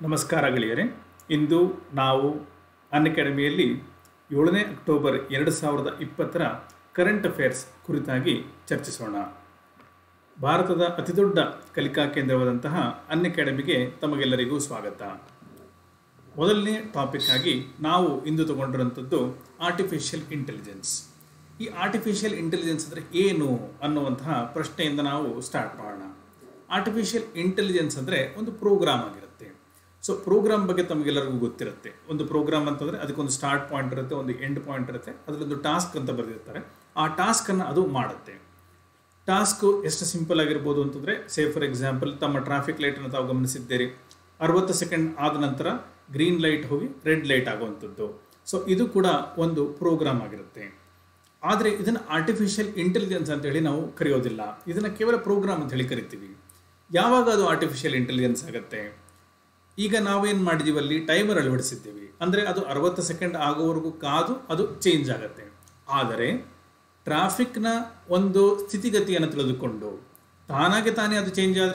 ನಮಸ್ಕಾರ ಗೆಳೆಯರೆ ಇಂದು ನಾವು ಅನ್ ಅಕಾಡೆಮಿಯಲ್ಲಿ ಏಳನೇ ಅಕ್ಟೋಬರ್ ಎರಡು ಸಾವಿರದ ಇಪ್ಪತ್ತರ ಕರೆಂಟ್ ಅಫೇರ್ಸ್ ಕುರಿತಾಗಿ ಚರ್ಚಿಸೋಣ ಭಾರತದ ಅತಿದೊಡ್ಡ ಕಲಿಕಾ ಕೇಂದ್ರವಾದಂತಹ ಅನ್ ಅಕಾಡೆಮಿಗೆ ತಮಗೆಲ್ಲರಿಗೂ ಸ್ವಾಗತ ಮೊದಲನೇ ಟಾಪಿಕ್ ಆಗಿ ನಾವು ಇಂದು ತಗೊಂಡಿರುವಂಥದ್ದು ಆರ್ಟಿಫಿಷಿಯಲ್ ಇಂಟೆಲಿಜೆನ್ಸ್ ಈ ಆರ್ಟಿಫಿಷಿಯಲ್ ಇಂಟೆಲಿಜೆನ್ಸ್ ಅಂದರೆ ಏನು ಅನ್ನುವಂತಹ ಪ್ರಶ್ನೆಯಿಂದ ನಾವು ಸ್ಟಾರ್ಟ್ ಮಾಡೋಣ ಆರ್ಟಿಫಿಷಿಯಲ್ ಇಂಟೆಲಿಜೆನ್ಸ್ ಅಂದರೆ ಒಂದು ಪ್ರೋಗ್ರಾಮ್ ಆಗಿರುತ್ತೆ ಸೊ ಪ್ರೋಗ್ರಾಮ್ ಬಗ್ಗೆ ತಮಗೆಲ್ಲರಿಗೂ ಗೊತ್ತಿರುತ್ತೆ ಒಂದು ಪ್ರೋಗ್ರಾಮ್ ಅಂತಂದರೆ ಅದಕ್ಕೊಂದು ಸ್ಟಾರ್ಟ್ ಪಾಯಿಂಟ್ ಇರುತ್ತೆ ಒಂದು ಎಂಡ್ ಪಾಯಿಂಟ್ ಇರುತ್ತೆ ಅದರಲ್ಲೊಂದು ಟಾಸ್ಕ್ ಅಂತ ಬರೆದಿರ್ತಾರೆ ಆ ಟಾಸ್ಕನ್ನು ಅದು ಮಾಡುತ್ತೆ ಟಾಸ್ಕು ಎಷ್ಟು ಸಿಂಪಲ್ ಆಗಿರ್ಬೋದು ಅಂತಂದರೆ ಸೇ ಫಾರ್ ಎಕ್ಸಾಂಪಲ್ ತಮ್ಮ ಟ್ರಾಫಿಕ್ ಲೈಟನ್ನು ತಾವು ಗಮನಿಸಿದ್ದೀರಿ ಅರವತ್ತು ಸೆಕೆಂಡ್ ಆದ ನಂತರ ಗ್ರೀನ್ ಲೈಟ್ ಹೋಗಿ ರೆಡ್ ಲೈಟ್ ಆಗುವಂಥದ್ದು ಸೊ ಇದು ಕೂಡ ಒಂದು ಪ್ರೋಗ್ರಾಮ್ ಆಗಿರುತ್ತೆ ಆದರೆ ಇದನ್ನು ಆರ್ಟಿಫಿಷಿಯಲ್ ಇಂಟೆಲಿಜೆನ್ಸ್ ಅಂತ ಹೇಳಿ ನಾವು ಕರೆಯೋದಿಲ್ಲ ಇದನ್ನು ಕೇವಲ ಪ್ರೋಗ್ರಾಮ್ ಅಂತ ಹೇಳಿ ಕರಿತೀವಿ ಯಾವಾಗ ಅದು ಆರ್ಟಿಫಿಷಿಯಲ್ ಇಂಟೆಲಿಜೆನ್ಸ್ ಆಗುತ್ತೆ ಈಗ ನಾವೇನು ಮಾಡಿದೀವಿ ಅಲ್ಲಿ ಟೈಮರ್ ಅಳವಡಿಸಿದ್ದೀವಿ ಅಂದರೆ ಅದು ಅರವತ್ತು ಸೆಕೆಂಡ್ ಆಗೋವರೆಗೂ ಕಾದು ಅದು ಚೇಂಜ್ ಆಗುತ್ತೆ ಆದರೆ ಟ್ರಾಫಿಕ್ನ ಒಂದು ಸ್ಥಿತಿಗತಿಯನ್ನು ತಿಳಿದುಕೊಂಡು ತಾನಾಗೆ ತಾನೇ ಅದು ಚೇಂಜ್ ಆದರೆ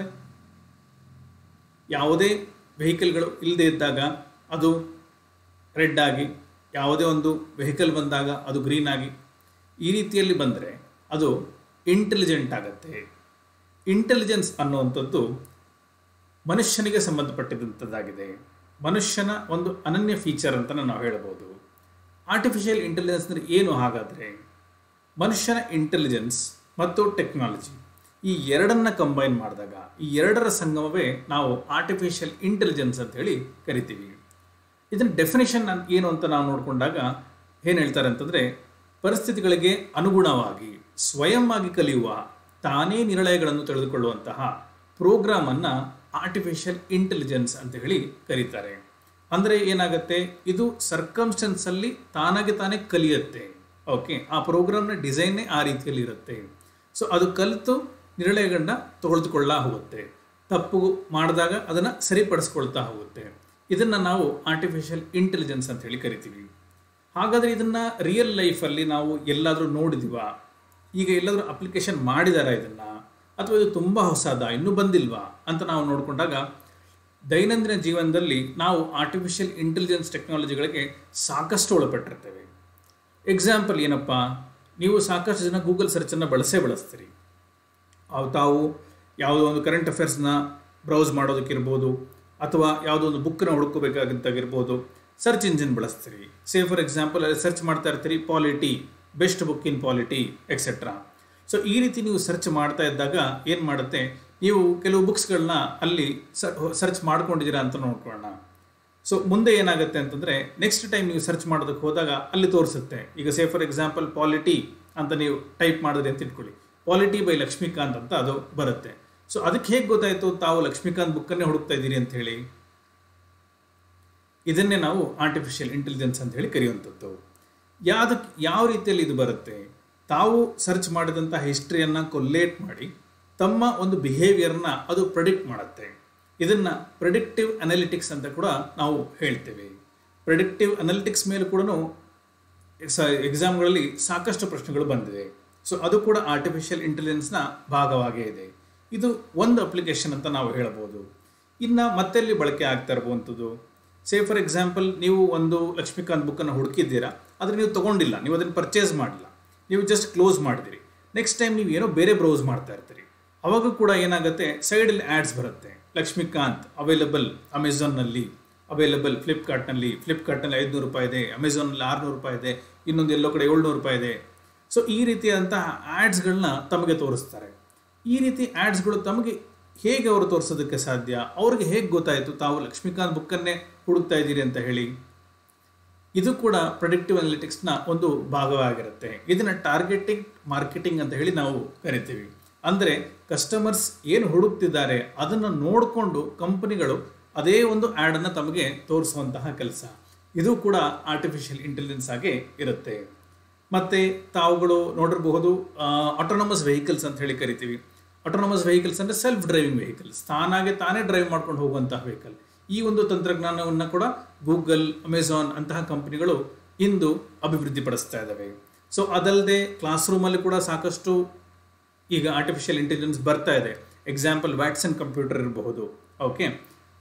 ಯಾವುದೇ ವೆಹಿಕಲ್ಗಳು ಇಲ್ಲದೆ ಇದ್ದಾಗ ಅದು ರೆಡ್ ಆಗಿ ಯಾವುದೇ ಒಂದು ವೆಹಿಕಲ್ ಬಂದಾಗ ಅದು ಗ್ರೀನ್ ಆಗಿ ಈ ರೀತಿಯಲ್ಲಿ ಬಂದರೆ ಅದು ಇಂಟೆಲಿಜೆಂಟ್ ಆಗುತ್ತೆ ಇಂಟೆಲಿಜೆನ್ಸ್ ಅನ್ನುವಂಥದ್ದು ಮನುಷ್ಯನಿಗೆ ಸಂಬಂಧಪಟ್ಟಿದಂಥದ್ದಾಗಿದೆ ಮನುಷ್ಯನ ಒಂದು ಅನನ್ಯ ಫೀಚರ್ ಅಂತ ನಾವು ಹೇಳ್ಬೋದು ಆರ್ಟಿಫಿಷಿಯಲ್ ಇಂಟೆಲಿಜೆನ್ಸ್ ಅಂದರೆ ಏನು ಹಾಗಾದರೆ ಮನುಷ್ಯನ ಇಂಟೆಲಿಜೆನ್ಸ್ ಮತ್ತು ಟೆಕ್ನಾಲಜಿ ಈ ಎರಡನ್ನ ಕಂಬೈನ್ ಮಾಡಿದಾಗ ಈ ಎರಡರ ಸಂಗಮವೇ ನಾವು ಆರ್ಟಿಫಿಷಿಯಲ್ ಇಂಟೆಲಿಜೆನ್ಸ್ ಅಂತ ಹೇಳಿ ಕರಿತೀವಿ ಇದನ್ನ ಡೆಫಿನೇಷನ್ ಏನು ಅಂತ ನಾವು ನೋಡಿಕೊಂಡಾಗ ಏನು ಹೇಳ್ತಾರೆ ಅಂತಂದರೆ ಪರಿಸ್ಥಿತಿಗಳಿಗೆ ಅನುಗುಣವಾಗಿ ಸ್ವಯಂ ಆಗಿ ಕಲಿಯುವ ತಾನೇ ನಿರ್ಣಯಗಳನ್ನು ತಿಳಿದುಕೊಳ್ಳುವಂತಹ ಪ್ರೋಗ್ರಾಮನ್ನು ಆರ್ಟಿಫಿಷಿಯಲ್ ಇಂಟೆಲಿಜೆನ್ಸ್ ಅಂತ ಹೇಳಿ ಕರೀತಾರೆ ಅಂದರೆ ಏನಾಗುತ್ತೆ ಇದು ಸರ್ಕಮ್ಸ್ಟೆನ್ಸಲ್ಲಿ ತಾನಾಗೆ ತಾನೇ ಕಲಿಯುತ್ತೆ ಓಕೆ ಆ ಪ್ರೋಗ್ರಾಮ್ನ ಡಿಸೈನ್ನೇ ಆ ರೀತಿಯಲ್ಲಿ ಇರುತ್ತೆ ಸೊ ಅದು ಕಲಿತು ನಿರ್ಣಯಗಳನ್ನ ತಗೊಳ್ದುಕೊಳ್ಳ ಹೋಗುತ್ತೆ ತಪ್ಪು ಮಾಡಿದಾಗ ಅದನ್ನು ಸರಿಪಡಿಸ್ಕೊಳ್ತಾ ಹೋಗುತ್ತೆ ಇದನ್ನು ನಾವು ಆರ್ಟಿಫಿಷಿಯಲ್ ಇಂಟೆಲಿಜೆನ್ಸ್ ಅಂತ ಹೇಳಿ ಕರಿತೀವಿ ಹಾಗಾದರೆ ಇದನ್ನು ರಿಯಲ್ ಲೈಫಲ್ಲಿ ನಾವು ಎಲ್ಲಾದರೂ ನೋಡಿದಿವಾ ಈಗ ಎಲ್ಲಾದರೂ ಅಪ್ಲಿಕೇಶನ್ ಮಾಡಿದಾರ ಇದನ್ನು ಅಥವಾ ಇದು ತುಂಬ ಹೊಸದ ಇನ್ನೂ ಬಂದಿಲ್ವಾ ಅಂತ ನಾವು ನೋಡಿಕೊಂಡಾಗ ದೈನಂದಿನ ಜೀವನದಲ್ಲಿ ನಾವು ಆರ್ಟಿಫಿಷಿಯಲ್ ಇಂಟೆಲಿಜೆನ್ಸ್ ಟೆಕ್ನಾಲಜಿಗಳಿಗೆ ಸಾಕಷ್ಟು ಒಳಪಟ್ಟಿರ್ತೇವೆ ಎಕ್ಸಾಂಪಲ್ ಏನಪ್ಪ ನೀವು ಸಾಕಷ್ಟು ಜನ ಗೂಗಲ್ ಸರ್ಚನ್ನು ಬಳಸೇ ಬಳಸ್ತೀರಿ ಅವು ತಾವು ಯಾವುದೋ ಒಂದು ಕರೆಂಟ್ ಅಫೇರ್ಸ್ನ ಬ್ರೌಸ್ ಮಾಡೋದಕ್ಕಿರ್ಬೋದು ಅಥವಾ ಯಾವುದೋ ಒಂದು ಬುಕ್ಕನ್ನು ಹುಡುಕಬೇಕಾಗಿದ್ದಾಗಿರ್ಬೋದು ಸರ್ಚ್ ಇಂಜಿನ್ ಬಳಸ್ತೀರಿ ಸೇ ಫಾರ್ ಎಕ್ಸಾಂಪಲ್ ಅಲ್ಲಿ ಸರ್ಚ್ ಮಾಡ್ತಾ ಇರ್ತೀರಿ polity best book in polity etcetera so ಈ ರೀತಿ ನೀವು ಸರ್ಚ್ ಮಾಡ್ತಾ ಇದ್ದಾಗ ಏನು ಮಾಡುತ್ತೆ ನೀವು ಕೆಲವು ಬುಕ್ಸ್ಗಳನ್ನ ಅಲ್ಲಿ ಸರ್ಚ್ ಮಾಡ್ಕೊಂಡಿದ್ದೀರಾ ಅಂತ ನೋಡ್ಕೊಳ್ಳೋಣ ಸೊ ಮುಂದೆ ಏನಾಗುತ್ತೆ ಅಂತಂದರೆ ನೆಕ್ಸ್ಟ್ ಟೈಮ್ ನೀವು ಸರ್ಚ್ ಮಾಡೋದಕ್ಕೆ ಹೋದಾಗ ಅಲ್ಲಿ ತೋರಿಸುತ್ತೆ ಈಗ ಸೇ ಫಾರ್ ಎಕ್ಸಾಂಪಲ್ ಪಾಲಿಟಿ ಅಂತ ನೀವು ಟೈಪ್ ಮಾಡಿದ್ರಿ ಅಂತ ಇಟ್ಕೊಳ್ಳಿ ಪಾಲಿಟಿ ಬೈ ಲಕ್ಷ್ಮೀಕಾಂತ್ ಅಂತ ಅದು ಬರುತ್ತೆ ಸೊ ಅದಕ್ಕೆ ಹೇಗೆ ಗೊತ್ತಾಯಿತು ತಾವು ಲಕ್ಷ್ಮೀಕಾಂತ್ ಬುಕ್ಕನ್ನೇ ಹುಡುಕ್ತಾ ಇದ್ದೀರಿ ಅಂತ ಹೇಳಿ ಇದನ್ನೇ ನಾವು ಆರ್ಟಿಫಿಷಿಯಲ್ ಇಂಟೆಲಿಜೆನ್ಸ್ ಅಂತ ಹೇಳಿ ಕರೆಯುವಂಥದ್ದು ಯಾವ್ದಕ್ಕೆ ಯಾವ ರೀತಿಯಲ್ಲಿ ಇದು ಬರುತ್ತೆ ತಾವು ಸರ್ಚ್ ಮಾಡಿದಂಥ ಹಿಸ್ಟ್ರಿಯನ್ನು ಕೊಲ್ಲೇಟ್ ಮಾಡಿ ತಮ್ಮ ಒಂದು ಬಿಹೇವಿಯರ್ನ ಅದು ಪ್ರೆಡಿಕ್ಟ್ ಮಾಡುತ್ತೆ ಇದನ್ನು ಪ್ರೆಡಿಕ್ಟಿವ್ ಅನಾಲಿಟಿಕ್ಸ್ ಅಂತ ಕೂಡ ನಾವು ಹೇಳ್ತೇವೆ ಪ್ರೆಡಿಕ್ಟಿವ್ ಅನಾಲಿಟಿಕ್ಸ್ ಮೇಲೆ ಕೂಡ ಎಕ್ಸಾಮ್ಗಳಲ್ಲಿ ಸಾಕಷ್ಟು ಪ್ರಶ್ನೆಗಳು ಬಂದಿವೆ ಸೊ ಅದು ಕೂಡ ಆರ್ಟಿಫಿಷಿಯಲ್ ಇಂಟೆಲಿಜೆನ್ಸ್ನ ಭಾಗವಾಗೇ ಇದೆ ಇದು ಒಂದು ಅಪ್ಲಿಕೇಶನ್ ಅಂತ ನಾವು ಹೇಳ್ಬೋದು ಇನ್ನು ಮತ್ತೆಲ್ಲಿ ಬಳಕೆ ಆಗ್ತಾ ಇರುವಂಥದ್ದು ಸೇ ಫಾರ್ ಎಕ್ಸಾಂಪಲ್ ನೀವು ಒಂದು ಲಕ್ಷ್ಮೀಕಾಂತ್ ಬುಕ್ಕನ್ನು ಹುಡುಕಿದ್ದೀರಾ ಆದರೆ ನೀವು ತೊಗೊಂಡಿಲ್ಲ ನೀವು ಅದನ್ನು ಪರ್ಚೇಸ್ ಮಾಡಿಲ್ಲ ನೀವು ಜಸ್ಟ್ ಕ್ಲೋಸ್ ಮಾಡಿದಿರಿ ನೆಕ್ಸ್ಟ್ ಟೈಮ್ ನೀವು ಏನೋ ಬೇರೆ ಬ್ರೌಸ್ ಮಾಡ್ತಾ ಇರ್ತೀರಿ ಅವಾಗ ಕೂಡ ಏನಾಗುತ್ತೆ ಸೈಡಲ್ಲಿ ಆ್ಯಡ್ಸ್ ಬರುತ್ತೆ ಲಕ್ಷ್ಮೀಕಾಂತ್ ಅವೈಲಬಲ್ ಅಮೆಝಾನ್ನಲ್ಲಿ ಅವೈಲಬಲ್ ಫ್ಲಿಪ್ಕಾರ್ಟ್ನಲ್ಲಿ ಫ್ಲಿಪ್ಕಾರ್ಟ್ನಲ್ಲಿ ಐದುನೂರು ರೂಪಾಯಿ ಇದೆ ಅಮೆಝಾನಲ್ಲಿ ಆರುನೂರು ರೂಪಾಯಿ ಇದೆ ಇನ್ನೊಂದು ಎಲ್ಲೋ ಕಡೆ ಏಳ್ನೂರು ರೂಪಾಯಿ ಇದೆ ಸೊ ಈ ರೀತಿಯಾದಂತಹ ಆ್ಯಡ್ಸ್ಗಳನ್ನ ತಮಗೆ ತೋರಿಸ್ತಾರೆ ಈ ರೀತಿ ಆ್ಯಡ್ಸ್ಗಳು ತಮಗೆ ಹೇಗೆ ಅವರು ತೋರಿಸೋದಕ್ಕೆ ಸಾಧ್ಯ ಅವ್ರಿಗೆ ಹೇಗೆ ಗೊತ್ತಾಯಿತು ತಾವು ಲಕ್ಷ್ಮೀಕಾಂತ್ ಬುಕ್ಕನ್ನೇ ಹುಡುಕ್ತಾ ಇದ್ದೀರಿ ಅಂತ ಹೇಳಿ ಇದು ಕೂಡ ಪ್ರೊಡಿಕ್ಟಿವ್ ಅನಾಲಿಟಿಕ್ಸ್ನ ಒಂದು ಭಾಗವಾಗಿರುತ್ತೆ ಇದನ್ನು ಟಾರ್ಗೆಟಿಂಗ್ ಮಾರ್ಕೆಟಿಂಗ್ ಅಂತ ಹೇಳಿ ನಾವು ಕರಿತೀವಿ ಅಂದರೆ ಕಸ್ಟಮರ್ಸ್ ಏನು ಹುಡುಕ್ತಿದ್ದಾರೆ ಅದನ್ನು ನೋಡಿಕೊಂಡು ಕಂಪನಿಗಳು ಅದೇ ಒಂದು ಆ್ಯಡನ್ನು ತಮಗೆ ತೋರಿಸುವಂತಹ ಕೆಲಸ ಇದು ಕೂಡ ಆರ್ಟಿಫಿಷಿಯಲ್ ಇಂಟೆಲಿಜೆನ್ಸ್ ಆಗಿ ಇರುತ್ತೆ ಮತ್ತು ತಾವುಗಳು ನೋಡಿರಬಹುದು ಆಟೋನಮಸ್ ವೆಹಿಕಲ್ಸ್ ಅಂತ ಹೇಳಿ ಕರಿತೀವಿ ಆಟೋನಮಸ್ ವೆಹಿಕಲ್ಸ್ ಅಂದರೆ ಸೆಲ್ಫ್ ಡ್ರೈವಿಂಗ್ ವೆಹಿಕಲ್ಸ್ ತಾನಾಗೆ ತಾನೇ ಡ್ರೈವ್ ಮಾಡ್ಕೊಂಡು ಹೋಗುವಂತಹ ವೆಹಿಕಲ್ ಈ ಒಂದು ತಂತ್ರಜ್ಞಾನವನ್ನು ಕೂಡ ಗೂಗಲ್ ಅಮೆಝಾನ್ ಅಂತಹ ಕಂಪನಿಗಳು ಇಂದು ಅಭಿವೃದ್ಧಿಪಡಿಸ್ತಾ ಇದ್ದಾವೆ ಸೊ ಅದಲ್ಲದೆ ಕ್ಲಾಸ್ ರೂಮಲ್ಲಿ ಕೂಡ ಸಾಕಷ್ಟು ಈಗ ಆರ್ಟಿಫಿಷಿಯಲ್ ಇಂಟೆಲಿಜೆನ್ಸ್ ಬರ್ತಾ ಇದೆ ಎಕ್ಸಾಂಪಲ್ ವ್ಯಾಟ್ಸನ್ ಕಂಪ್ಯೂಟರ್ ಇರಬಹುದು ಓಕೆ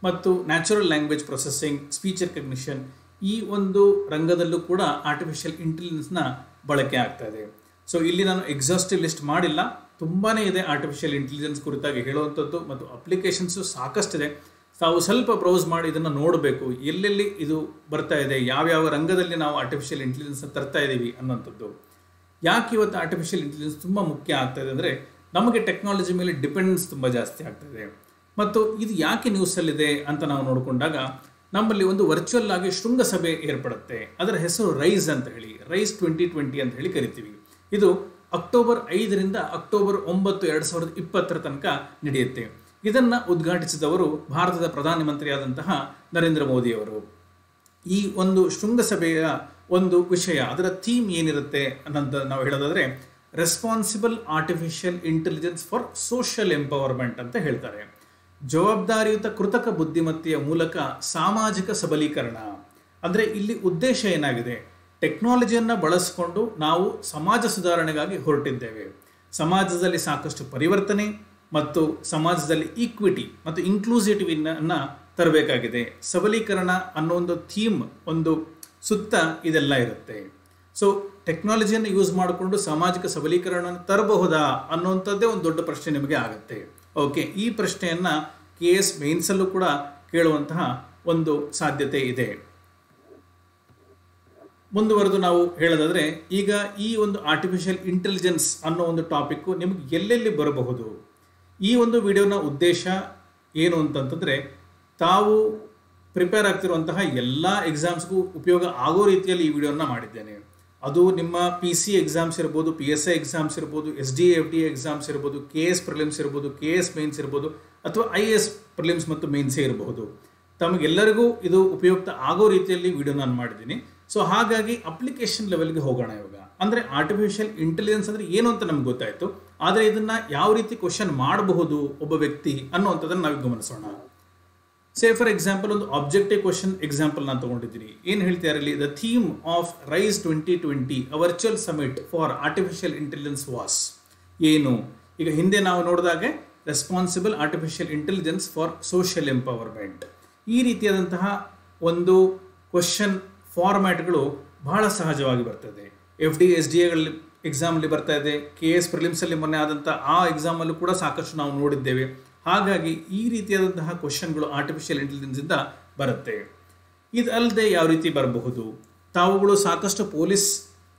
ಮತ್ತು natural language processing speech recognition ಈ ಒಂದು ರಂಗದಲ್ಲೂ ಕೂಡ ಆರ್ಟಿಫಿಷಿಯಲ್ ಇಂಟೆಲಿಜೆನ್ಸ್ನ ಬಳಕೆ ಆಗ್ತಾ ಇದೆ ಸೊ ಇಲ್ಲಿ ನಾನು ಎಕ್ಸಾಸ್ಟಿವ್ ಲಿಸ್ಟ್ ಮಾಡಿಲ್ಲ ತುಂಬಾ ಇದೆ ಆರ್ಟಿಫಿಷಿಯಲ್ ಇಂಟೆಲಿಜೆನ್ಸ್ ಕುರಿತಾಗಿ ಹೇಳುವಂಥದ್ದು ಮತ್ತು ಅಪ್ಲಿಕೇಶನ್ಸು ಸಾಕಷ್ಟಿದೆ ತಾವು ಸ್ವಲ್ಪ ಬ್ರೌಸ್ ಮಾಡಿ ಇದನ್ನು ನೋಡಬೇಕು ಎಲ್ಲೆಲ್ಲಿ ಇದು ಬರ್ತಾ ಇದೆ ಯಾವ್ಯಾವ ರಂಗದಲ್ಲಿ ನಾವು ಆರ್ಟಿಫಿಷಿಯಲ್ ಇಂಟೆಲಿಜೆನ್ಸ್ನ ತರ್ತಾ ಇದ್ದೀವಿ ಅನ್ನೋಂಥದ್ದು ಯಾಕೆ ಇವತ್ತು ಆರ್ಟಿಫಿಷಿಯಲ್ ಇಂಟೆಲಿಜೆನ್ಸ್ ತುಂಬ ಮುಖ್ಯ ಆಗ್ತಾ ಇದೆ ಅಂದರೆ ನಮಗೆ ಟೆಕ್ನಾಲಜಿ ಮೇಲೆ ಡಿಪೆಂಡೆನ್ಸ್ ತುಂಬ ಜಾಸ್ತಿ ಆಗ್ತಾಯಿದೆ ಮತ್ತು ಇದು ಯಾಕೆ ನ್ಯೂಸಲ್ಲಿದೆ ಅಂತ ನಾವು ನೋಡಿಕೊಂಡಾಗ ನಮ್ಮಲ್ಲಿ ಒಂದು ವರ್ಚುವಲ್ ಆಗಿ ಶೃಂಗಸಭೆ ಏರ್ಪಡುತ್ತೆ ಅದರ ಹೆಸರು ರೈಸ್ ಅಂತ ಹೇಳಿ ರೈಸ್ ಟ್ವೆಂಟಿ ಟ್ವೆಂಟಿ ಅಂತ ಹೇಳಿ ಕರಿತೀವಿ ಇದು ಅಕ್ಟೋಬರ್ ಐದರಿಂದ ಅಕ್ಟೋಬರ್ ಒಂಬತ್ತು ಎರಡು ಸಾವಿರದ ಇಪ್ಪತ್ತರ ತನಕ ನಡೆಯುತ್ತೆ ಇದನ್ನ ಉದ್ಘಾಟಿಸಿದವರು ಭಾರತದ ಪ್ರಧಾನಮಂತ್ರಿಯಾದಂತಹ ನರೇಂದ್ರ ಮೋದಿಯವರು ಈ ಒಂದು ಶೃಂಗಸಭೆಯ ಒಂದು ವಿಷಯ ಅದರ ಥೀಮ್ ಏನಿರುತ್ತೆ ಅನ್ನೋದು ನಾವು ಹೇಳೋದಾದ್ರೆ responsible artificial intelligence for social empowerment ಅಂತ ಹೇಳ್ತಾರೆ ಜವಾಬ್ದಾರಿಯುತ ಕೃತಕ ಬುದ್ಧಿಮತ್ತೆಯ ಮೂಲಕ ಸಾಮಾಜಿಕ ಸಬಲೀಕರಣ ಅಂದರೆ ಇಲ್ಲಿ ಉದ್ದೇಶ ಏನಾಗಿದೆ ಟೆಕ್ನಾಲಜಿಯನ್ನು ಬಳಸಿಕೊಂಡು ನಾವು ಸಮಾಜ ಸುಧಾರಣೆಗಾಗಿ ಹೊರಟಿದ್ದೇವೆ ಸಮಾಜದಲ್ಲಿ ಸಾಕಷ್ಟು ಪರಿವರ್ತನೆ ಮತ್ತು ಸಮಾಜದಲ್ಲಿ ಈಕ್ವಿಟಿ ಮತ್ತು ಇನ್ಕ್ಲೂಸಿಟಿವಿನ ತರಬೇಕಾಗಿದೆ ಸಬಲೀಕರಣ ಅನ್ನೋ ಒಂದು ಥೀಮ್ ಒಂದು ಸುತ್ತ ಇದೆಲ್ಲ ಇರುತ್ತೆ ಸೊ ಟೆಕ್ನಾಲಜಿಯನ್ನು ಯೂಸ್ ಮಾಡಿಕೊಂಡು ಸಾಮಾಜಿಕ ಸಬಲೀಕರಣ ತರಬಹುದಾ ಅನ್ನುವಂಥದ್ದೇ ಒಂದು ದೊಡ್ಡ ಪ್ರಶ್ನೆ ನಿಮಗೆ ಆಗುತ್ತೆ ಓಕೆ ಈ ಪ್ರಶ್ನೆಯನ್ನು ಕೆ ಎಸ್ ಮೇನ್ಸಲ್ಲೂ ಕೂಡ ಕೇಳುವಂತಹ ಒಂದು ಸಾಧ್ಯತೆ ಇದೆ ಮುಂದುವರೆದು ನಾವು ಹೇಳೋದಾದ್ರೆ ಈಗ ಈ ಒಂದು ಆರ್ಟಿಫಿಷಿಯಲ್ ಇಂಟೆಲಿಜೆನ್ಸ್ ಅನ್ನೋ ಒಂದು ಟಾಪಿಕ್ಕು ನಿಮಗೆ ಎಲ್ಲೆಲ್ಲಿ ಬರಬಹುದು ಈ ಒಂದು ವಿಡಿಯೋನ ಉದ್ದೇಶ ಏನು ಅಂತಂತಂದರೆ ತಾವು ಪ್ರಿಪೇರ್ ಆಗ್ತಿರುವಂತಹ ಎಲ್ಲ ಎಕ್ಸಾಮ್ಸ್ಗೂ ಉಪಯೋಗ ಆಗೋ ರೀತಿಯಲ್ಲಿ ಈ ವಿಡಿಯೋನ ಮಾಡಿದ್ದೇನೆ ಅದು ನಿಮ್ಮ ಪಿ ಸಿ ಎಕ್ಸಾಮ್ಸ್ ಇರ್ಬೋದು ಪಿ ಎಸ್ ಐ ಎಕ್ಸಾಮ್ಸ್ ಇರ್ಬೋದು S D F D exams ಇರ್ಬೋದು ಕೆ ಎಸ್ ಪ್ರಿಲಿಮ್ಸ್ ಇರ್ಬೋದು ಕೆ ಎಸ್ ಮೇನ್ಸ್ ಇರ್ಬೋದು ಅಥವಾ ಐ ಎಸ್ ಪ್ರಿಲಿಮ್ಸ್ ಮತ್ತು ಮೇನ್ಸೇ ಇರಬಹುದು ತಮಗೆಲ್ಲರಿಗೂ ಇದು ಉಪಯುಕ್ತ ಆಗೋ ರೀತಿಯಲ್ಲಿ ವಿಡಿಯೋ ನಾನು ಮಾಡಿದ್ದೀನಿ ಸೊ ಹಾಗಾಗಿ ಅಪ್ಲಿಕೇಶನ್ ಲೆವೆಲ್ಗೆ ಹೋಗೋಣ ಇವಾಗ ಅಂದರೆ ಆರ್ಟಿಫಿಷಿಯಲ್ ಇಂಟೆಲಿಜೆನ್ಸ್ ಅಂದರೆ ಏನು ಅಂತ ನಮ್ಗೆ ಗೊತ್ತಾಯಿತು ಆದರೆ ಇದನ್ನ ಯಾವ ರೀತಿ ಕ್ವಶನ್ ಮಾಡಬಹುದು ಒಬ್ಬ ವ್ಯಕ್ತಿ ಅನ್ನುವಂಥದ್ದನ್ನು ನಾವು ಗಮನಿಸೋಣ ಸೇ ಫಾರ್ ಎಕ್ಸಾಂಪಲ್ ಒಂದು ಆಬ್ಜೆಕ್ಟಿವ್ ಕ್ವಶನ್ ಎಕ್ಸಾಂಪಲ್ ನಾನು ತಗೊಂಡಿದ್ದೀನಿ ಏನು ಹೇಳ್ತಾರೆ ಇಲ್ಲಿ the theme of RAISE twenty twenty a virtual summit for artificial intelligence was ಏನು ಈಗ ಹಿಂದೆ ನಾವು ನೋಡಿದಾಗೆ responsible artificial intelligence for social empowerment ಈ ರೀತಿಯಾದಂತಹ ಒಂದು ಕ್ವಶನ್ ಫಾರ್ಮ್ಯಾಟ್ಗಳು ಬಹಳ ಸಹಜವಾಗಿ ಬರ್ತದೆ ಎಫ್ ಡಿ ಎಸ್ ಡಿ ಎಗಳಲ್ಲಿ ಎಕ್ಸಾಮಲ್ಲಿ ಬರ್ತಾ ಇದೆ ಕೆ ಎಸ್ ಪ್ರಿಲಿಮ್ಸಲ್ಲಿ ಮೊನ್ನೆ ಆದಂಥ ಆ ಎಕ್ಸಾಮಲ್ಲೂ ಕೂಡ ಸಾಕಷ್ಟು ನಾವು ನೋಡಿದ್ದೇವೆ ಹಾಗಾಗಿ ಈ ರೀತಿಯಾದಂತಹ ಕ್ವಶನ್ಗಳು ಆರ್ಟಿಫಿಷಿಯಲ್ ಇಂಟೆಲಿಜೆನ್ಸಿಂದ ಬರುತ್ತೆ ಇದಲ್ಲದೆ ಯಾವ ರೀತಿ ಬರಬಹುದು ತಾವುಗಳು ಸಾಕಷ್ಟು ಪೊಲೀಸ್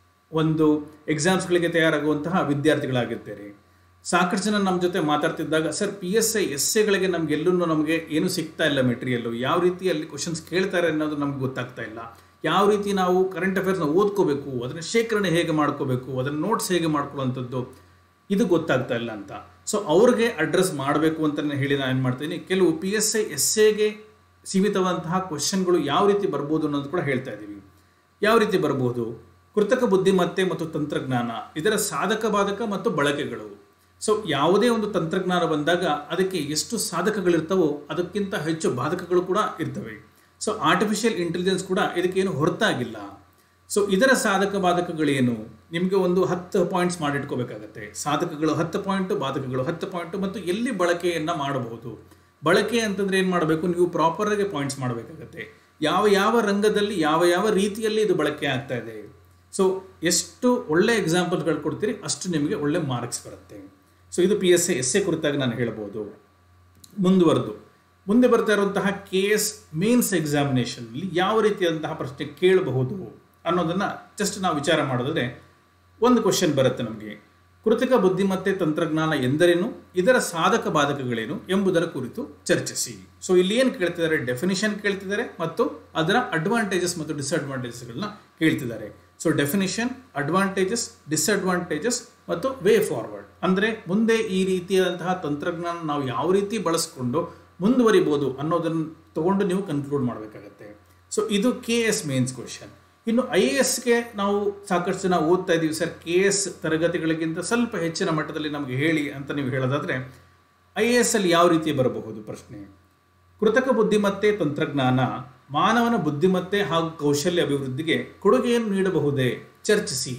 ಒಂದು ಎಕ್ಸಾಮ್ಸ್ಗಳಿಗೆ ತಯಾರಾಗುವಂತಹ ವಿದ್ಯಾರ್ಥಿಗಳಾಗಿರ್ತಾರೆ ಸಾಕಷ್ಟು ಜನ ನಮ್ಮ ಜೊತೆ ಮಾತಾಡ್ತಿದ್ದಾಗ sir P S I S ಎಗಳಿಗೆ ನಮ್ಗೆ ಎಲ್ಲೂ ನಮಗೆ ಏನು ಸಿಗ್ತಾ ಇಲ್ಲ ಮೆಟೀರಿಯಲ್ಲು ಯಾವ ರೀತಿಯಲ್ಲಿ ಕ್ವಶನ್ಸ್ ಕೇಳ್ತಾರೆ ಅನ್ನೋದು ನಮ್ಗೆ ಗೊತ್ತಾಗ್ತಾ ಇಲ್ಲ ಯಾವ ರೀತಿ ನಾವು ಕರೆಂಟ್ ಅಫೇರ್ಸ್ನ ಓದ್ಕೋಬೇಕು ಅದನ್ನು ಶೇಖರಣೆ ಹೇಗೆ ಮಾಡ್ಕೋಬೇಕು ಅದನ್ನು ನೋಟ್ಸ್ ಹೇಗೆ ಮಾಡ್ಕೊಳ್ಳುವಂಥದ್ದು ಇದು ಗೊತ್ತಾಗ್ತಾ ಇಲ್ಲ ಅಂತ ಸೊ ಅವ್ರಿಗೆ ಅಡ್ರೆಸ್ ಮಾಡಬೇಕು ಅಂತ ಹೇಳಿ ನಾನು ಏನು ಮಾಡ್ತೀನಿ ಕೆಲವು ಪಿ ಎಸ್ ಐ ಎಸ್ ಎಗೆ ಸೀಮಿತವಾದಂತಹ ಕ್ವಶನ್ಗಳು ಯಾವ ರೀತಿ ಬರ್ಬೋದು ಅನ್ನೋದು ಕೂಡ ಹೇಳ್ತಾ ಇದ್ದೀವಿ ಯಾವ ರೀತಿ ಬರ್ಬೋದು ಕೃತಕ ಬುದ್ಧಿಮತ್ತೆ ಮತ್ತು ತಂತ್ರಜ್ಞಾನ ಇದರ ಸಾಧಕ ಬಾಧಕ ಮತ್ತು ಬಳಕೆಗಳು ಸೊ ಯಾವುದೇ ಒಂದು ತಂತ್ರಜ್ಞಾನ ಬಂದಾಗ ಅದಕ್ಕೆ ಎಷ್ಟು ಸಾಧಕಗಳಿರ್ತವೋ ಅದಕ್ಕಿಂತ ಹೆಚ್ಚು ಬಾಧಕಗಳು ಕೂಡ ಇರ್ತವೆ ಸೊ ಆರ್ಟಿಫಿಷಿಯಲ್ ಇಂಟೆಲಿಜೆನ್ಸ್ ಕೂಡ ಇದಕ್ಕೇನು ಹೊರತಾಗಿಲ್ಲ ಸೊ ಇದರ ಸಾಧಕ ಬಾಧಕಗಳೇನು ನಿಮಗೆ ಒಂದು ಹತ್ತು ಪಾಯಿಂಟ್ಸ್ ಮಾಡಿಟ್ಕೋಬೇಕಾಗತ್ತೆ ಸಾಧಕಗಳು ಹತ್ತು ಪಾಯಿಂಟು ಬಾಧಕಗಳು ಹತ್ತು ಪಾಯಿಂಟು ಮತ್ತು ಎಲ್ಲಿ ಬಳಕೆಯನ್ನು ಮಾಡಬಹುದು ಬಳಕೆ ಅಂತಂದ್ರೆ ಏನು ಮಾಡಬೇಕು ನೀವು ಪ್ರಾಪರಾಗಿ ಪಾಯಿಂಟ್ಸ್ ಮಾಡಬೇಕಾಗತ್ತೆ ಯಾವ ಯಾವ ರಂಗದಲ್ಲಿ ಯಾವ ಯಾವ ರೀತಿಯಲ್ಲಿ ಇದು ಬಳಕೆ ಆಗ್ತಾ ಇದೆ ಸೊ ಎಷ್ಟು ಒಳ್ಳೆ ಎಕ್ಸಾಂಪಲ್ಗಳು ಕೊಡ್ತೀರಿ ಅಷ್ಟು ನಿಮಗೆ ಒಳ್ಳೆ ಮಾರ್ಕ್ಸ್ ಬರುತ್ತೆ ಸೊ ಇದು P S A S A ಕುರಿತಾಗಿ ನಾನು ಹೇಳ್ಬೋದು ಮುಂದುವರೆದು ಮುಂದೆ ಬರ್ತಾ ಇರುವಂತಹ ಕೆ ಎಸ್ ಮೇನ್ಸ್ ಎಕ್ಸಾಮಿನೇಷನ್ಲಿ ಯಾವ ರೀತಿಯಾದಂತಹ ಪ್ರಶ್ನೆ ಕೇಳಬಹುದು ಅನ್ನೋದನ್ನು ಜಸ್ಟ್ ನಾವು ವಿಚಾರ ಮಾಡಿದ್ರೆ ಒಂದು ಕ್ವಶನ್ ಬರುತ್ತೆ ನಮಗೆ ಕೃತಕ ಬುದ್ಧಿಮತ್ತೆ ತಂತ್ರಜ್ಞಾನ ಎಂದರೇನು ಇದರ ಸಾಧಕ ಬಾಧಕಗಳೇನು ಎಂಬುದರ ಕುರಿತು ಚರ್ಚಿಸಿ ಸೊ ಇಲ್ಲಿ ಏನು ಕೇಳ್ತಿದ್ದಾರೆ ಡೆಫಿನಿಷನ್ ಕೇಳ್ತಿದ್ದಾರೆ ಮತ್ತು ಅದರ ಅಡ್ವಾಂಟೇಜಸ್ ಮತ್ತು ಡಿಸ್ಅಡ್ವಾಂಟೇಜಸ್ಗಳನ್ನ ಕೇಳ್ತಿದ್ದಾರೆ ಸೊ ಡೆಫಿನಿಷನ್ ಅಡ್ವಾಂಟೇಜಸ್ ಡಿಸ್ಅಡ್ವಾಂಟೇಜಸ್ ಮತ್ತು ವೇ ಫಾರ್ವರ್ಡ್ ಅಂದರೆ ಮುಂದೆ ಈ ರೀತಿಯಾದಂತಹ ತಂತ್ರಜ್ಞಾನ ನಾವು ಯಾವ ರೀತಿ ಬಳಸ್ಕೊಂಡು ಮುಂದುವರಿಬೋದು ಅನ್ನೋದನ್ನು ತಗೊಂಡು ನೀವು ಕನ್ಕ್ಲೂಡ್ ಮಾಡಬೇಕಾಗತ್ತೆ ಸೊ ಇದು ಕೆ ಎಸ್ ಮೇನ್ಸ್ ಕ್ವಶನ್ ಇನ್ನು ಐ ಎ ಎಸ್ಗೆ ನಾವು ಸಾಕಷ್ಟು ಜನ ಓದ್ತಾ ಇದ್ದೀವಿ ಸರ್ ಕೆ ಎಸ್ ತರಗತಿಗಳಿಗಿಂತ ಸ್ವಲ್ಪ ಹೆಚ್ಚಿನ ಮಟ್ಟದಲ್ಲಿ ನಮಗೆ ಹೇಳಿ ಅಂತ ನೀವು ಹೇಳೋದಾದರೆ ಐ ಎ ಎಸ್ ಅಲ್ಲಿ ಯಾವ ರೀತಿ ಬರಬಹುದು ಪ್ರಶ್ನೆ ಕೃತಕ ಬುದ್ಧಿಮತ್ತೆ ತಂತ್ರಜ್ಞಾನ ಮಾನವನ ಬುದ್ಧಿಮತ್ತೆ ಹಾಗೂ ಕೌಶಲ್ಯ ಅಭಿವೃದ್ಧಿಗೆ ಕೊಡುಗೆಯನ್ನು ನೀಡಬಹುದೇ ಚರ್ಚಿಸಿ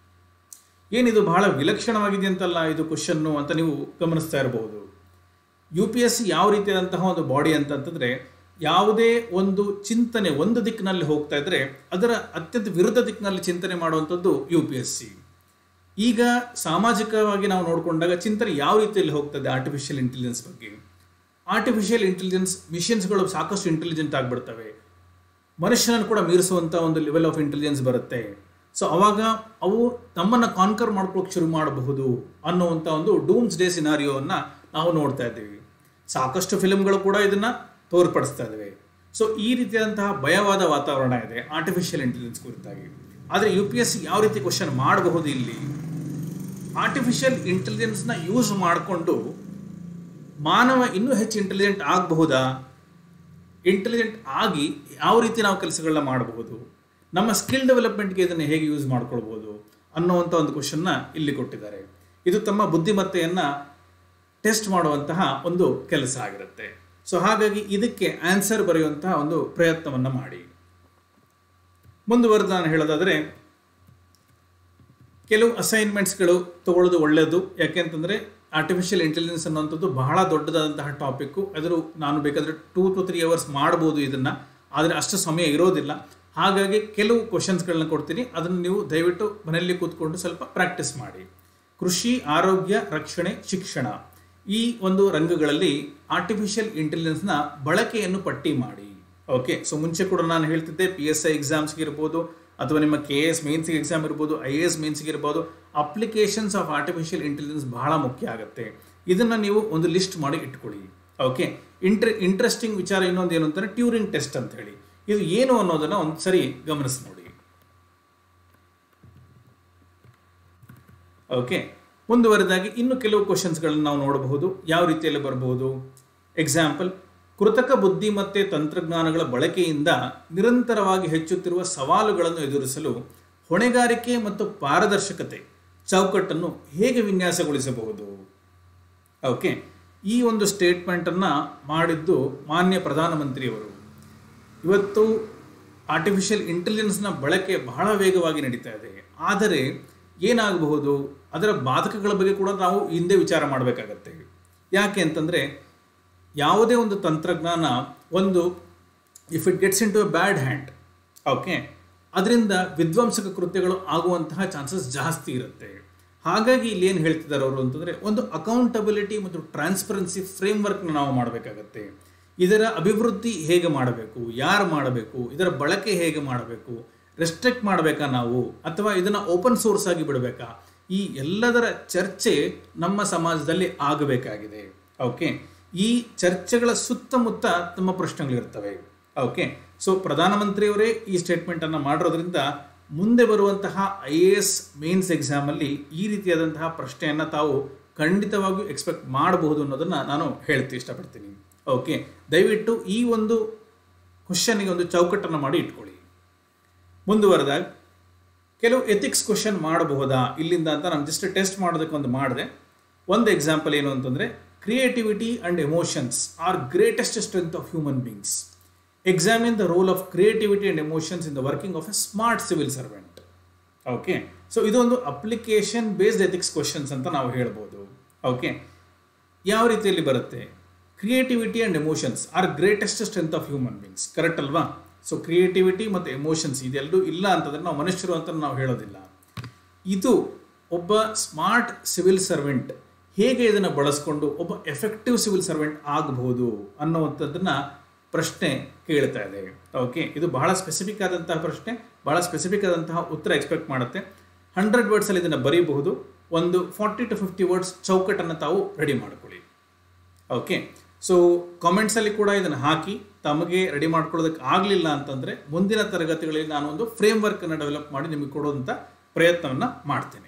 ಏನಿದು ಬಹಳ ವಿಲಕ್ಷಣವಾಗಿದೆ ಅಂತಲ್ಲ ಇದು ಕ್ವಶನ್ನು ಅಂತ ನೀವು ಗಮನಿಸ್ತಾ ಇರಬಹುದು ಯು ಪಿ ಎಸ್ ಸಿ ಯಾವ ರೀತಿಯಾದಂತಹ ಒಂದು ಬಾಡಿ ಅಂತಂತಂದರೆ ಯಾವುದೇ ಒಂದು ಚಿಂತನೆ ಒಂದು ದಿಕ್ಕಿನಲ್ಲಿ ಹೋಗ್ತಾ ಇದ್ರೆ ಅದರ ಅತ್ಯಂತ ವಿರುದ್ಧ ದಿಕ್ಕಿನಲ್ಲಿ ಚಿಂತನೆ ಮಾಡುವಂಥದ್ದು ಯು ಪಿ ಎಸ್ ಸಿ ಈಗ ಸಾಮಾಜಿಕವಾಗಿ ನಾವು ನೋಡಿಕೊಂಡಾಗ ಚಿಂತನೆ ಯಾವ ರೀತಿಯಲ್ಲಿ ಹೋಗ್ತದೆ ಆರ್ಟಿಫಿಷಿಯಲ್ ಇಂಟೆಲಿಜೆನ್ಸ್ ಬಗ್ಗೆ ಆರ್ಟಿಫಿಷಿಯಲ್ ಇಂಟೆಲಿಜೆನ್ಸ್ ಮಿಷನ್ಸ್ಗಳು ಸಾಕಷ್ಟು ಇಂಟೆಲಿಜೆಂಟ್ ಆಗಿಬಿಡ್ತವೆ ಮನುಷ್ಯನನ್ನು ಕೂಡ ಮೀರಿಸುವಂಥ ಒಂದು ಲೆವೆಲ್ ಆಫ್ ಇಂಟೆಲಿಜೆನ್ಸ್ ಬರುತ್ತೆ ಸೊ ಅವಾಗ ಅವು ತಮ್ಮನ್ನು ಕಾನ್ಕರ್ ಮಾಡ್ಕೊಳ್ಳೋಕೆ ಶುರು ಮಾಡಬಹುದು ಅನ್ನುವಂಥ ಒಂದು ಡೂಮ್ಸ್ ಡೇ ಸಿನಾರಿಯೋವನ್ನು ನಾವು ನೋಡ್ತಾ ಇದ್ದೀವಿ ಸಾಕಷ್ಟು ಫಿಲ್ಮ್ಗಳು ಕೂಡ ಇದನ್ನು ತೋರ್ಪಡಿಸ್ತಾ ಇದ್ದಾವೆ ಸೊ ಈ ರೀತಿಯಾದಂತಹ ಭಯವಾದ ವಾತಾವರಣ ಇದೆ ಆರ್ಟಿಫಿಷಿಯಲ್ ಇಂಟೆಲಿಜೆನ್ಸ್ ಕುರಿತಾಗಿ ಆದರೆ ಯು ಪಿ ಎಸ್ ಸಿ ಯಾವ ರೀತಿ ಕ್ವಶನ್ ಮಾಡಬಹುದು ಇಲ್ಲಿ ಆರ್ಟಿಫಿಷಿಯಲ್ ಇಂಟೆಲಿಜೆನ್ಸ್ನ ಯೂಸ್ ಮಾಡಿಕೊಂಡು ಮಾನವ ಇನ್ನೂ ಹೆಚ್ಚು ಇಂಟೆಲಿಜೆಂಟ್ ಆಗಬಹುದಾ ಇಂಟೆಲಿಜೆಂಟ್ ಆಗಿ ಯಾವ ರೀತಿ ನಾವು ಕೆಲಸಗಳನ್ನ ಮಾಡಬಹುದು ನಮ್ಮ ಸ್ಕಿಲ್ ಡೆವಲಪ್ಮೆಂಟ್ಗೆ ಇದನ್ನು ಹೇಗೆ ಯೂಸ್ ಮಾಡ್ಕೊಳ್ಬೋದು ಅನ್ನುವಂಥ ಒಂದು ಕ್ವಶನ್ನ ಇಲ್ಲಿ ಕೊಟ್ಟಿದ್ದಾರೆ ಇದು ತಮ್ಮ ಬುದ್ಧಿಮತ್ತೆಯನ್ನು ಟೆಸ್ಟ್ ಮಾಡುವಂತಹ ಒಂದು ಕೆಲಸ ಆಗಿರುತ್ತೆ ಸೊ ಹಾಗಾಗಿ ಇದಕ್ಕೆ ಆನ್ಸರ್ ಬರೆಯುವಂತಹ ಒಂದು ಪ್ರಯತ್ನವನ್ನು ಮಾಡಿ ಮುಂದುವರೆದು ನಾನು ಹೇಳೋದಾದರೆ ಕೆಲವು ಅಸೈನ್ಮೆಂಟ್ಸ್ಗಳು ತಗೊಳ್ಳೋದು ಒಳ್ಳೆಯದು ಯಾಕೆಂತಂದರೆ ಆರ್ಟಿಫಿಷಿಯಲ್ ಇಂಟೆಲಿಜೆನ್ಸ್ ಅನ್ನೋಂಥದ್ದು ಬಹಳ ದೊಡ್ಡದಾದಂತಹ ಟಾಪಿಕ್ಕು ಅದ್ರ ನಾನು ಬೇಕಾದರೆ ಟೂ ಟು ತ್ರೀ ಅವರ್ಸ್ ಮಾಡ್ಬೋದು ಇದನ್ನು ಆದರೆ ಅಷ್ಟು ಸಮಯ ಇರೋದಿಲ್ಲ ಹಾಗಾಗಿ ಕೆಲವು ಕ್ವಶನ್ಸ್ಗಳನ್ನ ಕೊಡ್ತೀನಿ ಅದನ್ನು ನೀವು ದಯವಿಟ್ಟು ಮನೆಯಲ್ಲಿ ಕೂತ್ಕೊಂಡು ಸ್ವಲ್ಪ ಪ್ರಾಕ್ಟೀಸ್ ಮಾಡಿ ಕೃಷಿ ಆರೋಗ್ಯ ರಕ್ಷಣೆ ಶಿಕ್ಷಣ ಈ ಒಂದು ರಂಗಗಳಲ್ಲಿ ಆರ್ಟಿಫಿಷಿಯಲ್ ಇಂಟೆಲಿಜೆನ್ಸ್ನ ಬಳಕೆಯನ್ನು ಪಟ್ಟಿ ಮಾಡಿ ಓಕೆ ಸೊ ಮುಂಚೆ ಕೂಡ ನಾನು ಹೇಳ್ತಿದ್ದೆ ಪಿ ಎಸ್ ಐ ಎಕ್ಸಾಮ್ಸ್ಗೆ ಇರ್ಬೋದು ಅಥವಾ ನಿಮ್ಮ ಕೆ ಎಸ್ ಮೇನ್ಸ್ಗೆ ಎಕ್ಸಾಮ್ ಇರ್ಬೋದು ಐ ಎ ಎಸ್ ಮೇನ್ಸ್ಗೆ ಇರ್ಬೋದು ಅಪ್ಲಿಕೇಶನ್ಸ್ ಆಫ್ ಆರ್ಟಿಫಿಷಿಯಲ್ ಇಂಟೆಲಿಜೆನ್ಸ್ ಬಹಳ ಮುಖ್ಯ ಆಗುತ್ತೆ ಇದನ್ನು ನೀವು ಒಂದು ಲಿಸ್ಟ್ ಮಾಡಿ ಇಟ್ಕೊಳ್ಳಿ ಓಕೆ ಇಂಟ್ರೆ ಇಂಟ್ರೆಸ್ಟಿಂಗ್ ವಿಚಾರ ಇನ್ನೊಂದು ಏನು ಅಂತಂದರೆ ಟ್ಯೂರಿಂಗ್ ಟೆಸ್ಟ್ ಅಂತ ಹೇಳಿ ಇದು ಏನು ಅನ್ನೋದನ್ನು ಒಂದು ಸರಿ ಗಮನಿಸಿ ನೋಡಿ ಓಕೆ ಮುಂದುವರೆದಾಗಿ ಇನ್ನು ಕೆಲವು ಕ್ವಶನ್ಸ್ಗಳನ್ನು ನಾವು ನೋಡಬಹುದು ಯಾವ ರೀತಿಯಲ್ಲಿ ಬರಬಹುದು ಎಕ್ಸಾಂಪಲ್ ಕೃತಕ ಬುದ್ಧಿಮತ್ತೆ ತಂತ್ರಜ್ಞಾನಗಳ ಬಳಕೆಯಿಂದ ನಿರಂತರವಾಗಿ ಹೆಚ್ಚುತ್ತಿರುವ ಸವಾಲುಗಳನ್ನು ಎದುರಿಸಲು ಹೊಣೆಗಾರಿಕೆ ಮತ್ತು ಪಾರದರ್ಶಕತೆ ಚೌಕಟ್ಟನ್ನು ಹೇಗೆ ವಿನ್ಯಾಸಗೊಳಿಸಬಹುದು ಓಕೆ ಈ ಒಂದು ಸ್ಟೇಟ್ಮೆಂಟನ್ನು ಮಾಡಿದ್ದು ಮಾನ್ಯ ಪ್ರಧಾನಮಂತ್ರಿಯವರು ಇವತ್ತು ಆರ್ಟಿಫಿಷಿಯಲ್ ಇಂಟೆಲಿಜೆನ್ಸ್ನ ಬಳಕೆ ಬಹಳ ವೇಗವಾಗಿ ನಡೀತಾ ಇದೆ ಆದರೆ ಏನಾಗಬಹುದು ಅದರ ಬಾಧಕಗಳ ಬಗ್ಗೆ ಕೂಡ ನಾವು ಹಿಂದೆ ವಿಚಾರ ಮಾಡಬೇಕಾಗತ್ತೆ ಯಾಕೆ ಅಂತಂದರೆ ಯಾವುದೇ ಒಂದು ತಂತ್ರಜ್ಞಾನ ಒಂದು if it gets into a bad hand okay ಅದರಿಂದ ವಿಧ್ವಂಸಕ ಕೃತ್ಯಗಳು ಆಗುವಂತಹ ಚಾನ್ಸಸ್ ಜಾಸ್ತಿ ಇರುತ್ತೆ ಹಾಗಾಗಿ ಇಲ್ಲಿ ಏನು ಹೇಳ್ತಿದ್ದಾರೆ ಅವರು ಅಂತಂದರೆ ಒಂದು ಅಕೌಂಟಬಿಲಿಟಿ ಮತ್ತು ಟ್ರಾನ್ಸ್ಪರೆನ್ಸಿ ಫ್ರೇಮ್ವರ್ಕ್ನ ನಾವು ಮಾಡಬೇಕಾಗತ್ತೆ ಇದರ ಅಭಿವೃದ್ಧಿ ಹೇಗೆ ಮಾಡಬೇಕು ಯಾರು ಮಾಡಬೇಕು ಇದರ ಬಳಕೆ ಹೇಗೆ ಮಾಡಬೇಕು ರೆಸ್ಟ್ರಿಕ್ಟ್ ಮಾಡಬೇಕಾ ನಾವು ಅಥವಾ ಇದನ್ನು ಓಪನ್ ಸೋರ್ಸ್ ಆಗಿ ಬಿಡಬೇಕಾ ಈ ಎಲ್ಲದರ ಚರ್ಚೆ ನಮ್ಮ ಸಮಾಜದಲ್ಲಿ ಆಗಬೇಕಾಗಿದೆ ಓಕೆ ಈ ಚರ್ಚೆಗಳ ಸುತ್ತಮುತ್ತ ತಮ್ಮ ಪ್ರಶ್ನೆಗಳಿರ್ತವೆ ಓಕೆ ಸೊ ಪ್ರಧಾನಮಂತ್ರಿಯವರೇ ಈ ಸ್ಟೇಟ್ಮೆಂಟನ್ನು ಮಾಡಿರೋದ್ರಿಂದ ಮುಂದೆ ಬರುವಂತಹ ಐ ಎ ಎಸ್ ಮೇನ್ಸ್ ಎಕ್ಸಾಮಲ್ಲಿ ಈ ರೀತಿಯಾದಂತಹ ಪ್ರಶ್ನೆಯನ್ನು ತಾವು ಖಂಡಿತವಾಗಿಯೂ ಎಕ್ಸ್ಪೆಕ್ಟ್ ಮಾಡಬಹುದು ಅನ್ನೋದನ್ನು ನಾನು ಹೇಳ್ತಿ ಇಷ್ಟಪಡ್ತೀನಿ ಓಕೆ ದಯವಿಟ್ಟು ಈ ಒಂದು ಕ್ವಶನಿಗೆ ಒಂದು ಚೌಕಟ್ಟನ್ನು ಮಾಡಿ ಇಟ್ಕೊಳ್ಳಿ ಮುಂದುವರೆದಾಗ ಕೆಲವು ಎಥಿಕ್ಸ್ ಕ್ವಶನ್ ಮಾಡಬಹುದಾ ಇಲ್ಲಿಂದ ಅಂತ ನಾನು ಜಸ್ಟ್ ಟೆಸ್ಟ್ ಮಾಡೋದಕ್ಕೆ ಒಂದು ಮಾಡಿದೆ ಒಂದು ಎಕ್ಸಾಂಪಲ್ ಏನು ಅಂತಂದರೆ creativity and emotions are greatest strength of human beings examine the role of creativity and emotions in the working of a smart civil servant okay so ಇದೊಂದು ಅಪ್ಲಿಕೇಶನ್ ಬೇಸ್ಡ್ ಎಥಿಕ್ಸ್ ಕ್ವಶನ್ಸ್ ಅಂತ ನಾವು ಹೇಳ್ಬೋದು okay ಯಾವ ರೀತಿಯಲ್ಲಿ ಬರುತ್ತೆ creativity and emotions are greatest strength of human beings correct ಅಲ್ವಾ so creativity ಮತ್ತು emotions ಇದೆಲ್ಲೂ ಇಲ್ಲ ಅಂತಂದರೆ ನಾವು ಮನುಷ್ಯರು ಅಂತ ನಾವು ಹೇಳೋದಿಲ್ಲ ಇದು ಒಬ್ಬ ಸ್ಮಾರ್ಟ್ ಸಿವಿಲ್ ಸರ್ವೆಂಟ್ ಹೇಗೆ ಇದನ್ನು ಬಳಸ್ಕೊಂಡು ಒಬ್ಬ ಎಫೆಕ್ಟಿವ್ ಸಿವಿಲ್ ಸರ್ವೆಂಟ್ ಆಗಬಹುದು ಅನ್ನುವಂಥದ್ದನ್ನು ಪ್ರಶ್ನೆ ಕೇಳ್ತಾ ಇದೆ ಓಕೆ ಇದು ಬಹಳ ಸ್ಪೆಸಿಫಿಕ್ ಆದಂತಹ ಪ್ರಶ್ನೆ ಬಹಳ ಸ್ಪೆಸಿಫಿಕ್ ಆದಂತಹ ಉತ್ತರ ಎಕ್ಸ್ಪೆಕ್ಟ್ ಮಾಡುತ್ತೆ ಹಂಡ್ರೆಡ್ ವರ್ಡ್ಸಲ್ಲಿ ಇದನ್ನು ಬರೀಬಹುದು ಒಂದು ಫಾರ್ಟಿ ಟು ಫಿಫ್ಟಿ ವರ್ಡ್ಸ್ ಚೌಕಟ್ಟನ್ನು ತಾವು ರೆಡಿ ಮಾಡ್ಕೊಳ್ಳಿ ಓಕೆ ಸೊ ಕಾಮೆಂಟ್ಸಲ್ಲಿ ಕೂಡ ಇದನ್ನು ಹಾಕಿ ತಮಗೆ ರೆಡಿ ಮಾಡ್ಕೊಳ್ಳೋದಕ್ಕೆ ಆಗಲಿಲ್ಲ ಅಂತಂದರೆ ಮುಂದಿನ ತರಗತಿಗಳಲ್ಲಿ ನಾನು ಒಂದು ಫ್ರೇಮ್ ವರ್ಕನ್ನು ಡೆವಲಪ್ ಮಾಡಿ ನಿಮಗೆ ಕೊಡುವಂಥ ಪ್ರಯತ್ನವನ್ನು ಮಾಡ್ತೇನೆ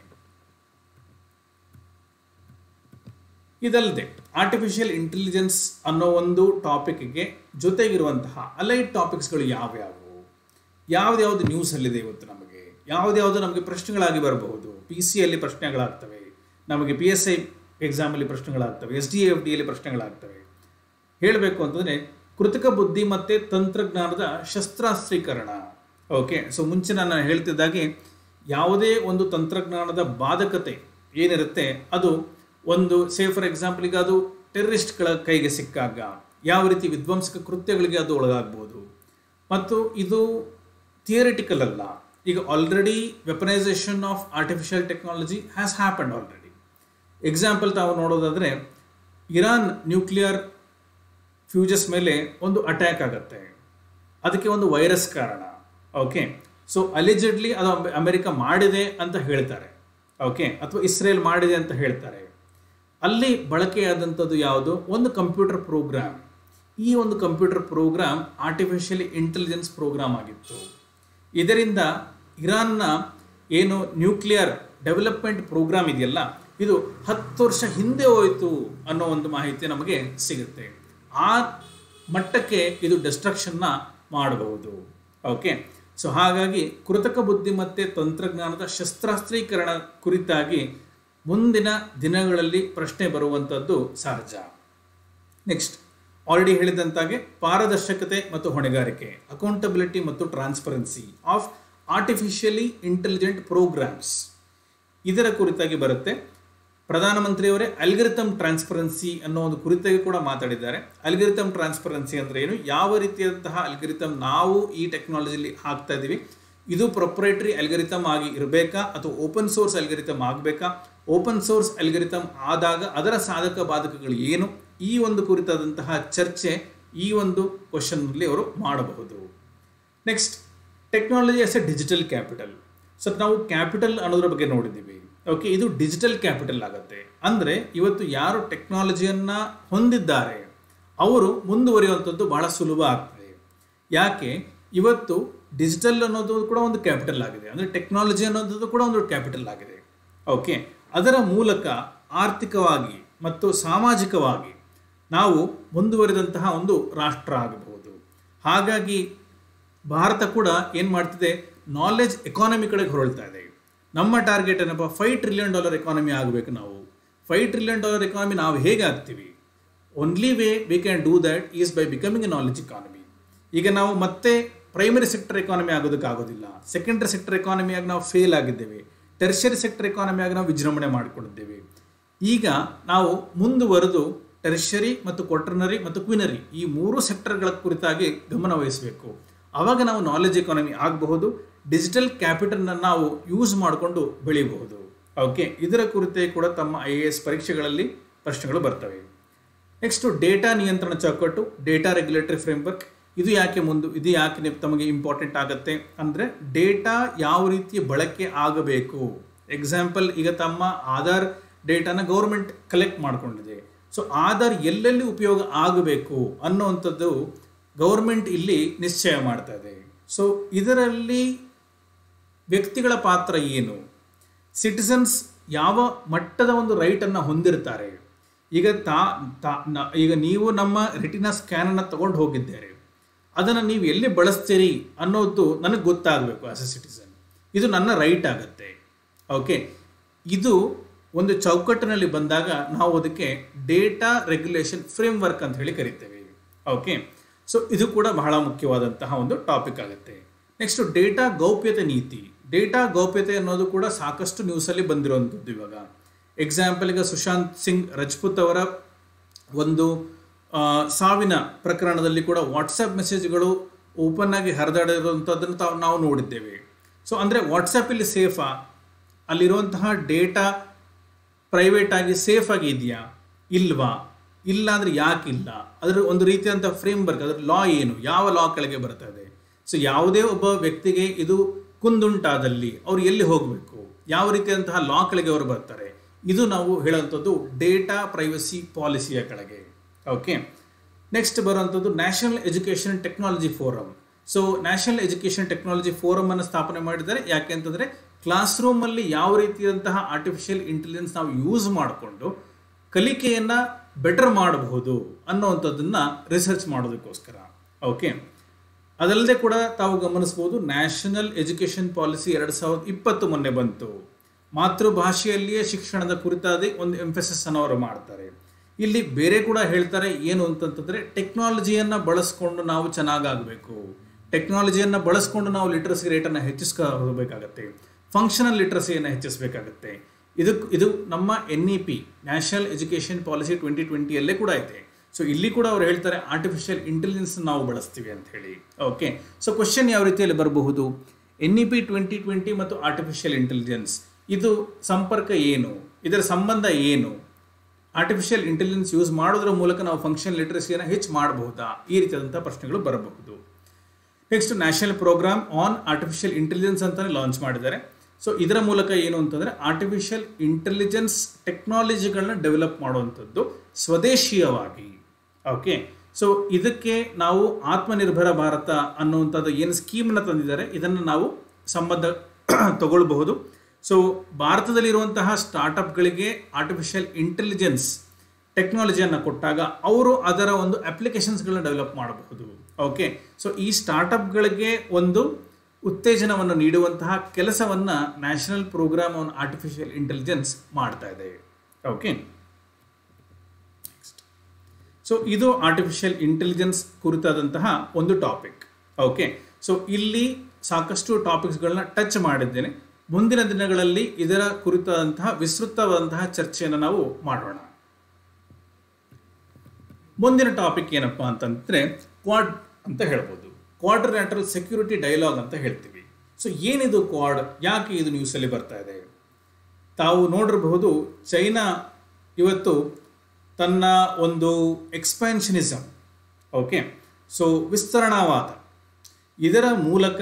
ಇದಲ್ಲದೆ ಆರ್ಟಿಫಿಷಿಯಲ್ ಇಂಟೆಲಿಜೆನ್ಸ್ ಅನ್ನೋ ಒಂದು ಟಾಪಿಕ್ಗೆ ಜೊತೆಗಿರುವಂತಹ ಅಲೈಟ್ ಟಾಪಿಕ್ಸ್ಗಳು ಯಾವ್ಯಾವು ಯಾವ್ದ್ಯಾವ್ದು ನ್ಯೂಸಲ್ಲಿದೆ ಇವತ್ತು ನಮಗೆ ಯಾವ್ದ್ಯಾವುದು ನಮಗೆ ಪ್ರಶ್ನೆಗಳಾಗಿ ಬರಬಹುದು ಪಿ ಸಿ ಅಲ್ಲಿ ಪ್ರಶ್ನೆಗಳಾಗ್ತವೆ ನಮಗೆ ಪಿ ಎಸ್ ಐ ಎಕ್ಸಾಮಲ್ಲಿ ಪ್ರಶ್ನೆಗಳಾಗ್ತವೆ ಎಸ್ ಡಿ ಎಫ್ ಡಿಯಲ್ಲಿ ಪ್ರಶ್ನೆಗಳಾಗ್ತವೆ ಹೇಳಬೇಕು ಅಂತಂದರೆ ಕೃತಕ ಬುದ್ಧಿ ಮತ್ತು ತಂತ್ರಜ್ಞಾನದ ಶಸ್ತ್ರಾಸ್ತ್ರೀಕರಣ ಓಕೆ ಸೊ ಮುಂಚೆ ನಾನು ಹೇಳ್ತಿದ್ದಾಗೆ ಯಾವುದೇ ಒಂದು ತಂತ್ರಜ್ಞಾನದ ಬಾಧಕತೆ ಏನಿರುತ್ತೆ ಅದು ಒಂದು ಸೇ ಫಾರ್ ಎಕ್ಸಾಂಪಲ್ ಈಗ ಅದು ಟೆರರಿಸ್ಟ್ಗಳ ಕೈಗೆ ಸಿಕ್ಕಾಗ ಯಾವ ರೀತಿ ವಿಧ್ವಂಸಕ ಕೃತ್ಯಗಳಿಗೆ ಅದು ಒಳಗಾಗ್ಬೋದು ಮತ್ತು ಇದು ಥಿಯರಿಟಿಕಲ್ ಅಲ್ಲ ಈಗ already weaponisation of artificial technology has happen already example ತಾವು ನೋಡೋದಾದರೆ ಇರಾನ್ ನ್ಯೂಕ್ಲಿಯರ್ ಫ್ಯೂಜಸ್ ಮೇಲೆ ಒಂದು ಅಟ್ಯಾಕ್ ಆಗುತ್ತೆ ಅದಕ್ಕೆ ಒಂದು ವೈರಸ್ ಕಾರಣ ಓಕೆ ಸೊ ಅಲಿಜೆಡ್ಲಿ ಅದು ಅಮೆ- ಅಮೆರಿಕ ಮಾಡಿದೆ ಅಂತ ಹೇಳ್ತಾರೆ ಓಕೆ ಅಥವಾ ಇಸ್ರೇಲ್ ಮಾಡಿದೆ ಅಂತ ಹೇಳ್ತಾರೆ ಅಲ್ಲಿ ಬಳಕೆಯಾದಂಥದ್ದು ಯಾವುದು ಒಂದು ಕಂಪ್ಯೂಟರ್ ಪ್ರೋಗ್ರಾಮ್ ಈ ಒಂದು computer program artificially intelligence program ಆಗಿತ್ತು ಇದರಿಂದ ಇರಾನ್ನ ಏನು ನ್ಯೂಕ್ಲಿಯರ್ ಡೆವಲಪ್ಮೆಂಟ್ ಪ್ರೋಗ್ರಾಮ್ ಇದೆಯಲ್ಲ ಇದು ಹತ್ತು ವರ್ಷ ಹಿಂದೆ ಹೋಯಿತು ಅನ್ನೋ ಒಂದು ಮಾಹಿತಿ ನಮಗೆ ಸಿಗುತ್ತೆ ಆ ಮಟ್ಟಕ್ಕೆ ಇದು ಡಿಸ್ಟ್ರಕ್ಷನ್ನ ಮಾಡಬಹುದು ಓಕೆ ಸೊ ಹಾಗಾಗಿ ಕೃತಕ ಬುದ್ಧಿಮತ್ತೆ ತಂತ್ರಜ್ಞಾನದ ಶಸ್ತ್ರಾಸ್ತ್ರೀಕರಣ ಕುರಿತಾಗಿ ಮುಂದಿನ ದಿನಗಳಲ್ಲಿ ಪ್ರಶ್ನೆ ಬರುವಂಥದ್ದು ಸಹಜ ನೆಕ್ಸ್ಟ್ ಆಲ್ರೆಡಿ ಹೇಳಿದಂತಾಗೆ ಪಾರದರ್ಶಕತೆ ಮತ್ತು ಹೊಣೆಗಾರಿಕೆ ಅಕೌಂಟಬಿಲಿಟಿ ಮತ್ತು transparency of artificially intelligent programs ಇದರ ಕುರಿತಾಗಿ ಬರುತ್ತೆ ಪ್ರಧಾನಮಂತ್ರಿಯವರೇ ಅಲ್ಗರಿತಮ್ ಟ್ರಾನ್ಸ್ಪರೆನ್ಸಿ ಅನ್ನೋ ಒಂದು ಕುರಿತಾಗಿ ಕೂಡ ಮಾತಾಡಿದ್ದಾರೆ ಅಲ್ಗರಿತಮ್ ಟ್ರಾನ್ಸ್ಪರೆನ್ಸಿ ಅಂದ್ರೆ ಏನು ಯಾವ ರೀತಿಯಾದಂತಹ ಅಲ್ಗರಿತಮ್ ನಾವು ಈ ಟೆಕ್ನಾಲಜಿಲಿ ಹಾಕ್ತಾ ಇದ್ದೀವಿ ಇದು ಪ್ರೊಪ್ರೈಟರಿ ಅಲ್ಗರಿತಮ್ ಆಗಿ ಇರಬೇಕಾ ಅಥವಾ ಓಪನ್ ಸೋರ್ಸ್ ಅಲ್ಗರಿತಮ್ ಆಗಬೇಕಾ ಓಪನ್ ಸೋರ್ಸ್ ಅಲ್ಗರಿತಮ್ ಆದಾಗ ಅದರ ಸಾಧಕ ಬಾಧಕಗಳು ಏನು ಈ ಒಂದು ಕುರಿತಾದಂತಹ ಚರ್ಚೆ ಈ ಒಂದು ಕ್ವಶನ್ನಲ್ಲಿ ಅವರು ಮಾಡಬಹುದು next technology S A digital capital so ನಾವು ಕ್ಯಾಪಿಟಲ್ ಅನ್ನೋದ್ರ ಬಗ್ಗೆ ನೋಡಿದ್ದೀವಿ ಓಕೆ ಇದು ಡಿಜಿಟಲ್ ಕ್ಯಾಪಿಟಲ್ ಆಗುತ್ತೆ ಅಂದರೆ ಇವತ್ತು ಯಾರು ಟೆಕ್ನಾಲಜಿಯನ್ನು ಹೊಂದಿದ್ದಾರೆ ಅವರು ಮುಂದುವರಿಯುವಂಥದ್ದು ಬಹಳ ಸುಲಭ ಆಗ್ತದೆ ಯಾಕೆ ಇವತ್ತು ಡಿಜಿಟಲ್ ಅನ್ನೋದು ಕೂಡ ಒಂದು ಕ್ಯಾಪಿಟಲ್ ಆಗಿದೆ ಅಂದರೆ ಟೆಕ್ನಾಲಜಿ ಅನ್ನೋದು ಕೂಡ ಒಂದು ಕ್ಯಾಪಿಟಲ್ ಆಗಿದೆ ಓಕೆ ಅದರ ಮೂಲಕ ಆರ್ಥಿಕವಾಗಿ ಮತ್ತು ಸಾಮಾಜಿಕವಾಗಿ ನಾವು ಮುಂದುವರಿದಂತಹ ಒಂದು ರಾಷ್ಟ್ರ ಆಗಬಹುದು ಹಾಗಾಗಿ ಭಾರತ ಕೂಡ ಏನು ಮಾಡ್ತಿದೆ ನಾಲೆಜ್ ಎಕಾನಮಿ ಕಡೆಗೆ ಹೊರಳ್ತಾ ಇದೆ ನಮ್ಮ ಟಾರ್ಗೆಟ್ ಏನಪ್ಪ ಫೈವ್ ಟ್ರಿಲಿಯನ್ ಡಾಲರ್ ಎಕಾನಮಿ ಆಗಬೇಕು ನಾವು ಫೈವ್ ಟ್ರಿಲಿಯನ್ ಡಾಲರ್ ಎಕಾನಮಿ ನಾವು ಹೇಗೆ ಆಗ್ತೀವಿ only way we can do that is by becoming a knowledge economy ಈಗ ನಾವು ಮತ್ತೆ ಪ್ರೈಮರಿ ಸೆಕ್ಟರ್ ಎಕಾನಮಿ ಆಗೋದಕ್ಕಾಗೋದಿಲ್ಲ ಸೆಕೆಂಡರಿ ಸೆಕ್ಟರ್ ಎಕಾನಮಿಯಾಗಿ ನಾವು ಫೇಲ್ ಆಗಿದ್ದೇವೆ ಟೆರ್ಷರಿ ಸೆಕ್ಟರ್ ಎಕಾನಮಿಯಾಗಿ ನಾವು ವಿಜೃಂಭಣೆ ಮಾಡಿಕೊಂಡಿದ್ದೇವೆ ಈಗ ನಾವು ಮುಂದುವರೆದು ಟೆರ್ಷರಿ ಮತ್ತು ಕ್ವಾಟರ್ನರಿ ಮತ್ತು ಕ್ವಿನರಿ ಈ ಮೂರು ಸೆಕ್ಟರ್ಗಳ ಕುರಿತಾಗಿ ಗಮನ ವಹಿಸಬೇಕು ಆವಾಗ ನಾವು ನಾಲೆಜ್ ಎಕಾನಮಿ ಆಗಬಹುದು ಡಿಜಿಟಲ್ ಕ್ಯಾಪಿಟಲ್ನ ನಾವು ಯೂಸ್ ಮಾಡಿಕೊಂಡು ಬೆಳೆಯಬಹುದು ಓಕೆ ಇದರ ಕುರಿತೇ ಕೂಡ ತಮ್ಮ ಐ ಎ ಎಸ್ ಪರೀಕ್ಷೆಗಳಲ್ಲಿ ಪ್ರಶ್ನೆಗಳು ಬರ್ತವೆ ನೆಕ್ಸ್ಟು ಡೇಟಾ ನಿಯಂತ್ರಣ ಚೌಕಟ್ಟು ಡೇಟಾ ರೆಗ್ಯುಲೇಟರಿ ಫ್ರೇಮ್ವರ್ಕ್ ಇದು ಯಾಕೆ ಮುಂದೆ ಇದು ಯಾಕೆ ನಿಮ್- ತಮಗೆ ಇಂಪಾರ್ಟೆಂಟ್ ಆಗುತ್ತೆ ಅಂದರೆ ಡೇಟಾ ಯಾವ ರೀತಿ ಬಳಕೆ ಆಗಬೇಕು ಎಕ್ಸಾಂಪಲ್ ಈಗ ತಮ್ಮ ಆಧಾರ್ ಡೇಟಾನ ಗೌರ್ಮೆಂಟ್ ಕಲೆಕ್ಟ್ ಮಾಡ್ಕೊಂಡಿದೆ ಸೊ ಆಧಾರ್ ಎಲ್ಲೆಲ್ಲಿ ಉಪಯೋಗ ಆಗಬೇಕು ಅನ್ನುವಂಥದ್ದು ಗೌರ್ಮೆಂಟ್ ಇಲ್ಲಿ ನಿಶ್ಚಯ ಮಾಡ್ತಾ ಇದೆ ಸೊ ಇದರಲ್ಲಿ ವ್ಯಕ್ತಿಗಳ ಪಾತ್ರ ಏನು ಸಿಟಿಸನ್ಸ್ ಯಾವ ಮಟ್ಟದ ಒಂದು ರೈಟನ್ನು ಹೊಂದಿರ್ತಾರೆ ಈಗ ತಾ ತಾ- ನ- ಈಗ ನೀವು ನಮ್ಮ ರೆಟಿನಾ ಸ್ಕ್ಯಾನನ್ನು ತಗೊಂಡು ಹೋಗಿದ್ದೀರಿ ಅದನ್ನು ನೀವು ಎಲ್ಲಿ ಬಳಸ್ತೀರಿ ಅನ್ನೋದು ನನಗೆ ಗೊತ್ತಾಗಬೇಕು ಆಸ್ ಎ ಸಿಟಿಸನ್ ಇದು ನನ್ನ ರೈಟ್ ಆಗುತ್ತೆ ಓಕೆ ಇದು ಒಂದು ಚೌಕಟ್ಟಿನಲ್ಲಿ ಬಂದಾಗ ನಾವು ಅದಕ್ಕೆ ಡೇಟಾ ರೆಗ್ಯುಲೇಷನ್ ಫ್ರೇಮ್ವರ್ಕ್ ಅಂತ ಹೇಳಿ ಕರಿತೇವೆ ಓಕೆ ಸೊ ಇದು ಕೂಡ ಬಹಳ ಮುಖ್ಯವಾದಂತಹ ಒಂದು ಟಾಪಿಕ್ ಆಗುತ್ತೆ ನೆಕ್ಸ್ಟ್ ಡೇಟಾ ಗೌಪ್ಯತೆ ನೀತಿ ಡೇಟಾ ಗೌಪ್ಯತೆ ಅನ್ನೋದು ಕೂಡ ಸಾಕಷ್ಟು ನ್ಯೂಸಲ್ಲಿ ಬಂದಿರುವಂಥದ್ದು ಇವಾಗ ಎಕ್ಸಾಂಪಲ್ ಈಗ ಸುಶಾಂತ್ ಸಿಂಗ್ ರಜಪೂತ್ ಅವರ ಒಂದು ಆ, ಸಾವಿನ ಪ್ರಕರಣದಲ್ಲಿ ಕೂಡ ವಾಟ್ಸಪ್ ಮೆಸೇಜ್ಗಳು ಓಪನ್ ಆಗಿ ಹರಿದಾಡಿರುವಂಥದ್ದನ್ನು ತಾವು ನಾವು ನೋಡಿದ್ದೇವೆ ಸೊ ಅಂದರೆ ವಾಟ್ಸಪ್ಪಲ್ಲಿ ಸೇಫಾ ಅಲ್ಲಿರುವಂತಹ ಡೇಟಾ ಪ್ರೈವೇಟ್ ಆಗಿ ಸೇಫ್ ಆಗಿ ಇದೆಯಾ ಇಲ್ವಾ ಇಲ್ಲ ಅಂದರೆ ಯಾಕಿಲ್ಲ ಅದರ ಒಂದು ರೀತಿಯಾದಂಥ ಫ್ರೇಮ್ವರ್ಕ್ ಅದರ ಲಾ ಏನು ಯಾವ ಲಾ ಕೆಳಗೆ ಬರ್ತಾ ಇದೆ ಸೊ ಯಾವುದೇ ಒಬ್ಬ ವ್ಯಕ್ತಿಗೆ ಇದು ಕುಂದುಂಟಾದಲ್ಲಿ ಅವ್ರು ಎಲ್ಲಿ ಹೋಗಬೇಕು ಯಾವ ರೀತಿಯಾದಂತಹ ಲಾ ಕೆಳಗೆ ಅವರು ಬರ್ತಾರೆ ಇದು ನಾವು ಹೇಳುವಂಥದ್ದು ಡೇಟಾ ಪ್ರೈವಸಿ ಪಾಲಿಸಿಯ ಕೆಳಗೆ ಓಕೆ ನೆಕ್ಸ್ಟ್ ಬರುವಂಥದ್ದು national education technology forum so national education technology forum ಅನ್ನು ಸ್ಥಾಪನೆ ಮಾಡಿದ್ದಾರೆ ಯಾಕೆ ಅಂತಂದರೆ ಕ್ಲಾಸ್ ರೂಮಲ್ಲಿ ಯಾವ ರೀತಿಯಾದಂತಹ ಆರ್ಟಿಫಿಷಿಯಲ್ ಇಂಟೆಲಿಜೆನ್ಸ್ ನಾವು ಯೂಸ್ ಮಾಡಿಕೊಂಡು ಕಲಿಕೆಯನ್ನು ಬೆಟರ್ ಮಾಡಬಹುದು ಅನ್ನೋವಂಥದ್ದನ್ನು ರಿಸರ್ಚ್ ಮಾಡೋದಕ್ಕೋಸ್ಕರ ಓಕೆ ಅದಲ್ಲದೆ ಕೂಡ ತಾವು ಗಮನಿಸ್ಬೋದು ನ್ಯಾಷನಲ್ ಎಜುಕೇಷನ್ ಪಾಲಿಸಿ ಎರಡು ಸಾವಿರದ ಇಪ್ಪತ್ತು ಮೊನ್ನೆ ಬಂತು ಮಾತೃಭಾಷೆಯಲ್ಲಿಯೇ ಶಿಕ್ಷಣದ ಕುರಿತಾದ ಒಂದು ಎಂಫೆಸಿಸ್ ಅನ್ನು ಅವರು ಮಾಡ್ತಾರೆ ಇಲ್ಲಿ ಬೇರೆ ಕೂಡ ಹೇಳ್ತಾರೆ ಏನು ಅಂತಂತಂದ್ರೆ ಟೆಕ್ನಾಲಜಿಯನ್ನು ಬಳಸ್ಕೊಂಡು ನಾವು ಚೆನ್ನಾಗಾಗಬೇಕು ಟೆಕ್ನಾಲಜಿಯನ್ನು ಬಳಸ್ಕೊಂಡು ನಾವು ಲಿಟ್ರಸಿ ರೇಟನ್ನು ಹೆಚ್ಚಿಸ್ಕೋಬೇಕಾಗತ್ತೆ ಫಂಕ್ಷನಲ್ ಲಿಟ್ರಸಿಯನ್ನು ಹೆಚ್ಚಿಸಬೇಕಾಗತ್ತೆ ಇದಕ್ಕೆ ಇದು ನಮ್ಮ N E P national education policy twenty ಟ್ವೆಂಟಿಯಲ್ಲೇ ಕೂಡ ಐತೆ ಸೊ ಇಲ್ಲಿ ಕೂಡ ಅವ್ರು ಹೇಳ್ತಾರೆ ಆರ್ಟಿಫಿಷಿಯಲ್ ಇಂಟೆಲಿಜೆನ್ಸ್ ನಾವು ಬಳಸ್ತೀವಿ ಅಂತ ಹೇಳಿ ಓಕೆ ಸೊ ಕ್ವಶನ್ ಯಾವ ರೀತಿಯಲ್ಲಿ ಬರಬಹುದು N E P twenty twenty ಮತ್ತು ಆರ್ಟಿಫಿಷಿಯಲ್ ಇಂಟೆಲಿಜೆನ್ಸ್ ಇದು ಸಂಪರ್ಕ ಏನು ಇದರ ಸಂಬಂಧ ಏನು ಆರ್ಟಿಫಿಷಿಯಲ್ ಇಂಟೆಲಿಜೆನ್ಸ್ ಯೂಸ್ ಮಾಡೋದ್ರ ಮೂಲಕ ನಾವು ಫಂಕ್ಷನ್ ಲಿಟ್ರಸಿಯನ್ನು ಹೆಚ್ಚು ಮಾಡಬಹುದಾ ಈ ರೀತಿಯಾದಂಥ ಪ್ರಶ್ನೆಗಳು ಬರಬಹುದು next national program on artificial intelligence ಅಂತಾನೆ ಲಾಂಚ್ ಮಾಡಿದ್ದಾರೆ ಸೊ ಇದರ ಮೂಲಕ ಏನು ಅಂತಂದರೆ ಆರ್ಟಿಫಿಷಿಯಲ್ ಇಂಟೆಲಿಜೆನ್ಸ್ ಟೆಕ್ನಾಲಜಿಗಳನ್ನ ಡೆವಲಪ್ ಮಾಡುವಂಥದ್ದು ಸ್ವದೇಶೀಯವಾಗಿ ಓಕೆ ಸೊ ಇದಕ್ಕೆ ನಾವು ಆತ್ಮನಿರ್ಭರ ಭಾರತ ಅನ್ನುವಂಥದ್ದು ಏನು ಸ್ಕೀಮನ್ನು ತಂದಿದ್ದಾರೆ ಇದನ್ನು ನಾವು ಸಂಬಂಧ ತಗೊಳ್ಬಹುದು ಸೊ ಭಾರತದಲ್ಲಿರುವಂತಹ ಸ್ಟಾರ್ಟಪ್ಗಳಿಗೆ ಆರ್ಟಿಫಿಷಿಯಲ್ ಇಂಟೆಲಿಜೆನ್ಸ್ ಟೆಕ್ನಾಲಜಿಯನ್ನು ಕೊಟ್ಟಾಗ ಅವರು ಅದರ ಒಂದು ಅಪ್ಲಿಕೇಶನ್ಸ್ಗಳನ್ನ ಡೆವಲಪ್ ಮಾಡಬಹುದು ಓಕೆ ಸೊ ಈ ಸ್ಟಾರ್ಟಪ್ಗಳಿಗೆ ಒಂದು ಉತ್ತೇಜನವನ್ನು ನೀಡುವಂತಹ ಕೆಲಸವನ್ನು national program on artificial intelligence ಮಾಡ್ತಾ ಇದೆ ಓಕೆ ಸೊ ಇದು ಆರ್ಟಿಫಿಷಿಯಲ್ ಇಂಟೆಲಿಜೆನ್ಸ್ ಕುರಿತಾದಂತಹ ಒಂದು ಟಾಪಿಕ್ ಓಕೆ ಸೊ ಇಲ್ಲಿ ಸಾಕಷ್ಟು ಟಾಪಿಕ್ಸ್ಗಳನ್ನ ಟಚ್ ಮಾಡಿದ್ದೇನೆ ಮುಂದಿನ ದಿನಗಳಲ್ಲಿ ಇದರ ಕುರಿತಾದಂತಹ ವಿಸ್ತೃತವಾದಂತಹ ಚರ್ಚೆಯನ್ನು ನಾವು ಮಾಡೋಣ ಮುಂದಿನ ಟಾಪಿಕ್ ಏನಪ್ಪ ಅಂತಂದ್ರೆ ಕ್ವಾಡ್ ಅಂತ ಹೇಳ್ಬೋದು ಕ್ವಾಡ್ರಿಲ್ಯಾಟ್ರಲ್ ಸೆಕ್ಯೂರಿಟಿ ಡೈಲಾಗ್ ಅಂತ ಹೇಳ್ತೀವಿ ಸೊ ಏನಿದು ಕ್ವಾಡ್ ಯಾಕೆ ಇದು ನ್ಯೂಸಲ್ಲಿ ಬರ್ತಾ ಇದೆ ತಾವು ನೋಡಿರಬಹುದು ಚೈನಾ ಇವತ್ತು ತನ್ನ ಒಂದು ಎಕ್ಸ್ಪ್ಯಾನ್ಷನಿಸಮ್ ಓಕೆ ಸೊ ವಿಸ್ತರಣಾವಾದ ಇದರ ಮೂಲಕ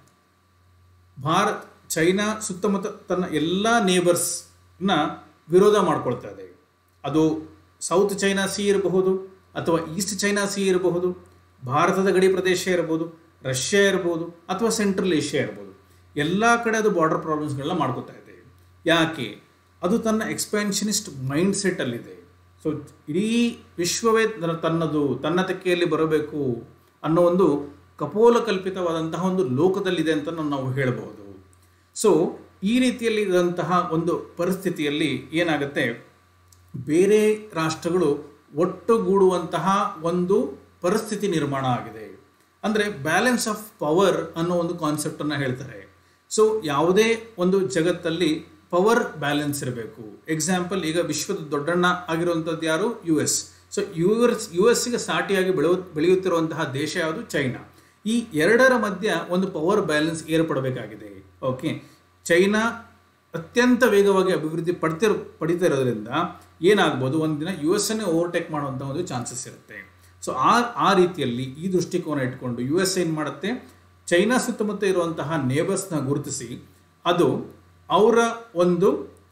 ಭಾರತ್ ಚೈನಾ ಸುತ್ತಮುತ್ತ ತನ್ನ ಎಲ್ಲ ನೇಬರ್ಸ್ನ ವಿರೋಧ ಮಾಡ್ಕೊಳ್ತಾ ಇದೆ ಅದು ಸೌತ್ ಚೈನಾ ಸಿ ಇರಬಹುದು ಅಥವಾ ಈಸ್ಟ್ ಚೈನಾ ಸಿ ಇರಬಹುದು ಭಾರತದ ಗಡಿ ಪ್ರದೇಶ ಇರಬಹುದು ರಷ್ಯಾ ಇರ್ಬೋದು ಅಥವಾ ಸೆಂಟ್ರಲ್ ಏಷ್ಯಾ ಇರ್ಬೋದು ಎಲ್ಲ ಕಡೆ ಅದು ಬಾರ್ಡರ್ ಪ್ರಾಬ್ಲಮ್ಸ್ಗಳನ್ನ ಮಾಡ್ಕೋತಾ ಇದೆ ಯಾಕೆ ಅದು ತನ್ನ ಎಕ್ಸ್ಪ್ಯಾನ್ಷನಿಸ್ಟ್ ಮೈಂಡ್ ಸೆಟ್ಟಲ್ಲಿದೆ ಸೊ ಇಡೀ ವಿಶ್ವವೇ ತನ್ನ- ತನ್ನದು ತನ್ನ ತೆಕ್ಕೆಯಲ್ಲಿ ಬರಬೇಕು ಅನ್ನೋ ಒಂದು ಕಪೋಲ ಕಲ್ಪಿತವಾದಂತಹ ಒಂದು ಲೋಕದಲ್ಲಿದೆ ಅಂತ ನಾವು ಹೇಳಬಹುದು ಸೊ ಈ ರೀತಿಯಲ್ಲಿ ಇದ್ದಂತಹ ಒಂದು ಪರಿಸ್ಥಿತಿಯಲ್ಲಿ ಏನಾಗುತ್ತೆ ಬೇರೆ ರಾಷ್ಟ್ರಗಳು ಒಟ್ಟುಗೂಡುವಂತಹ ಒಂದು ಪರಿಸ್ಥಿತಿ ನಿರ್ಮಾಣ ಆಗಿದೆ ಅಂದರೆ ಬ್ಯಾಲೆನ್ಸ್ ಆಫ್ ಪವರ್ ಅನ್ನೋ ಒಂದು ಕಾನ್ಸೆಪ್ಟನ್ನು ಹೇಳ್ತಾರೆ ಸೊ ಯಾವುದೇ ಒಂದು ಜಗತ್ತಲ್ಲಿ ಪವರ್ ಬ್ಯಾಲೆನ್ಸ್ ಇರಬೇಕು ಎಕ್ಸಾಂಪಲ್ ಈಗ ವಿಶ್ವದ ದೊಡ್ಡಣ್ಣ ಆಗಿರುವಂಥದ್ದು ಯಾರು U S so U S U ಎಸ್ಗೆ ಸಾಟಿಯಾಗಿ ಬೆಳೆಯು ಬೆಳೆಯುತ್ತಿರುವಂತಹ ದೇಶ ಯಾವುದು ಚೈನಾ ಈ ಎರಡರ ಮಧ್ಯ ಒಂದು ಪವರ್ ಬ್ಯಾಲೆನ್ಸ್ ಏರ್ಪಡಬೇಕಾಗಿದೆ ಓಕೆ ಚೈನಾ ಅತ್ಯಂತ ವೇಗವಾಗಿ ಅಭಿವೃದ್ಧಿ ಪಡ್ತಿರೋ ಪಡಿತಿರೋದ್ರಿಂದ ಏನಾಗ್ಬೋದು ಒಂದಿನ ಯು ಎಸ್ ಅನ್ನೇ ಓವರ್ಟೇಕ್ ಮಾಡುವಂಥ ಒಂದು ಚಾನ್ಸಸ್ ಇರುತ್ತೆ ಸೊ ಆ ಆ ರೀತಿಯಲ್ಲಿ ಈ ದೃಷ್ಟಿಕೋನ ಇಟ್ಕೊಂಡು ಯು ಎಸ್ ಏನು ಮಾಡುತ್ತೆ ಚೈನಾ ಸುತ್ತಮುತ್ತ ಇರುವಂತಹ ನೇಬರ್ಸ್ನ ಗುರುತಿಸಿ ಅದು ಅವರ ಒಂದು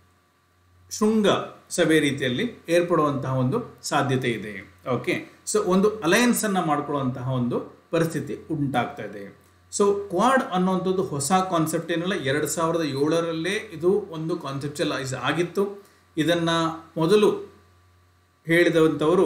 ಶೃಂಗ ಸಭೆ ರೀತಿಯಲ್ಲಿ ಏರ್ಪಡುವಂತಹ ಒಂದು ಸಾಧ್ಯತೆ ಇದೆ ಓಕೆ ಸೊ ಒಂದು ಅಲಯನ್ಸ್ ಅನ್ನ ಮಾಡ್ಕೊಳ್ಳುವಂತಹ ಒಂದು ಪರಿಸ್ಥಿತಿ ಉಂಟಾಗ್ತಾ ಇದೆ ಸೊ ಕ್ವಾಡ್ ಅನ್ನುವಂಥದ್ದು ಹೊಸ ಕಾನ್ಸೆಪ್ಟ್ ಏನಲ್ಲ ಎರಡು ಸಾವಿರದ ಏಳರಲ್ಲೇ ಇದು ಒಂದು ಕಾನ್ಸೆಪ್ಚುಯಲೈಸ್ ಆಗಿತ್ತು ಇದನ್ನ ಮೊದಲು ಹೇಳಿದಂಥವರು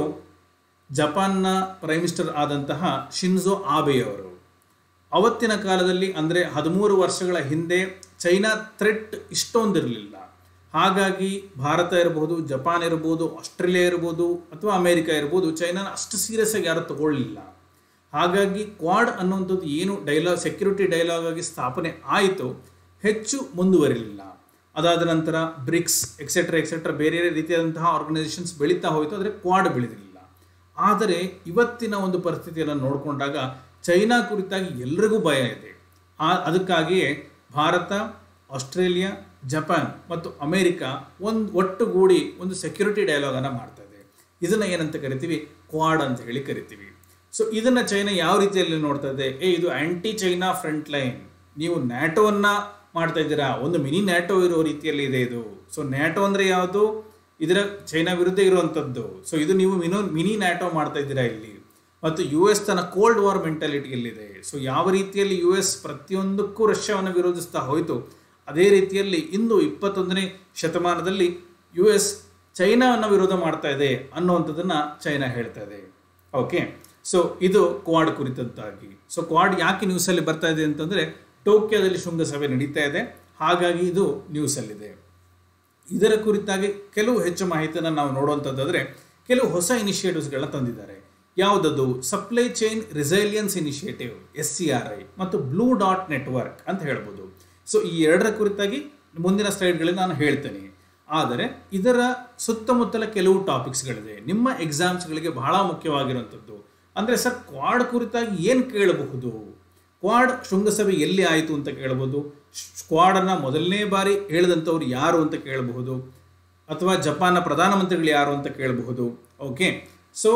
ಜಪಾನ್ನ ಪ್ರೈಮ್ ಮಿನಿಸ್ಟರ್ ಆದಂತಹ ಶಿನ್ಜೋ ಆಬೆಯವರು ಅವತ್ತಿನ ಕಾಲದಲ್ಲಿ ಅಂದರೆ ಹದಿಮೂರು ವರ್ಷಗಳ ಹಿಂದೆ ಚೈನಾ ಥ್ರೆಟ್ ಇಷ್ಟೊಂದಿರಲಿಲ್ಲ ಹಾಗಾಗಿ ಭಾರತ ಇರಬಹುದು ಜಪಾನ್ ಇರ್ಬೋದು ಆಸ್ಟ್ರೇಲಿಯಾ ಇರ್ಬೋದು ಅಥವಾ ಅಮೇರಿಕಾ ಇರ್ಬೋದು ಚೈನಾನ ಅಷ್ಟು ಸೀರಿಯಸ್ ಆಗಿ ಯಾರು ತಗೊಳ್ಳಿಲ್ಲ ಹಾಗಾಗಿ ಕ್ವಾಡ್ ಅನ್ನುವಂಥದ್ದು ಏನು ಡೈಲಾಗ್ ಸೆಕ್ಯೂರಿಟಿ ಡೈಲಾಗ್ ಆಗಿ ಸ್ಥಾಪನೆ ಆಯಿತು ಹೆಚ್ಚು ಮುಂದುವರಿಲಿಲ್ಲ ಅದಾದ ನಂತರ ಬ್ರಿಕ್ಸ್ ಎಕ್ಸೆಟ್ರಾ ಎಕ್ಸೆಟ್ರಾ ಬೇರೆ ರೀತಿಯಾದಂತಹ ಆರ್ಗನೈಸೇಷನ್ಸ್ ಬೆಳೀತಾ ಹೋಯಿತು ಆದರೆ ಕ್ವಾಡ್ ಬೆಳೆದಿರಲಿಲ್ಲ ಆದರೆ ಇವತ್ತಿನ ಒಂದು ಪರಿಸ್ಥಿತಿಯನ್ನು ನೋಡಿಕೊಂಡಾಗ ಚೈನಾ ಕುರಿತಾಗಿ ಎಲ್ರಿಗೂ ಭಯ ಇದೆ ಆ ಅದಕ್ಕಾಗಿಯೇ ಭಾರತ ಆಸ್ಟ್ರೇಲಿಯಾ ಜಪಾನ್ ಮತ್ತು ಅಮೇರಿಕಾ ಒಂದು ಒಟ್ಟುಗೂಡಿ ಒಂದು ಸೆಕ್ಯೂರಿಟಿ ಡೈಲಾಗನ್ನು ಮಾಡ್ತಾ ಇದೆ ಇದನ್ನು ಏನಂತ ಕರಿತೀವಿ ಕ್ವಾಡ್ ಅಂತ ಹೇಳಿ ಕರಿತೀವಿ ಸೊ ಇದನ್ನು ಚೈನಾ ಯಾವ ರೀತಿಯಲ್ಲಿ ನೋಡ್ತಾ ಇದೆ ಏ ಇದು ಆಂಟಿ ಚೈನಾ ಫ್ರಂಟ್ ಲೈನ್ ನೀವು ನ್ಯಾಟೋವನ್ನ ಮಾಡ್ತಾ ಇದ್ದೀರಾ ಒಂದು ಮಿನಿ ನ್ಯಾಟೋ ಇರೋ ರೀತಿಯಲ್ಲಿ ಇದೆ ಇದು ಸೊ ನ್ಯಾಟೋ ಅಂದರೆ ಯಾವುದು ಇದರ ಚೈನಾ ವಿರುದ್ಧ ಇರುವಂಥದ್ದು ಸೊ ಇದು ನೀವು ಮಿನೋ ಮಿನಿ ನ್ಯಾಟೋ ಮಾಡ್ತಾ ಇದ್ದೀರಾ ಇಲ್ಲಿ ಮತ್ತು ಯು ಎಸ್ ತನ್ನ ಕೋಲ್ಡ್ ವಾರ್ ಮೆಂಟಾಲಿಟಿಯಲ್ಲಿದೆ ಸೊ ಯಾವ ರೀತಿಯಲ್ಲಿ ಯು ಎಸ್ ಪ್ರತಿಯೊಂದಕ್ಕೂ ರಷ್ಯಾವನ್ನು ವಿರೋಧಿಸ್ತಾ ಹೋಯಿತು ಅದೇ ರೀತಿಯಲ್ಲಿ ಇಂದು ಇಪ್ಪತ್ತೊಂದನೇ ಶತಮಾನದಲ್ಲಿ ಯು ಎಸ್ ಚೈನಾವನ್ನು ವಿರೋಧ ಮಾಡ್ತಾ ಇದೆ ಅನ್ನುವಂಥದ್ದನ್ನು ಚೈನಾ ಹೇಳ್ತಾ ಇದೆ ಓಕೆ ಸೊ ಇದು ಕ್ವಾಡ್ ಕುರಿತಂತಾಗಿ ಸೊ ಕ್ವಾಡ್ ಯಾಕೆ ನ್ಯೂಸಲ್ಲಿ ಬರ್ತಾ ಇದೆ ಅಂತಂದರೆ ಟೋಕಿಯೋದಲ್ಲಿ ಶೃಂಗಸಭೆ ನಡೀತಾ ಇದೆ ಹಾಗಾಗಿ ಇದು ನ್ಯೂಸಲ್ಲಿದೆ ಇದರ ಕುರಿತಾಗಿ ಕೆಲವು ಹೆಚ್ಚು ಮಾಹಿತಿಯನ್ನು ನಾವು ನೋಡುವಂಥದ್ದಾದರೆ ಕೆಲವು ಹೊಸ ಇನಿಷಿಯೇಟಿವ್ಸ್ಗಳನ್ನ ತಂದಿದ್ದಾರೆ ಯಾವುದದು supply chain resilience initiative S C R I ಮತ್ತು ಬ್ಲೂ ಡಾಟ್ ನೆಟ್ವರ್ಕ್ ಅಂತ ಹೇಳ್ಬೋದು ಸೊ ಈ ಎರಡರ ಕುರಿತಾಗಿ ಮುಂದಿನ ಸ್ಲೈಡ್ಗಳಲ್ಲಿ ನಾನು ಹೇಳ್ತೇನೆ ಆದರೆ ಇದರ ಸುತ್ತಮುತ್ತಲ ಕೆಲವು ಟಾಪಿಕ್ಸ್ಗಳಿದೆ ನಿಮ್ಮ ಎಕ್ಸಾಮ್ಸ್ಗಳಿಗೆ ಬಹಳ ಮುಖ್ಯವಾಗಿರುವಂಥದ್ದು ಅಂದರೆ ಸರ್ ಕ್ವಾಡ್ ಕುರಿತಾಗಿ ಏನು ಕೇಳಬಹುದು ಕ್ವಾಡ್ ಶೃಂಗಸಭೆ ಎಲ್ಲಿ ಆಯಿತು ಅಂತ ಕೇಳಬಹುದು ಸ್ಕ್ವಾಡನ್ನು ಮೊದಲನೇ ಬಾರಿ ಹೇಳಿದಂಥವ್ರು ಯಾರು ಅಂತ ಕೇಳಬಹುದು ಅಥವಾ ಜಪಾನ್ನ ಪ್ರಧಾನಮಂತ್ರಿಗಳು ಯಾರು ಅಂತ ಕೇಳಬಹುದು ಓಕೆ ಸೊ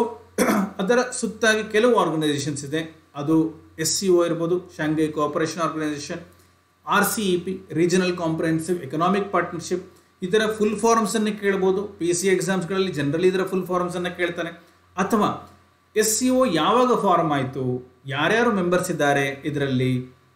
ಅದರ ಸುತ್ತಾಗಿ ಕೆಲವು ಆರ್ಗನೈಸೇಷನ್ಸ್ ಇದೆ ಅದು ಎಸ್ ಸಿ ಒ ಇರ್ಬೋದು Shanghai cooperation organisation R C E P regional comprehensive economic partnership ಇದರ ಫುಲ್ ಫಾರ್ಮ್ಸನ್ನು ಕೇಳ್ಬೋದು ಪಿ ಸಿ ಎಕ್ಸಾಮ್ಸ್ಗಳಲ್ಲಿ ಜನರಲಿ ಇದರ ಫುಲ್ ಫಾರ್ಮ್ಸನ್ನು ಕೇಳ್ತಾನೆ ಅಥವಾ ಎಸ್ ಸಿ ಒ ಯಾವಾಗ ಫಾರ್ಮ್ ಆಯಿತು ಯಾರ್ಯಾರು ಮೆಂಬರ್ಸ್ ಇದ್ದಾರೆ ಇದರಲ್ಲಿ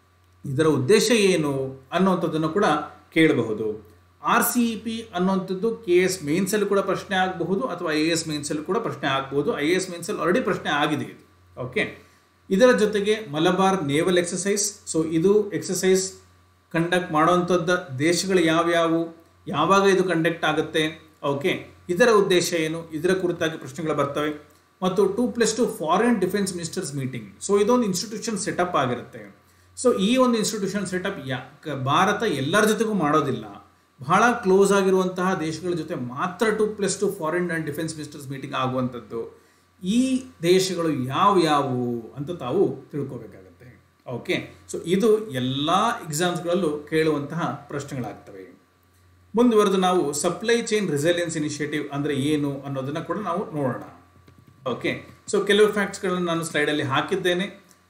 ಇದರ ಉದ್ದೇಶ ಏನು ಅನ್ನುವಂಥದ್ದನ್ನು ಕೂಡ ಕೇಳಬಹುದು ಆರ್ ಸಿ ಇ ಪಿ ಅನ್ನುವಂಥದ್ದು ಕೆ ಎಸ್ ಮೇನ್ಸಲ್ಲಿ ಕೂಡ ಪ್ರಶ್ನೆ ಆಗಬಹುದು ಅಥವಾ ಐ ಎ ಎಸ್ ಮೇನ್ಸಲ್ಲಿ ಕೂಡ ಪ್ರಶ್ನೆ ಆಗಬಹುದು ಐ ಎ ಎಸ್ ಮೇನ್ಸಲ್ಲಿ ಆಲ್ರೆಡಿ ಪ್ರಶ್ನೆ ಆಗಿದೆ ಇದು ಓಕೆ ಇದರ ಜೊತೆಗೆ ಮಲಬಾರ್ ನೇವಲ್ ಎಕ್ಸಸೈಸ್ ಸೊ ಇದು ಎಕ್ಸಸೈಸ್ ಕಂಡಕ್ಟ್ ಮಾಡುವಂಥದ್ದು ದೇಶಗಳು ಯಾವ್ಯಾವು ಯಾವಾಗ ಇದು ಕಂಡಕ್ಟ್ ಆಗುತ್ತೆ ಓಕೆ ಇದರ ಉದ್ದೇಶ ಏನು ಇದರ ಕುರಿತಾಗಿ ಪ್ರಶ್ನೆಗಳು ಬರ್ತವೆ ಮತ್ತು two plus two foreign defence ministers meeting so ಇದೊಂದು ಇನ್ಸ್ಟಿಟ್ಯೂಷನ್ ಸೆಟಪ್ ಆಗಿರುತ್ತೆ ಸೊ ಈ ಒಂದು ಇನ್ಸ್ಟಿಟ್ಯೂಷನ್ ಸೆಟಪ್ ಯಾ ಕ- ಭಾರತ ಎಲ್ಲರ ಜೊತೆಗೂ ಮಾಡೋದಿಲ್ಲ ಬಹಳ ಕ್ಲೋಸ್ ಆಗಿರುವಂತಹ ದೇಶಗಳ ಜೊತೆ ಮಾತ್ರ two plus two foreign and defence ministers meeting ಆಗುವಂಥದ್ದು ಈ ದೇಶಗಳು ಯಾವ ಯಾವುವು ಅಂತ ತಾವು ತಿಳ್ಕೋಬೇಕಾಗತ್ತೆ ಓಕೆ ಸೊ ಇದು ಎಲ್ಲ ಎಕ್ಸಾಮ್ಸ್ಗಳಲ್ಲೂ ಕೇಳುವಂತಹ ಪ್ರಶ್ನೆಗಳಾಗ್ತವೆ ಮುಂದುವರೆದು ನಾವು ಸಪ್ಲೈ ಚೈನ್ ರಿಸೈಲೆನ್ಸ್ ಇನಿಷಿಯೇಟಿವ್ ಅಂದರೆ ಏನು ಅನ್ನೋದನ್ನ ಕೂಡ ನಾವು ನೋಡೋಣ ಓಕೆ ಸೊ ಕೆಲವು ಫ್ಯಾಕ್ಟ್ಸ್ಗಳನ್ನು ನಾನು ಸ್ಲೈಡಲ್ಲಿ ಹಾಕಿದ್ದೇನೆ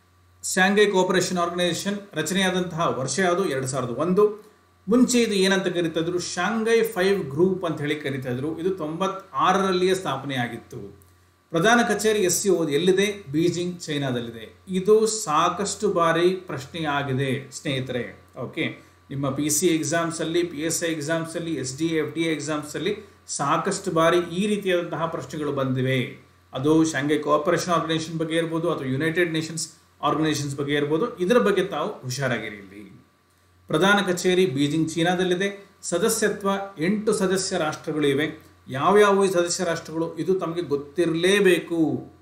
ಶಾಂಘೈ ಕೋಆಪರೇಷನ್ ಆರ್ಗನೈಸೇಷನ್ ರಚನೆಯಾದಂತಹ ವರ್ಷ ಅದು ಎರಡು ಸಾವಿರದ ಒಂದು ಮುಂಚೆ ಇದು ಏನಂತ ಕರಿತಾ ಇದ್ರು ಶಾಂಘೈ ಫೈವ್ ಗ್ರೂಪ್ ಅಂತ ಹೇಳಿ ಕರಿತಾ ಇದ್ರು ಇದು ತೊಂಬತ್ತಾರರಲ್ಲಿಯೇ ಸ್ಥಾಪನೆ ಆಗಿತ್ತು ಪ್ರಧಾನ ಕಚೇರಿ ಎಸ್ ಸಿ ಓದ್ ಎಲ್ಲಿದೆ ಬೀಜಿಂಗ್ ಚೈನಾದಲ್ಲಿದೆ ಇದು ಸಾಕಷ್ಟು ಬಾರಿ ಪ್ರಶ್ನೆ ಆಗಿದೆ ಸ್ನೇಹಿತರೆ ಓಕೆ ನಿಮ್ಮ ಪಿ ಸಿ ಎಕ್ಸಾಮ್ಸಲ್ಲಿ ಪಿ ಎಸ್ ಐ ಎಕ್ಸಾಮ್ಸಲ್ಲಿ ಎಸ್ ಡಿ ಎಫ್ ಡಿ ಎಕ್ಸಾಮ್ಸಲ್ಲಿ ಸಾಕಷ್ಟು ಬಾರಿ ಈ ರೀತಿಯಾದಂತಹ ಪ್ರಶ್ನೆಗಳು ಬಂದಿವೆ ಅದು ಶಾಂಘೈ ಕೋಆಪರೇಷನ್ ಆರ್ಗನೈಸೇಷನ್ ಬಗ್ಗೆ ಇರ್ಬೋದು ಅಥವಾ ಯುನೈಟೆಡ್ ನೇಷನ್ಸ್ ಆರ್ಗನೈಸೇಷನ್ಸ್ ಬಗ್ಗೆ ಇರ್ಬೋದು ಇದರ ಬಗ್ಗೆ ತಾವು ಹುಷಾರಾಗಿರಿ ಇಲ್ಲಿ ಪ್ರಧಾನ ಕಚೇರಿ ಬೀಜಿಂಗ್ ಚೀನಾದಲ್ಲಿದೆ ಸದಸ್ಯತ್ವ ಎಂಟು ಸದಸ್ಯ ರಾಷ್ಟ್ರಗಳು ಇವೆ ಯಾವ್ಯಾವ ಈ ಸದಸ್ಯ ರಾಷ್ಟ್ರಗಳು ಇದು ತಮಗೆ ಗೊತ್ತಿರಲೇಬೇಕು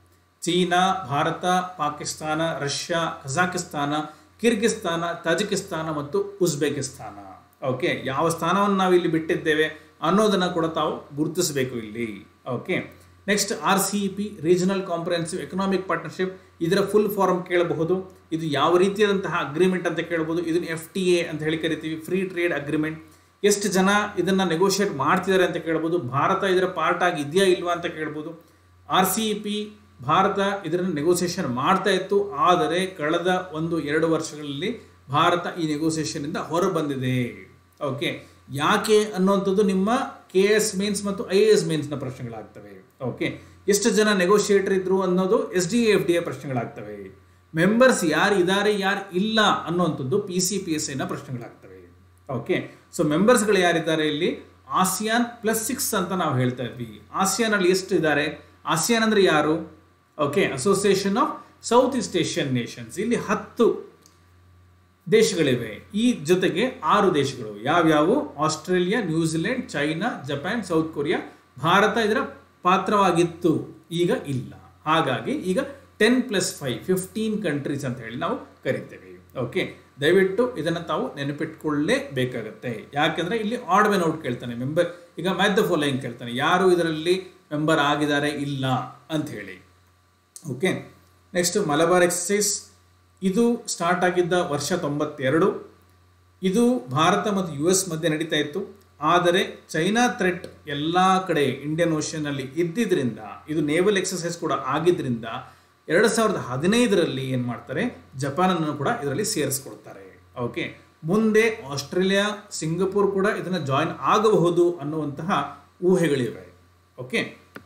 China Bharat Pakistan Russia Kazakhstan Kyrgyzstan Tajikistan ಮತ್ತು ಉಜ್ಬೇಕಿಸ್ತಾನ ಓಕೆ ಯಾವ ಸ್ಥಾನವನ್ನು ನಾವು ಇಲ್ಲಿ ಬಿಟ್ಟಿದ್ದೇವೆ ಅನ್ನೋದನ್ನು ಕೂಡ ತಾವು ಗುರುತಿಸಬೇಕು ಇಲ್ಲಿ okay next R C E P regional comprehensive economic partnership ಇದರ ಫುಲ್ ಫಾರ್ಮ್ ಕೇಳಬಹುದು ಇದು ಯಾವ ರೀತಿಯಾದಂತಹ ಅಗ್ರಿಮೆಂಟ್ ಅಂತ ಕೇಳಬಹುದು ಇದನ್ನು ಎಫ್ ಟಿ ಎ ಅಂತ ಹೇಳಿ ಕರಿತೀವಿ ಫ್ರೀ ಟ್ರೇಡ್ ಅಗ್ರಿಮೆಂಟ್ ಎಷ್ಟು ಜನ ಇದನ್ನ ನೆಗೋಷಿಯೇಟ್ ಮಾಡ್ತಿದ್ದಾರೆ ಅಂತ ಕೇಳ್ಬೋದು ಭಾರತ ಇದರ ಪಾರ್ಟ್ ಆಗಿ ಇದೆಯಾ ಇಲ್ವಾ ಅಂತ ಕೇಳ್ಬೋದು R C E P Bharat ಇದನ್ನು ನೆಗೋಸಿಯೇಷನ್ ಮಾಡ್ತಾ ಇತ್ತು ಆದರೆ ಕಳೆದ ಒಂದು ಎರಡು ವರ್ಷಗಳಲ್ಲಿ ಭಾರತ ಈ ನೆಗೋಸಿಯೇಷನ್ ಇಂದ ಹೊರ ಬಂದಿದೆ ಓಕೆ ಯಾಕೆ ಅನ್ನುವಂಥದ್ದು ನಿಮ್ಮ ಕೆ ಎಸ್ ಮೇನ್ಸ್ ಮತ್ತು ಐ ಎ ಎಸ್ ಮೇನ್ಸ್ನ ಪ್ರಶ್ನೆಗಳಾಗ್ತವೆ ಓಕೆ ಎಷ್ಟು ಜನ ನೆಗೋಷಿಯೇಟರ್ ಇದ್ರು ಅನ್ನೋದು S D F D A ಪ್ರಶ್ನೆಗಳಾಗ್ತವೆ ಮೆಂಬರ್ಸ್ ಯಾರು ಇದ್ದಾರೆ ಯಾರು ಇಲ್ಲ ಅನ್ನುವಂಥದ್ದು ಪಿ ಸಿ ಪಿ ಎಸ್ ಐನ ಪ್ರಶ್ನೆಗಳಾಗ್ತವೆ ಓಕೆ ಸೊ ಮೆಂಬರ್ಸ್ಗಳು ಯಾರಿದ್ದಾರೆ ಇಲ್ಲಿ ಆಸಿಯಾನ್ ಪ್ಲಸ್ ಸಿಕ್ಸ್ ಅಂತ ನಾವು ಹೇಳ್ತಾ ಇದ್ವಿ ಆಸಿಯಾನ್ ಅಲ್ಲಿ ಎಷ್ಟು ಇದ್ದಾರೆ ಆಸಿಯಾನ್ ಅಂದ್ರೆ ಯಾರು okay association of south east Asian nations ಇಲ್ಲಿ ಹತ್ತು ದೇಶಗಳಿವೆ ಈ ಜೊತೆಗೆ ಆರು ದೇಶಗಳು ಯಾವ್ಯಾವು Australia New Zealand China Japan south Korea Bharat ಇದರ ಪಾತ್ರವಾಗಿತ್ತು ಈಗ ಇಲ್ಲ ಹಾಗಾಗಿ ಈಗ ten plus five fifteen countries ಅಂತ ಹೇಳಿ ನಾವು ಕರಿತೇವೆ ಓಕೆ ದಯವಿಟ್ಟು ಇದನ್ನು ತಾವು ನೆನಪಿಟ್ಕೊಳ್ಳೇಬೇಕಾಗತ್ತೆ ಯಾಕೆಂದ್ರೆ ಇಲ್ಲಿ ಆಡ್ ಮೆನ್ ಔಟ್ ಕೇಳ್ತಾನೆ ಮೆಂಬರ್ ಈಗ ಮ್ಯಾಚ್ ದ ಫಾಲೋಯಿಂಗ್ ಕೇಳ್ತಾನೆ ಯಾರು ಇದರಲ್ಲಿ ಮೆಂಬರ್ ಆಗಿದ್ದಾರೆ ಇಲ್ಲ ಅಂತ ಹೇಳಿ ಓಕೆ ನೆಕ್ಸ್ಟ್ ಮಲಬಾರ್ ಎಕ್ಸಸೈಸ್ ಇದು ಸ್ಟಾರ್ಟ್ ಆಗಿದ್ದ ವರ್ಷ ತೊಂಬತ್ತೆರಡು ಇದು ಭಾರತ ಮತ್ತು ಯು ಎಸ್ ಮಧ್ಯೆ ನಡೀತಾ ಇತ್ತು ಆದರೆ ಚೈನಾ ಥ್ರೆಟ್ ಎಲ್ಲ ಕಡೆ ಇಂಡಿಯನ್ ಓಷನಲ್ಲಿ ಇದ್ದಿದ್ರಿಂದ ಇದು ನೇವಲ್ ಎಕ್ಸಸೈಸ್ ಕೂಡ ಆಗಿದ್ರಿಂದ ಎರಡು ಸಾವಿರದ ಹದಿನೈದರಲ್ಲಿ ಏನು ಮಾಡ್ತಾರೆ ಜಪಾನನ್ನು ಕೂಡ ಇದರಲ್ಲಿ ಸೇರಿಸ್ಕೊಳ್ತಾರೆ ಓಕೆ ಮುಂದೆ ಆಸ್ಟ್ರೇಲಿಯಾ ಸಿಂಗಪೂರ್ ಕೂಡ ಇದನ್ನು ಜಾಯಿನ್ ಆಗಬಹುದು ಅನ್ನುವಂತಹ ಊಹೆಗಳಿವೆ ಓಕೆ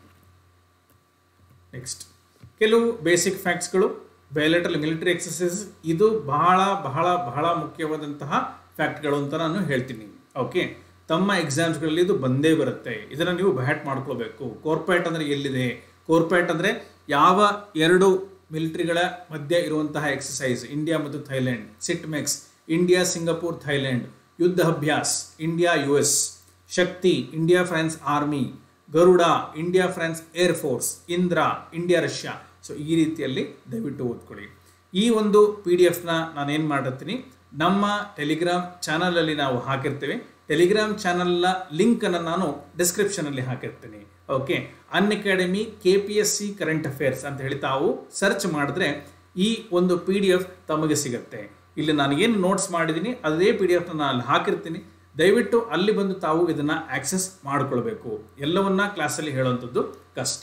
ನೆಕ್ಸ್ಟ್ ಕೆಲವು ಬೇಸಿಕ್ ಫ್ಯಾಕ್ಟ್ಸ್ಗಳು ಬಯಲೆಟ್ರಲ್ ಮಿಲಿಟರಿ ಎಕ್ಸಸೈಸ್ ಇದು ಬಹಳ ಬಹಳ ಬಹಳ ಮುಖ್ಯವಾದಂತಹ ಫ್ಯಾಕ್ಟ್ಗಳು ಅಂತ ನಾನು ಹೇಳ್ತೀನಿ ಓಕೆ ತಮ್ಮ ಎಕ್ಸಾಮ್ಸ್ಗಳಲ್ಲಿ ಇದು ಬಂದೇ ಬರುತ್ತೆ ಇದನ್ನು ನೀವು ಬ್ಯಾಟ್ ಮಾಡ್ಕೋಬೇಕು ಕೋರ್ಪೇಟ್ ಅಂದರೆ ಎಲ್ಲಿದೆ ಕೋರ್ಪೇಟ್ ಅಂದರೆ ಯಾವ ಎರಡು ಮಿಲಿಟರಿಗಳ ಮಧ್ಯೆ ಇರುವಂತಹ ಎಕ್ಸಸೈಸ್ ಇಂಡಿಯಾ ಮತ್ತು Thailand SITMEX India Singapore Thailand Yudh Abhyas India U S Shakti India France army Garuda India France air force Indra India Russia so ಈ ರೀತಿಯಲ್ಲಿ ದಯವಿಟ್ಟು ಓದ್ಕೊಳ್ಳಿ ಈ ಒಂದು ಪಿ ಡಿ ಎಫ್ನ ನಾನೇನು ಮಾಡಿರ್ತೀನಿ ನಮ್ಮ ಟೆಲಿಗ್ರಾಮ್ ಚಾನಲಲ್ಲಿ ನಾವು ಹಾಕಿರ್ತೀವಿ ಟೆಲಿಗ್ರಾಮ್ ಚಾನಲ್ನ ಲಿಂಕನ್ನು ನಾನು ಡಿಸ್ಕ್ರಿಪ್ಷನಲ್ಲಿ ಹಾಕಿರ್ತೀನಿ okay Unacademy K P S C current affairs ಅಂತ ಹೇಳಿ ತಾವು ಸರ್ಚ್ ಮಾಡಿದ್ರೆ ಈ ಒಂದು ಪಿ ಡಿ ಎಫ್ ತಮಗೆ ಸಿಗುತ್ತೆ ಇಲ್ಲಿ ನಾನು ಏನು ನೋಟ್ಸ್ ಮಾಡಿದ್ದೀನಿ ಅದೇ ಪಿ ಡಿ ಎಫ್ನ ನಾನು ಅಲ್ಲಿ ಹಾಕಿರ್ತೀನಿ ದಯವಿಟ್ಟು ಅಲ್ಲಿ ಬಂದು ತಾವು ಇದನ್ನು ಆಕ್ಸೆಸ್ ಮಾಡಿಕೊಳ್ಬೇಕು ಎಲ್ಲವನ್ನ ಕ್ಲಾಸಲ್ಲಿ ಹೇಳುವಂಥದ್ದು ಕಷ್ಟ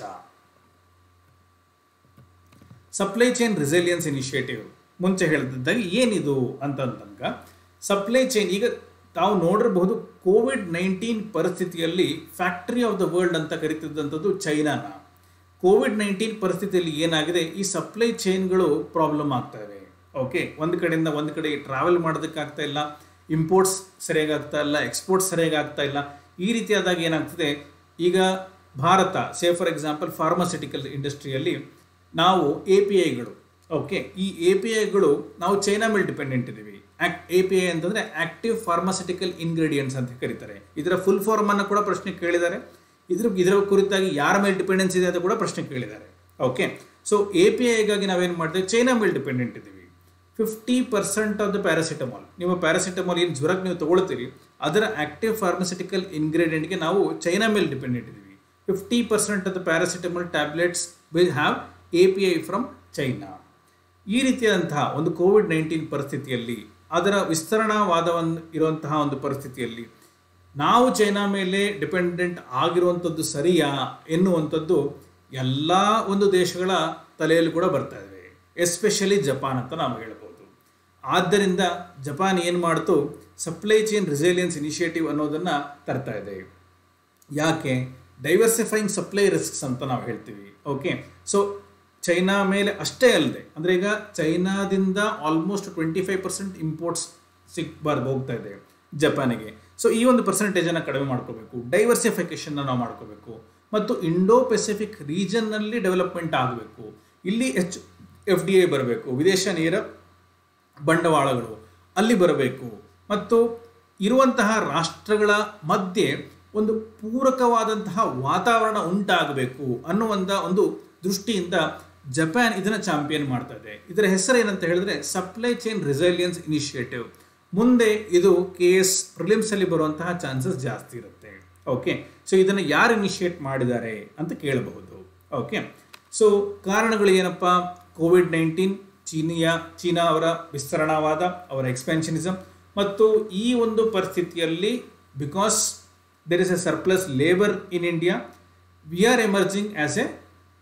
ಸಪ್ಲೈ ಚೈನ್ ರಿಸೈಲಿಯನ್ಸ್ ಇನಿಷಿಯೇಟಿವ್ ಮುಂಚೆ ಹೇಳ್ತಿದ್ದಾಗ ಏನಿದು ಅಂತಂದಾಗ ಸಪ್ಲೈ ಚೈನ್ ಈಗ ತಾವು ನೋಡಿರಬಹುದು ಕೋವಿಡ್ ನೈನ್ಟೀನ್ ಪರಿಸ್ಥಿತಿಯಲ್ಲಿ ಫ್ಯಾಕ್ಟರಿ ಆಫ್ ದ ವರ್ಲ್ಡ್ ಅಂತ ಕರಿತಿದ್ದಂಥದ್ದು ಚೈನಾನ ಕೋವಿಡ್ ನೈನ್ಟೀನ್ ಪರಿಸ್ಥಿತಿಯಲ್ಲಿ ಏನಾಗಿದೆ ಈ ಸಪ್ಲೈ ಚೈನ್ಗಳು ಪ್ರಾಬ್ಲಮ್ ಆಗ್ತಾ ಇವೆ ಓಕೆ ಒಂದು ಕಡೆಯಿಂದ ಒಂದು ಕಡೆ ಟ್ರಾವೆಲ್ ಮಾಡೋದಕ್ಕಾಗ್ತಾ ಇಲ್ಲ ಇಂಪೋರ್ಟ್ಸ್ ಸರಿಯಾಗಿ ಆಗ್ತಾ ಇಲ್ಲ ಎಕ್ಸ್ಪೋರ್ಟ್ಸ್ ಸರಿಯಾಗಿ ಆಗ್ತಾ ಇಲ್ಲ ಈ ರೀತಿಯಾದಾಗ ಏನಾಗ್ತದೆ ಈಗ Bharat say for example pharmaceutical ಇಂಡಸ್ಟ್ರಿಯಲ್ಲಿ ನಾವು ಎ ಪಿ ಐಗಳು ಓಕೆ ಈ ಎ ಪಿ ಐಗಳು ನಾವು ಚೈನಾ ಮೇಲೆ ಡಿಪೆಂಡೆಂಟ್ ಇದ್ದೀವಿ ಎ ಪಿ ಐ ಅಂತಂದರೆ ಆಕ್ಟಿವ್ ಫಾರ್ಮಾಸ್ಯೂಟಿಕಲ್ ಇಂಗ್ರೀಡಿಯೆಂಟ್ಸ್ ಅಂತ ಕರೀತಾರೆ ಇದರ ಫುಲ್ ಫಾರ್ಮ್ ಅನ್ನು ಕೂಡ ಪ್ರಶ್ನೆ ಕೇಳಿದ್ದಾರೆ ಇದ್ರ ಇದರ ಕುರಿತಾಗಿ ಯಾರ ಮೇಲೆ ಡಿಪೆಂಡೆನ್ಸ್ ಇದೆ ಅಂತ ಕೂಡ ಪ್ರಶ್ನೆ ಕೇಳಿದ್ದಾರೆ ಓಕೆ ಸೊ ಎ ಪಿ ಐಗಾಗಿ ನಾವೇನು ಮಾಡ್ತೇವೆ ಚೈನಾ ಮೇಲೆ ಡಿಪೆಂಡೆಂಟ್ ಇದ್ದೀವಿ fifty percent of the paracetamol ನೀವು ಪ್ಯಾರಾಸಿಟಮಾಲ್ ಏನು ಜ್ವರಕ್ಕೆ ನೀವು ತಗೊಳ್ತೀರಿ ಅದರ ಆಕ್ಟಿವ್ ಫಾರ್ಮಸ್ಯೂಟಿಕಲ್ ಇಂಗ್ರೀಡಿಯೆಂಟ್ಗೆ ನಾವು ಚೈನಾ ಮೇಲೆ ಡಿಪೆಂಡೆಂಟ್ ಇದ್ದೀವಿ fifty percent of the paracetamol tablets will have A P I from China ಈ ರೀತಿಯಾದಂತಹ ಒಂದು ಕೋವಿಡ್ ನೈನ್ಟೀನ್ ಪರಿಸ್ಥಿತಿಯಲ್ಲಿ ಅದರ ವಿಸ್ತರಣಾವಾದವನ್ನು ಇರುವಂತಹ ಒಂದು ಪರಿಸ್ಥಿತಿಯಲ್ಲಿ ನಾವು ಚೈನಾ ಮೇಲೆ ಡಿಪೆಂಡೆಂಟ್ ಆಗಿರುವಂಥದ್ದು ಸರಿಯಾ ಎನ್ನುವಂಥದ್ದು ಎಲ್ಲ ಒಂದು ದೇಶಗಳ ತಲೆಯಲ್ಲಿ ಕೂಡ ಬರ್ತಾ ಇವೆ ಎಸ್ಪೆಷಲಿ ಜಪಾನ್ ಅಂತ ನಾವು ಹೇಳ್ಬೋದು ಆದ್ದರಿಂದ ಜಪಾನ್ ಏನು ಮಾಡ್ತು ಸಪ್ಲೈ ಚೈನ್ ರಿಸೈಲಿಯನ್ಸ್ ಇನಿಷಿಯೇಟಿವ್ ಅನ್ನೋದನ್ನು ತರ್ತಾ ಇದೆ ಯಾಕೆ ಡೈವರ್ಸಿಫೈಯಿಂಗ್ ಸಪ್ಲೈ ರಿಸ್ಕ್ಸ್ ಅಂತ ನಾವು ಹೇಳ್ತೀವಿ ಓಕೆ ಸೊ ಚೈನಾ ಮೇಲೆ ಅಷ್ಟೇ ಅಲ್ಲದೆ ಅಂದರೆ ಈಗ ಚೈನಾದಿಂದ almost twenty five percent imports ಸಿಗ್ಬಾರ್ದು ಹೋಗ್ತಾ ಇದೆ ಜಪಾನಿಗೆ ಸೊ ಈ ಒಂದು ಪರ್ಸೆಂಟೇಜನ್ನು ಕಡಿಮೆ ಮಾಡ್ಕೋಬೇಕು ಡೈವರ್ಸಿಫಿಕೇಷನ್ನ ನಾವು ಮಾಡ್ಕೋಬೇಕು ಮತ್ತು ಇಂಡೋ ಪೆಸಿಫಿಕ್ ರೀಜನ್ನಲ್ಲಿ ಡೆವಲಪ್ಮೆಂಟ್ ಆಗಬೇಕು ಇಲ್ಲಿ ಹೆಚ್ಚು ಎಫ್ ಡಿ ಐ ಬರಬೇಕು ವಿದೇಶ ನೇರ ಬಂಡವಾಳಗಳು ಅಲ್ಲಿ ಬರಬೇಕು ಮತ್ತು ಇರುವಂತಹ ರಾಷ್ಟ್ರಗಳ ಮಧ್ಯೆ ಒಂದು ಪೂರಕವಾದಂತಹ ವಾತಾವರಣ ಉಂಟಾಗಬೇಕು ಅನ್ನುವಂಥ ಒಂದು ದೃಷ್ಟಿಯಿಂದ ಜಪಾನ್ ಇದನ್ನು ಚಾಂಪಿಯನ್ ಮಾಡ್ತಾ ಇದೆ ಇದರ ಹೆಸರು ಏನಂತ ಹೇಳಿದ್ರೆ ಸಪ್ಲೈ ಚೈನ್ ರಿಸೈಲಿಯನ್ಸ್ ಇನಿಷಿಯೇಟಿವ್ ಮುಂದೆ ಇದು ಕೆ ಎಸ್ ಪ್ರಿಲಿಮ್ಸಲ್ಲಿ ಬರುವಂತಹ ಚಾನ್ಸಸ್ ಜಾಸ್ತಿ ಇರುತ್ತೆ ಓಕೆ ಸೊ ಇದನ್ನು ಯಾರು ಇನಿಷಿಯೇಟ್ ಮಾಡಿದ್ದಾರೆ ಅಂತ ಕೇಳಬಹುದು ಓಕೆ ಸೊ ಕಾರಣಗಳು ಏನಪ್ಪ ಕೋವಿಡ್ ನೈನ್ಟೀನ್ ಚೀನಿಯ ಚೀನಾ ಅವರ ವಿಸ್ತರಣಾವಾದ ಅವರ ಎಕ್ಸ್ಪೆನ್ಷನಿಸಮ್ ಮತ್ತು ಈ ಒಂದು ಪರಿಸ್ಥಿತಿಯಲ್ಲಿ because there is a surplus labour in India we are emerging as a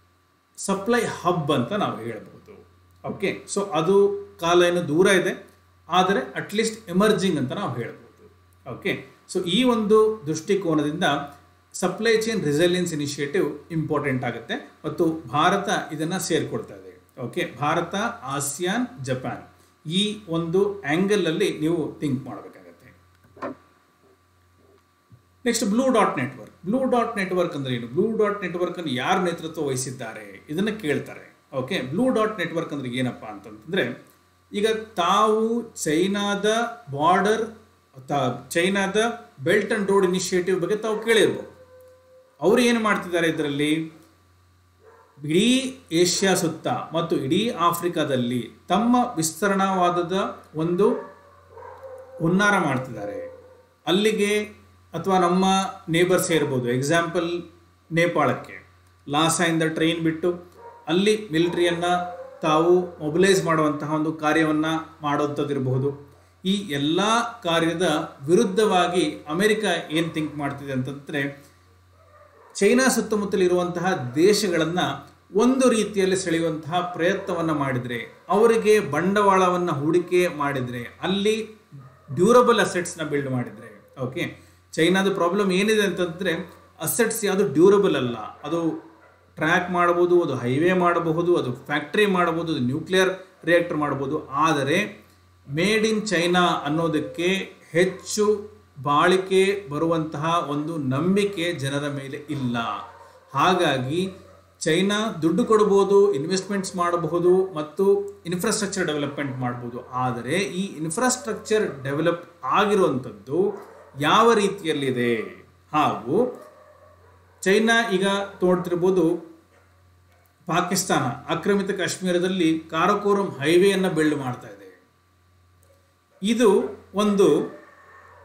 supply hub ಅಂತ ನಾವು ಹೇಳ್ಬೋದು ಓಕೆ ಸೊ ಅದು ಕಾಲ ಏನು ದೂರ ಇದೆ ಆದರೆ ಅಟ್ಲೀಸ್ಟ್ ಎಮರ್ಜಿಂಗ್ ಅಂತ ನಾವು ಹೇಳ್ಬೋದು ಓಕೆ ಸೊ ಈ ಒಂದು ದೃಷ್ಟಿಕೋನದಿಂದ supply chain resilience initiative important ಆಗುತ್ತೆ ಮತ್ತು ಭಾರತ ಇದನ್ನು ಸೇರಿಕೊಡ್ತಾ ಇದೆ ಓಕೆ ಭಾರತ ಆಸಿಯಾನ್ ಜಪಾನ್ ಈ ಒಂದು ಆ್ಯಂಗಲಲ್ಲಿ ನೀವು ಥಿಂಕ್ ಮಾಡಬೇಕಾಗತ್ತೆ next blue dot network blue dot network ಅಂದ್ರೆ ಏನು ಬ್ಲೂ ಡಾಟ್ ನೆಟ್ವರ್ಕ್ ಅನ್ನು ಯಾರು ನೇತೃತ್ವ ವಹಿಸಿದ್ದಾರೆ ಇದನ್ನು ಕೇಳ್ತಾರೆ ಓಕೆ ಬ್ಲೂ ಡಾಟ್ ನೆಟ್ವರ್ಕ್ ಅಂದ್ರೆ ಏನಪ್ಪ ಅಂತಂದ್ರೆ ಈಗ ತಾವು ಚೈನಾದ ಬಾರ್ಡರ್ ಚೈನಾದ ಬೆಲ್ಟ್ ಅಂಡ್ ರೋಡ್ ಇನಿಷಿಯೇಟಿವ್ ಬಗ್ಗೆ ತಾವು ಕೇಳಿರ್ಬೋದು ಅವರು ಏನು ಮಾಡ್ತಿದ್ದಾರೆ ಇದರಲ್ಲಿ ಇಡೀ ಏಷ್ಯಾ ಸುತ್ತ ಮತ್ತು ಇಡೀ ಆಫ್ರಿಕಾದಲ್ಲಿ ತಮ್ಮ ವಿಸ್ತರಣಾವಾದದ ಒಂದು ಹುನ್ನಾರ ಮಾಡ್ತಿದ್ದಾರೆ ಅಲ್ಲಿಗೆ ಅಥವಾ ನಮ್ಮ ನೇಬರ್ಸ್ ಇರ್ಬೋದು ಎಕ್ಸಾಂಪಲ್ ನೇಪಾಳಕ್ಕೆ ಲಾಸಾಯಿಂದ ಟ್ರೈನ್ ಬಿಟ್ಟು ಅಲ್ಲಿ ಮಿಲಿಟ್ರಿಯನ್ನು ತಾವು ಮೊಬಿಲೈಸ್ ಮಾಡುವಂತಹ ಒಂದು ಕಾರ್ಯವನ್ನು ಮಾಡೋಂಥದ್ದಿರಬಹುದು ಈ ಎಲ್ಲ ಕಾರ್ಯದ ವಿರುದ್ಧವಾಗಿ ಅಮೆರಿಕ ಏನು ಥಿಂಕ್ ಮಾಡ್ತಿದೆ ಅಂತಂದರೆ ಚೈನಾ ಸುತ್ತಮುತ್ತಲಿರುವಂತಹ ದೇಶಗಳನ್ನು ಒಂದು ರೀತಿಯಲ್ಲಿ ಸೆಳೆಯುವಂತಹ ಪ್ರಯತ್ನವನ್ನು ಮಾಡಿದರೆ ಅವರಿಗೆ ಬಂಡವಾಳವನ್ನು ಹೂಡಿಕೆ ಮಾಡಿದರೆ ಅಲ್ಲಿ ಡ್ಯೂರಬಲ್ ಅಸೆಟ್ಸ್ನ ಬಿಲ್ಡ್ ಮಾಡಿದರೆ ಓಕೆ ಚೈನಾದ ಪ್ರಾಬ್ಲಮ್ ಏನಿದೆ ಅಂತಂದರೆ ಅಸೆಟ್ಸ್ ಯಾವುದು ಡ್ಯೂರಬಲ್ ಅಲ್ಲ ಅದು ಟ್ರ್ಯಾಕ್ ಮಾಡಬಹುದು ಅದು ಹೈವೇ ಮಾಡಬಹುದು ಅದು ಫ್ಯಾಕ್ಟ್ರಿ ಮಾಡಬಹುದು ಅದು ನ್ಯೂಕ್ಲಿಯರ್ ರಿಯಾಕ್ಟರ್ ಮಾಡಬಹುದು ಆದರೆ ಮೇಡ್ ಇನ್ ಚೈನಾ ಅನ್ನೋದಕ್ಕೆ ಹೆಚ್ಚು ಬಾಳಿಕೆ ಬರುವಂತಹ ಒಂದು ನಂಬಿಕೆ ಜನರ ಮೇಲೆ ಇಲ್ಲ ಹಾಗಾಗಿ ಚೈನಾ ದುಡ್ಡು ಕೊಡಬಹುದು ಇನ್ವೆಸ್ಟ್ಮೆಂಟ್ಸ್ ಮಾಡಬಹುದು ಮತ್ತು ಇನ್ಫ್ರಾಸ್ಟ್ರಕ್ಚರ್ ಡೆವಲಪ್ಮೆಂಟ್ ಮಾಡಬಹುದು ಆದರೆ ಈ ಇನ್ಫ್ರಾಸ್ಟ್ರಕ್ಚರ್ ಡೆವಲಪ್ ಆಗಿರುವಂಥದ್ದು ಯಾವ ರೀತಿಯಲ್ಲಿದೆ ಹಾಗೂ ಚೈನಾ ಈಗ ತೋಡ್ತಿರ್ಬೋದು ಪಾಕಿಸ್ತಾನ ಆಕ್ರಮಿತ ಕಾಶ್ಮೀರದಲ್ಲಿ ಕಾರಕೋರಂ ಹೈವೇಯನ್ನು ಬಿಲ್ಡ್ ಮಾಡ್ತಾ ಇದೆ ಇದು ಒಂದು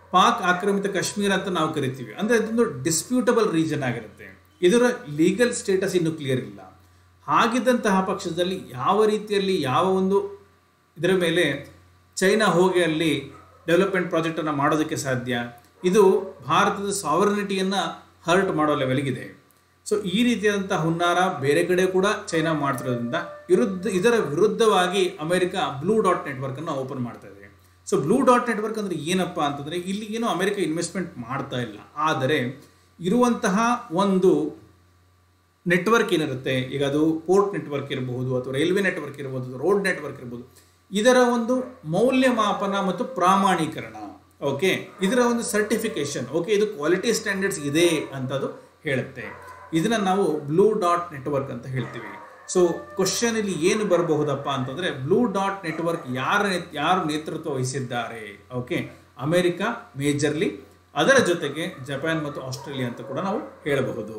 ಪಾಕ್ ಆಕ್ರಮಿತ ಕಾಶ್ಮೀರ ಅಂತ ನಾವು ಕರಿತೀವಿ ಅಂದರೆ ಇದೊಂದು ಡಿಸ್ಪ್ಯೂಟಬಲ್ ರೀಜನ್ ಆಗಿರುತ್ತೆ ಇದರ ಲೀಗಲ್ ಸ್ಟೇಟಸ್ ಇನ್ನೂ ಕ್ಲಿಯರ್ ಇಲ್ಲ ಹಾಗಿದ್ದಂತಹ ಪಕ್ಷದಲ್ಲಿ ಯಾವ ರೀತಿಯಲ್ಲಿ ಯಾವ ಒಂದು ಇದರ ಮೇಲೆ ಚೈನಾ ಹೋಗಿ ಅಲ್ಲಿ ಡೆವಲಪ್ಮೆಂಟ್ ಪ್ರಾಜೆಕ್ಟನ್ನು ಮಾಡೋದಕ್ಕೆ ಸಾಧ್ಯ ಇದು ಭಾರತದ ಸಾವರ್ನಿಟಿಯನ್ನು ಹರ್ಟ್ ಮಾಡೋ ಲೆವೆಲ್ಗಿದೆ ಸೊ ಈ ರೀತಿಯಾದಂಥ ಹುನ್ನಾರ ಬೇರೆ ಕಡೆ ಕೂಡ ಚೈನಾ ಮಾಡ್ತಿರೋದ್ರಿಂದ ವಿರುದ್ಧ ಇದರ ವಿರುದ್ಧವಾಗಿ ಅಮೆರಿಕ ಬ್ಲೂ ಡಾಟ್ ನೆಟ್ವರ್ಕನ್ನು ಓಪನ್ ಮಾಡ್ತಾ ಇದೆ ಸೊ ಬ್ಲೂ ಡಾಟ್ ನೆಟ್ವರ್ಕ್ ಅಂದರೆ ಏನಪ್ಪ ಅಂತಂದರೆ ಇಲ್ಲಿ ಏನೋ ಅಮೆರಿಕ ಇನ್ವೆಸ್ಟ್ಮೆಂಟ್ ಮಾಡ್ತಾ ಇಲ್ಲ ಆದರೆ ಇರುವಂತಹ ಒಂದು ನೆಟ್ವರ್ಕ್ ಏನಿರುತ್ತೆ ಈಗ ಅದು ಪೋರ್ಟ್ ನೆಟ್ವರ್ಕ್ ಇರಬಹುದು ಅಥವಾ ರೈಲ್ವೆ ನೆಟ್ವರ್ಕ್ ಇರಬಹುದು ರೋಡ್ ನೆಟ್ವರ್ಕ್ ಇರಬಹುದು ಇದರ ಒಂದು ಮೌಲ್ಯಮಾಪನ ಮತ್ತು ಪ್ರಾಮಾಣೀಕರಣ ಓಕೆ ಇದರ ಒಂದು ಸರ್ಟಿಫಿಕೇಶನ್ ಓಕೆ ಇದು ಕ್ವಾಲಿಟಿ ಸ್ಟ್ಯಾಂಡರ್ಡ್ಸ್ ಇದೆ ಅಂತದು ಹೇಳುತ್ತೆ ಇದನ್ನ ನಾವು ಬ್ಲೂ ಡಾಟ್ ನೆಟ್ವರ್ಕ್ ಅಂತ ಹೇಳ್ತೀವಿ ಸೊ ಕ್ವಶನ್ ಇಲ್ಲಿ ಏನು ಬರಬಹುದಪ್ಪ ಅಂತಂದ್ರೆ ಬ್ಲೂ ಡಾಟ್ ನೆಟ್ವರ್ಕ್ ಯಾರ ಯಾರು ನೇತೃತ್ವ ವಹಿಸಿದ್ದಾರೆ ಓಕೆ ಅಮೆರಿಕ ಮೇಜರ್ಲಿ ಅದರ ಜೊತೆಗೆ ಜಪಾನ್ ಮತ್ತು ಆಸ್ಟ್ರೇಲಿಯಾ ಅಂತ ಕೂಡ ನಾವು ಹೇಳಬಹುದು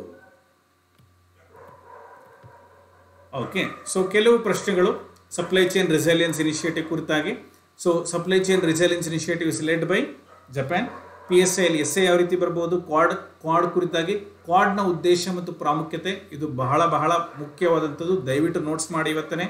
ಓಕೆ ಸೊ ಕೆಲವು ಪ್ರಶ್ನೆಗಳು ಸಪ್ಲೈ ಚೈನ್ ರಿಸೈಲಿಯನ್ಸ್ ಇನಿಷಿಯೇಟಿವ್ ಕುರಿತಾಗಿ so supply chain resilience initiative is led by Japan P S I S I ಯಾವ ರೀತಿ ಬರ್ಬೋದು ಕ್ವಾಡ್ ಕ್ವಾಡ್ ಕುರಿತಾಗಿ ಕ್ವಾಡ್ನ ಉದ್ದೇಶ ಮತ್ತು ಪ್ರಾಮುಖ್ಯತೆ ಇದು ಬಹಳ ಬಹಳ ಮುಖ್ಯವಾದಂಥದ್ದು ದಯವಿಟ್ಟು ನೋಟ್ಸ್ ಮಾಡಿ ಇವತ್ತನೇ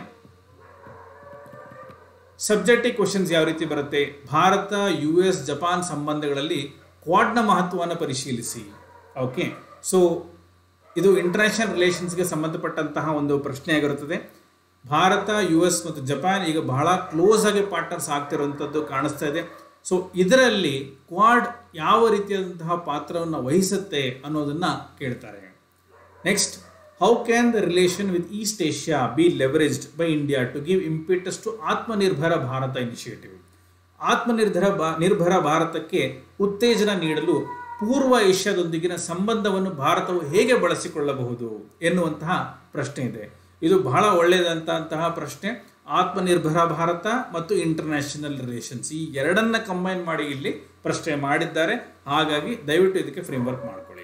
ಸಬ್ಜೆಕ್ಟಿವ್ ಕ್ವಶನ್ಸ್ ಯಾವ ರೀತಿ ಬರುತ್ತೆ ಭಾರತ ಯು ಎಸ್ ಜಪಾನ್ ಸಂಬಂಧಗಳಲ್ಲಿ ಕ್ವಾಡ್ನ ಮಹತ್ವವನ್ನು ಪರಿಶೀಲಿಸಿ ಓಕೆ ಸೊ ಇದು ಇಂಟರ್ನ್ಯಾಷನಲ್ ರಿಲೇಷನ್ಸ್ಗೆ ಸಂಬಂಧಪಟ್ಟಂತಹ ಒಂದು ಪ್ರಶ್ನೆ ಆಗಿರುತ್ತದೆ ಭಾರತ ಯು ಎಸ್ ಮತ್ತು ಜಪಾನ್ ಈಗ ಬಹಳ ಕ್ಲೋಸ್ ಆಗಿ ಪಾರ್ಟ್ನರ್ಸ್ ಆಗ್ತಿರುವಂಥದ್ದು ಕಾಣಿಸ್ತಾ ಇದೆ ಸೊ ಇದರಲ್ಲಿ ಕ್ವಾಡ್ ಯಾವ ರೀತಿಯಾದಂತಹ ಪಾತ್ರವನ್ನು ವಹಿಸುತ್ತೆ ಅನ್ನೋದನ್ನ ಕೇಳ್ತಾರೆ next how can the relation with east Asia be leveraged by India to give impetus to Atmanirbhar Bharat initiative Atmanirbhar ಬಾ ನಿರ್ಭರ ಭಾರತಕ್ಕೆ ಉತ್ತೇಜನ ನೀಡಲು ಪೂರ್ವ ಏಷ್ಯಾದೊಂದಿಗಿನ ಸಂಬಂಧವನ್ನು ಭಾರತವು ಹೇಗೆ ಬಳಸಿಕೊಳ್ಳಬಹುದು ಎನ್ನುವಂತಹ ಪ್ರಶ್ನೆ ಇದೆ ಇದು ಬಹಳ ಒಳ್ಳೆಯದಂತಹ ಪ್ರಶ್ನೆ ಆತ್ಮನಿರ್ಭರ ಭಾರತ ಮತ್ತು ಇಂಟರ್ನ್ಯಾಷನಲ್ ರಿಲೇಷನ್ಸ್ ಈ ಎರಡನ್ನ ಕಂಬೈನ್ ಮಾಡಿ ಇಲ್ಲಿ ಪ್ರಶ್ನೆ ಮಾಡಿದ್ದಾರೆ ಹಾಗಾಗಿ ದಯವಿಟ್ಟು ಇದಕ್ಕೆ ಫ್ರೇಮ್ವರ್ಕ್ ಮಾಡ್ಕೊಳ್ಳಿ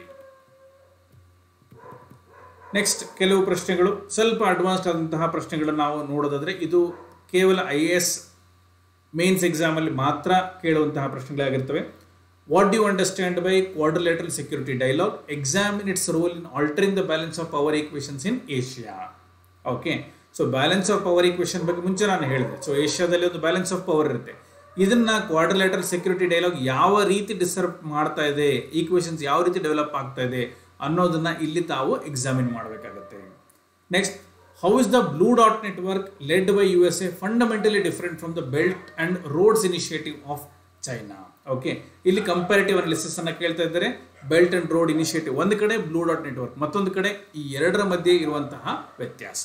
ನೆಕ್ಸ್ಟ್ ಕೆಲವು ಪ್ರಶ್ನೆಗಳು ಸ್ವಲ್ಪ ಅಡ್ವಾನ್ಸ್ಡ್ ಆದಂತಹ ಪ್ರಶ್ನೆಗಳನ್ನು ನಾವು ನೋಡೋದಾದ್ರೆ ಇದು ಕೇವಲ ಐ ಎ ಎಸ್ ಮೇನ್ಸ್ ಎಕ್ಸಾಮಲ್ಲಿ ಮಾತ್ರ ಕೇಳುವಂತಹ ಪ್ರಶ್ನೆಗಳಾಗಿರ್ತವೆ what do you understand by quadrilateral security dialogue examine its role in altering the balance of power equations in Asia okay so balance of power equation ಬಗ್ಗೆ ಮುಂಚೆ ನಾನು ಹೇಳಿದೆ ಸೊ ಏಷ್ಯಾದಲ್ಲಿ ಒಂದು ಬ್ಯಾಲೆನ್ಸ್ ಆಫ್ ಪವರ್ ಇರುತ್ತೆ ಇದನ್ನ ಕ್ವಾಡ್ರಿಲೇಟರಲ್ ಸೆಕ್ಯೂರಿಟಿ ಡೈಲಾಗ್ ಯಾವ ರೀತಿ ಡಿಸರ್ವ್ ಮಾಡ್ತಾ ಇದೆ ಈಕ್ವೇಷನ್ಸ್ ಯಾವ ರೀತಿ ಡೆವಲಪ್ ಆಗ್ತಾ ಇದೆ ಅನ್ನೋದನ್ನ ಇಲ್ಲಿ ತಾವು ಎಕ್ಸಾಮಿನ್ ಮಾಡಬೇಕಾಗತ್ತೆ next how is the blue dot network led by U S A fundamentally different from the belt and roads initiative of China okay ಇಲ್ಲಿ ಕಂಪ್ಯಾರಿಟಿವ್ ಅನಾಲಿಸಿಸ್ ಅನ್ನ ಕೇಳ್ತಾ ಇದ್ದಾರೆ ಬೆಲ್ಟ್ ಅಂಡ್ ರೋಡ್ ಇನಿಷಿಯೇಟಿವ್ ಒಂದು ಕಡೆ ಬ್ಲೂ ಡಾಟ್ ನೆಟ್ವರ್ಕ್ ಮತ್ತೊಂದು ಕಡೆ ಈ ಎರಡರ ಮಧ್ಯೆ ಇರುವಂತಹ ವ್ಯತ್ಯಾಸ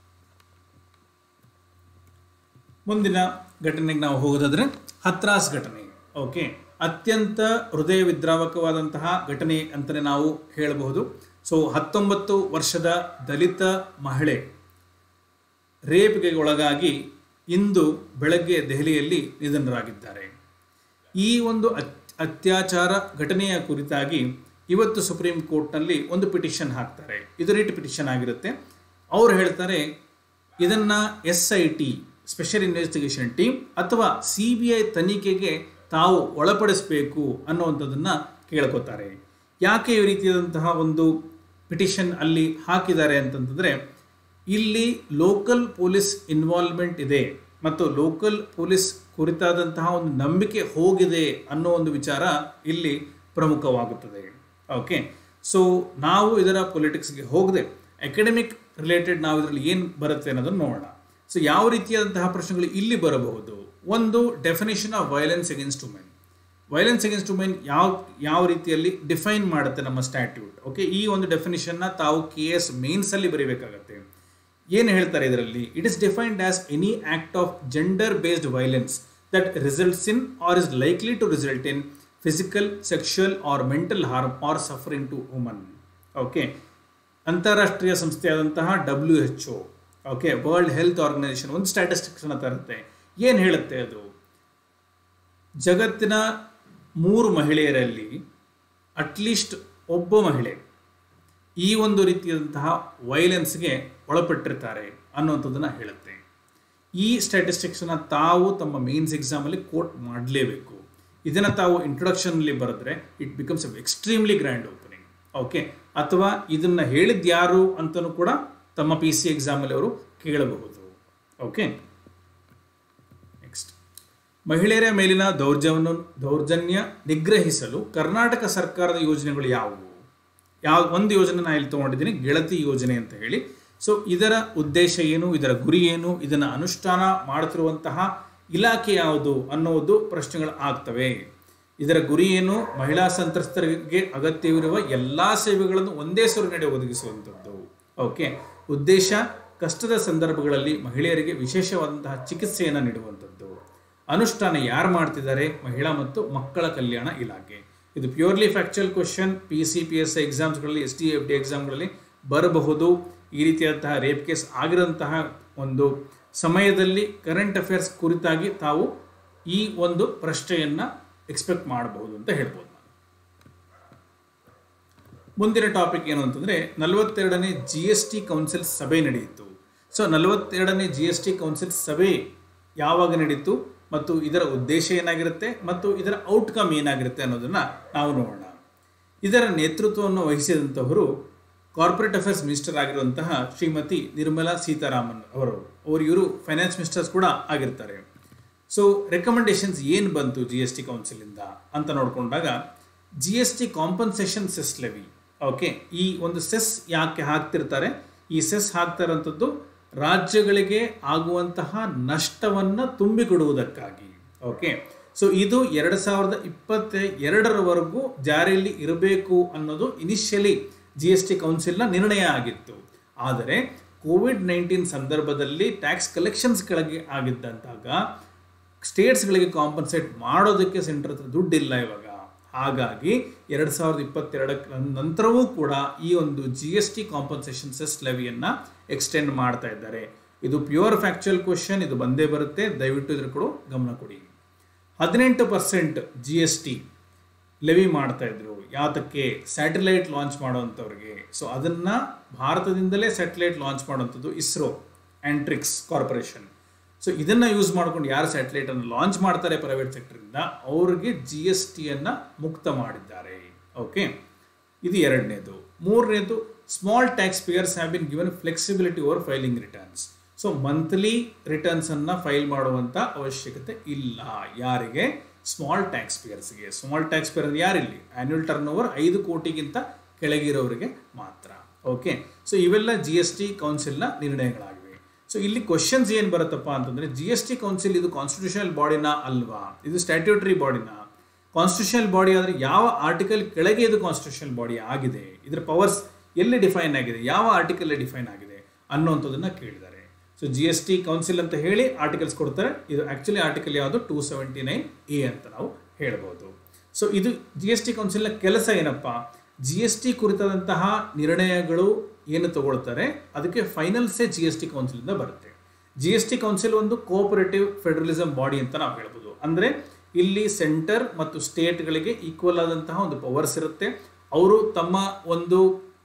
ಮುಂದಿನ ಘಟನೆಗೆ ನಾವು ಹೋಗೋದಾದ್ರೆ ಹತ್ರಾಸ್ ಘಟನೆ ಓಕೆ ಅತ್ಯಂತ ಹೃದಯ ವಿದ್ರಾವಕವಾದಂತಹ ಘಟನೆ ಅಂತಲೇ ನಾವು ಹೇಳಬಹುದು ಸೊ ಹತ್ತೊಂಬತ್ತು ವರ್ಷದ ದಲಿತ ಮಹಿಳೆ ರೇಪ್ಗೆ ಒಳಗಾಗಿ ಇಂದು ಬೆಳಗ್ಗೆ ದೆಹಲಿಯಲ್ಲಿ ನಿಧನರಾಗಿದ್ದಾರೆ ಈ ಒಂದು ಅತ್ಯಾಚಾರ ಘಟನೆಯ ಕುರಿತಾಗಿ ಇವತ್ತು ಸುಪ್ರೀಂ ಕೋರ್ಟ್ನಲ್ಲಿ ಒಂದು ಪಿಟಿಷನ್ ಹಾಕ್ತಾರೆ ಇದು ರಿಟ್ ಪಿಟಿಷನ್ ಆಗಿರುತ್ತೆ ಅವ್ರು ಹೇಳ್ತಾರೆ ಇದನ್ನ S I T special investigation team ಅಥವಾ ಸಿ ಬಿ ಐ ತನಿಖೆಗೆ ತಾವು ಒಳಪಡಿಸಬೇಕು ಅನ್ನುವಂಥದ್ದನ್ನು ಕೇಳ್ಕೊತಾರೆ ಯಾಕೆ ಈ ರೀತಿಯಾದಂತಹ ಒಂದು ಪಿಟಿಷನ್ ಅಲ್ಲಿ ಹಾಕಿದ್ದಾರೆ ಅಂತಂತಂದರೆ ಇಲ್ಲಿ ಲೋಕಲ್ ಪೊಲೀಸ್ ಇನ್ವಾಲ್ವ್ಮೆಂಟ್ ಇದೆ ಮತ್ತು ಲೋಕಲ್ ಪೊಲೀಸ್ ಕುರಿತಾದಂತಹ ಒಂದು ನಂಬಿಕೆ ಹೋಗಿದೆ ಅನ್ನೋ ಒಂದು ವಿಚಾರ ಇಲ್ಲಿ ಪ್ರಮುಖವಾಗುತ್ತದೆ ಓಕೆ ಸೊ ನಾವು ಇದರ ಪೊಲಿಟಿಕ್ಸ್ಗೆ ಹೋಗದೆ ಅಕಾಡೆಮಿಕ್ ರಿಲೇಟೆಡ್ ನಾವು ಇದರಲ್ಲಿ ಏನು ಬರುತ್ತೆ ಅನ್ನೋದನ್ನು ನೋಡೋಣ ಸೊ ಯಾವ ರೀತಿಯಾದಂತಹ ಪ್ರಶ್ನೆಗಳು ಇಲ್ಲಿ ಬರಬಹುದು ಒಂದು definition of violence against women violence against women ಯಾವ ಯಾವ ರೀತಿಯಲ್ಲಿ ಡಿಫೈನ್ ಮಾಡುತ್ತೆ ನಮ್ಮ ಸ್ಟ್ಯಾಟ್ಯೂಟ್ ಓಕೆ ಈ ಒಂದು ಡೆಫಿನೇಷನ್ನ ತಾವು ಕೆ ಎಸ್ ಮೇನ್ಸಲ್ಲಿ ಬರೀಬೇಕಾಗತ್ತೆ ಏನು ಹೇಳ್ತಾರೆ ಇದರಲ್ಲಿ it is defined as any act of gender based violence that results in or is likely to result in physical sexual or mental harm or suffering to woman okay ಅಂತಾರಾಷ್ಟ್ರೀಯ ಸಂಸ್ಥೆಯಾದಂತಹ W H O okay world health organization ಒಂದು statistics ಅನ್ನು ತರುತ್ತೆ ಏನು ಹೇಳುತ್ತೆ ಅದು ಜಗತ್ತಿನ ಮೂರು ಮಹಿಳೆಯರಲ್ಲಿ ಅಟ್ಲೀಸ್ಟ್ ಒಬ್ಬ ಮಹಿಳೆ ಈ ಒಂದು ರೀತಿಯಾದಂತಹ ವೈಲೆನ್ಸ್ಗೆ ಒಳಪಟ್ಟಿರ್ತಾರೆ ಅನ್ನುವಂಥದ್ದನ್ನು ಹೇಳುತ್ತೆ ಈ ಸ್ಟ್ಯಾಟಿಸ್ಟಿಕ್ಸನ್ನು ತಾವು ತಮ್ಮ ಮೇನ್ಸ್ ಎಕ್ಸಾಮಲ್ಲಿ ಕೋಟ್ ಮಾಡಲೇಬೇಕು ಇದನ್ನು ತಾವು ಇಂಟ್ರೊಡಕ್ಷನ್ಲಿ ಬರೆದ್ರೆ it becomes extremely grand opening okay ಅಥವಾ ಇದನ್ನು ಹೇಳಿದ್ದು ಯಾರು ಅಂತಲೂ ಕೂಡ ತಮ್ಮ ಪಿ ಸಿ ಎಕ್ಸಾಮಲ್ಲಿ ಅವರು ಕೇಳಬಹುದು ಓಕೆ ನೆಕ್ಸ್ಟ್ ಮಹಿಳೆಯರ ಮೇಲಿನ ದೌರ್ಜನ್ಯ ದೌರ್ಜನ್ಯ ನಿಗ್ರಹಿಸಲು ಕರ್ನಾಟಕ ಸರ್ಕಾರದ ಯೋಜನೆಗಳು ಯಾವುವು ಯಾವ ಒಂದು ಯೋಜನೆ ನಾನು ಇಲ್ಲಿ ತೊಗೊಂಡಿದ್ದೀನಿ ಗೆಳತಿ ಯೋಜನೆ ಅಂತ ಹೇಳಿ ಸೊ ಇದರ ಉದ್ದೇಶ ಏನು ಇದರ ಗುರಿ ಏನು ಇದನ್ನು ಅನುಷ್ಠಾನ ಮಾಡುತ್ತಿರುವಂತಹ ಇಲಾಖೆ ಯಾವುದು ಅನ್ನೋದು ಪ್ರಶ್ನೆಗಳು ಆಗ್ತವೆ ಇದರ ಗುರಿ ಏನು ಮಹಿಳಾ ಸಂತ್ರಸ್ತರಿಗೆ ಅಗತ್ಯವಿರುವ ಎಲ್ಲ ಸೇವೆಗಳನ್ನು ಒಂದೇ ಸೂರಿನಡೆ ಒದಗಿಸುವಂಥದ್ದು ಓಕೆ ಉದ್ದೇಶ ಕಷ್ಟದ ಸಂದರ್ಭಗಳಲ್ಲಿ ಮಹಿಳೆಯರಿಗೆ ವಿಶೇಷವಾದಂತಹ ಚಿಕಿತ್ಸೆಯನ್ನು ನೀಡುವಂಥದ್ದು ಅನುಷ್ಠಾನ ಯಾರು ಮಾಡ್ತಿದ್ದಾರೆ ಮಹಿಳಾ ಮತ್ತು ಮಕ್ಕಳ ಕಲ್ಯಾಣ ಇಲಾಖೆ ಇದು purely factual question P C P S ಎಕ್ಸಾಮ್ಸ್ಗಳಲ್ಲಿ ಎಸ್ ಡಿ ಎಫ್ ಡಿ ಎಕ್ಸಾಮ್ಗಳಲ್ಲಿ ಬರಬಹುದು ಈ ರೀತಿಯಾದಂತಹ ರೇಪ್ ಕೇಸ್ ಆಗಿರೋಂತಹ ಒಂದು ಸಮಯದಲ್ಲಿ ಕರೆಂಟ್ ಅಫೇರ್ಸ್ ಕುರಿತಾಗಿ ತಾವು ಈ ಒಂದು ಪ್ರಶ್ನೆಯನ್ನು ಎಕ್ಸ್ಪೆಕ್ಟ್ ಮಾಡಬಹುದು ಅಂತ ಹೇಳ್ಬೋದು ನಾನು ಮುಂದಿನ ಟಾಪಿಕ್ ಏನು ಅಂತಂದರೆ ನಲವತ್ತೆರಡನೇ ಜಿ ಎಸ್ ಟಿ ಕೌನ್ಸಿಲ್ ಸಭೆ ನಡೆಯಿತು ಸೊ ನಲವತ್ತೆರಡನೇ ಜಿ ಎಸ್ ಟಿ ಕೌನ್ಸಿಲ್ ಸಭೆ ಯಾವಾಗ ನಡೀತು ಮತ್ತು ಇದರ ಉದ್ದೇಶ ಏನಾಗಿರುತ್ತೆ ಮತ್ತು ಇದರ ಔಟ್ಕಮ್ ಏನಾಗಿರುತ್ತೆ ಅನ್ನೋದನ್ನು ನಾವು ನೋಡೋಣ ಇದರ ನೇತೃತ್ವವನ್ನು ವಹಿಸಿದಂಥವರು ಕಾರ್ಪೊರೇಟ್ ಅಫೇರ್ಸ್ ಮಿನಿಸ್ಟರ್ ಆಗಿರುವಂತಹ ಶ್ರೀಮತಿ ನಿರ್ಮಲಾ ಸೀತಾರಾಮನ್ ಅವರು ಅವರು ಇವರು ಫೈನಾನ್ಸ್ ಮಿನಿಸ್ಟರ್ಸ್ ಕೂಡ ಆಗಿರ್ತಾರೆ ಸೊ ರೆಕಮೆಂಡೇಶನ್ಸ್ ಏನು ಬಂತು ಜಿ ಎಸ್ ಟಿ ಕೌನ್ಸಿಲಿಂದ ಅಂತ ನೋಡಿಕೊಂಡಾಗ G S T compensation cess levy okay ಈ ಒಂದು ಸೆಸ್ ಯಾಕೆ ಹಾಕ್ತಿರ್ತಾರೆ ಈ ಸೆಸ್ ಹಾಕ್ತಾರಂಥದ್ದು ರಾಜ್ಯಗಳಿಗೆ ಆಗುವಂತಹ ನಷ್ಟವನ್ನು ತುಂಬಿಕೊಡುವುದಕ್ಕಾಗಿ ಓಕೆ ಸೊ ಇದು ಎರಡು ಸಾವಿರದ ಇಪ್ಪತ್ತ ಎರಡರವರೆಗೂ ಜಾರಿಯಲ್ಲಿ ಇರಬೇಕು ಅನ್ನೋದು ಇನಿಷಿಯಲಿ ಜಿ ಎಸ್ ಟಿ ಕೌನ್ಸಿಲ್ನ ನಿರ್ಣಯ ಆಗಿತ್ತು ಆದರೆ ಕೋವಿಡ್ ನೈನ್ಟೀನ್ ಸಂದರ್ಭದಲ್ಲಿ ಟ್ಯಾಕ್ಸ್ ಕಲೆಕ್ಷನ್ಸ್ ಕೆಳಗೆ ಆಗಿದ್ದಂತಾಗ ಸ್ಟೇಟ್ಸ್ಗಳಿಗೆ ಕಾಂಪನ್ಸೇಟ್ ಮಾಡೋದಕ್ಕೆ ಸೆಂಟ್ರ್ ಹತ್ರ ದುಡ್ಡಿಲ್ಲ ಇವಾಗ ಹಾಗಾಗಿ ಎರಡು ಸಾವಿರದ ಇಪ್ಪತ್ತೆರಡರ ನಂತರವೂ ಕೂಡ ಈ ಒಂದು G S T compensation cess ಲೆವಿಯನ್ನು ಎಕ್ಸ್ಟೆಂಡ್ ಮಾಡ್ತಾ ಇದ್ದಾರೆ ಇದು ಪ್ಯೂರ್ ಫ್ಯಾಕ್ಚುಯಲ್ ಕ್ವಶನ್ ಇದು ಬಂದೇ ಬರುತ್ತೆ ದಯವಿಟ್ಟು ಇದ್ರ ಕೂಡ ಗಮನ ಕೊಡಿ ಹದಿನೆಂಟು percent G S T levy ಮಾಡ್ತಾ ಇದ್ರು ಯಾತಕ್ಕೆ ಸ್ಯಾಟಲೈಟ್ ಲಾಂಚ್ ಮಾಡುವಂಥವ್ರಿಗೆ ಸೊ ಅದನ್ನು ಭಾರತದಿಂದಲೇ ಸ್ಯಾಟಲೈಟ್ ಲಾಂಚ್ ಮಾಡುವಂಥದ್ದು ಇಸ್ರೋ ಆ್ಯಂಟ್ರಿಕ್ಸ್ ಕಾರ್ಪೊರೇಷನ್ ಸೊ ಇದನ್ನು ಯೂಸ್ ಮಾಡ್ಕೊಂಡು ಯಾರು ಸ್ಯಾಟಲೈಟನ್ನು ಲಾಂಚ್ ಮಾಡ್ತಾರೆ ಪ್ರೈವೇಟ್ ಸೆಕ್ಟರಿಂದ ಅವ್ರಿಗೆ ಜಿ ಎಸ್ ಟಿಯನ್ನು ಮುಕ್ತ ಮಾಡಿದ್ದಾರೆ ಓಕೆ ಇದು ಎರಡನೇದು ಮೂರನೇದು small tax payers have been given flexibility over filing returns so monthly ರಿಟರ್ನ್ಸನ್ನು ಫೈಲ್ ಮಾಡುವಂಥ ಅವಶ್ಯಕತೆ ಇಲ್ಲ ಯಾರಿಗೆ ಸ್ಮಾಲ್ ಟ್ಯಾಕ್ಸ್ ಪೇಯರ್ಸ್ಗೆ ಸ್ಮಾಲ್ ಟ್ಯಾಕ್ಸ್ ಪೇಯರ್ ಯಾರಿಲ್ಲಿ ಆ್ಯನ್ಯುವಲ್ ಟರ್ನ್ ಓವರ್ ಐದು ಕೋಟಿಗಿಂತ ಕೆಳಗಿರೋರಿಗೆ ಮಾತ್ರ ಓಕೆ ಸೊ ಇವೆಲ್ಲ ಜಿ ಎಸ್ ಟಿ ಕೌನ್ಸಿಲ್ನ ನಿರ್ಣಯಗಳಾಗಿವೆ ಸೊ ಇಲ್ಲಿ ಕ್ವಶನ್ಸ್ ಏನು ಬರುತ್ತಪ್ಪ ಅಂತಂದರೆ ಜಿ ಎಸ್ ಟಿ ಕೌನ್ಸಿಲ್ ಇದು ಕಾನ್ಸ್ಟಿಟ್ಯೂಷನಲ್ ಬಾಡಿನ ಅಲ್ವಾ ಇದು ಸ್ಟ್ಯಾಟ್ಯೂಟರಿ ಬಾಡಿನ ಕಾನ್ಸ್ಟಿಟ್ಯೂಷನಲ್ ಬಾಡಿ ಆದರೆ ಯಾವ ಆರ್ಟಿಕಲ್ ಕೆಳಗೆ ಇದು ಕಾನ್ಸ್ಟಿಟ್ಯೂಷನಲ್ ಬಾಡಿ ಆಗಿದೆ ಇದರ ಪವರ್ಸ್ ಎಲ್ಲಿ ಡಿಫೈನ್ ಆಗಿದೆ ಯಾವ ಆರ್ಟಿಕಲ್ ಡಿಫೈನ್ ಆಗಿದೆ ಅನ್ನೋಂಥದ್ದನ್ನು ಕೇಳಿದ್ದಾರೆ so G S T council ಅಂತ ಹೇಳಿ ಆರ್ಟಿಕಲ್ಸ್ ಕೊಡ್ತಾರೆ ಇದು ಆ್ಯಕ್ಚುಲಿ ಆರ್ಟಿಕಲ್ ಯಾವುದು ಟೂ ಸೆವೆಂಟಿ ನೈನ್ ಎ ಅಂತ ನಾವು ಹೇಳ್ಬೋದು ಸೊ ಇದು ಜಿ ಎಸ್ ಟಿ ಕೌನ್ಸಿಲ್ನ ಕೆಲಸ ಏನಪ್ಪ ಜಿ ಎಸ್ ಟಿ ಕುರಿತಾದಂತಹ ನಿರ್ಣಯಗಳು ಏನು ತಗೊಳ್ತಾರೆ ಅದಕ್ಕೆ final say G S T ಕೌನ್ಸಿಲಿಂದ ಬರುತ್ತೆ ಜಿ ಎಸ್ ಟಿ ಕೌನ್ಸಿಲ್ ಒಂದು ಕೋಆಪರೇಟಿವ್ ಫೆಡರಲಿಸಮ್ ಬಾಡಿ ಅಂತ ನಾವು ಹೇಳ್ಬೋದು ಅಂದರೆ ಇಲ್ಲಿ ಸೆಂಟರ್ ಮತ್ತು ಸ್ಟೇಟ್ಗಳಿಗೆ ಈಕ್ವಲ್ ಆದಂತಹ ಒಂದು ಪವರ್ಸ್ ಇರುತ್ತೆ ಅವರು ತಮ್ಮ ಒಂದು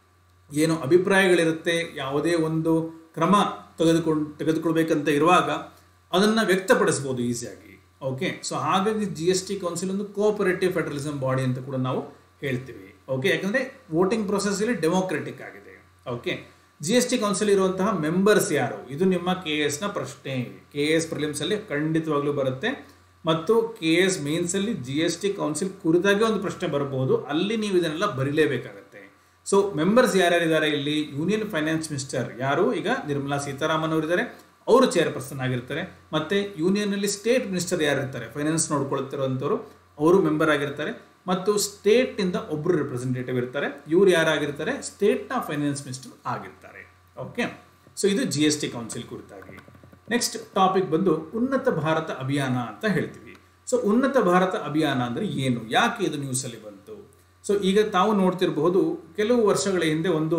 ಏನು ಅಭಿಪ್ರಾಯಗಳಿರುತ್ತೆ ಯಾವುದೇ ಒಂದು ಕ್ರಮ ತೆಗೆದುಕೊಂಡು ತೆಗೆದುಕೊಳ್ಬೇಕಂತ ಇರುವಾಗ ಅದನ್ನು ವ್ಯಕ್ತಪಡಿಸ್ಬೋದು ಈಸಿಯಾಗಿ ಓಕೆ ಸೊ ಹಾಗಾಗಿ ಜಿ ಎಸ್ ಟಿ ಕೌನ್ಸಿಲ್ ಒಂದು ಕೋಆಪರೇಟಿವ್ ಫೆಡರಲಿಸಮ್ ಬಾಡಿ ಅಂತ ಕೂಡ ನಾವು ಹೇಳ್ತೀವಿ ಓಕೆ ಯಾಕಂದರೆ ವೋಟಿಂಗ್ ಪ್ರೊಸೆಸ್ಸಲ್ಲಿ ಡೆಮೋಕ್ರೆಟಿಕ್ ಆಗಿದೆ okay G S T council ಇರುವಂತಹ ಮೆಂಬರ್ಸ್ ಯಾರು ಇದು ನಿಮ್ಮ ಕೆ ಎಸ್ನ ಪ್ರಶ್ನೆ ಕೆ ಎಸ್ ಪ್ರಿಲಿಮ್ಸಲ್ಲಿ ಖಂಡಿತವಾಗ್ಲೂ ಬರುತ್ತೆ ಮತ್ತು ಕೆ ಎಸ್ ಮೇನ್ಸಲ್ಲಿ ಜಿ ಎಸ್ ಟಿ ಕೌನ್ಸಿಲ್ ಕುರಿತಾಗೆ ಒಂದು ಪ್ರಶ್ನೆ ಬರಬಹುದು ಅಲ್ಲಿ ನೀವು ಇದನ್ನೆಲ್ಲ ಬರೀಲೇಬೇಕಾಗತ್ತೆ ಸೊ ಮೆಂಬರ್ಸ್ ಯಾರ್ಯಾರಿದ್ದಾರೆ ಇಲ್ಲಿ ಯೂನಿಯನ್ ಫೈನಾನ್ಸ್ ಮಿನಿಸ್ಟರ್ ಯಾರು ಈಗ ನಿರ್ಮಲಾ ಸೀತಾರಾಮನ್ ಅವರಿದ್ದಾರೆ ಅವರು ಚೇರ್ಪರ್ಸನ್ ಆಗಿರ್ತಾರೆ ಮತ್ತೆ ಯೂನಿಯನ್ನಲ್ಲಿ ಸ್ಟೇಟ್ ಮಿನಿಸ್ಟರ್ ಯಾರಿರ್ತಾರೆ ಫೈನಾನ್ಸ್ ನೋಡ್ಕೊಳ್ತಿರುವಂಥವ್ರು ಅವರು ಮೆಂಬರ್ ಆಗಿರ್ತಾರೆ ಮತ್ತು ಸ್ಟೇಟ್ನಿಂದ ಒಬ್ಬರು ರಿಪ್ರೆಸೆಂಟೇಟಿವ್ ಇರ್ತಾರೆ ಇವ್ರು ಯಾರಾಗಿರ್ತಾರೆ ಸ್ಟೇಟ್ನ ಫೈನಾನ್ಸ್ ಮಿನಿಸ್ಟರ್ ಆಗಿರ್ತಾರೆ ಓಕೆ ಸೊ ಇದು ಜಿ ಎಸ್ ಟಿ ಕೌನ್ಸಿಲ್ ಕುರಿತಾಗಿ ನೆಕ್ಸ್ಟ್ ಟಾಪಿಕ್ ಬಂದು ಉನ್ನತ ಭಾರತ ಅಭಿಯಾನ ಅಂತ ಹೇಳ್ತೀವಿ ಸೊ ಉನ್ನತ ಭಾರತ ಅಭಿಯಾನ ಅಂದರೆ ಏನು ಯಾಕೆ ಇದು ನ್ಯೂಸಲ್ಲಿ ಬಂತು ಸೊ ಈಗ ತಾವು ನೋಡ್ತಿರಬಹುದು ಕೆಲವು ವರ್ಷಗಳ ಹಿಂದೆ ಒಂದು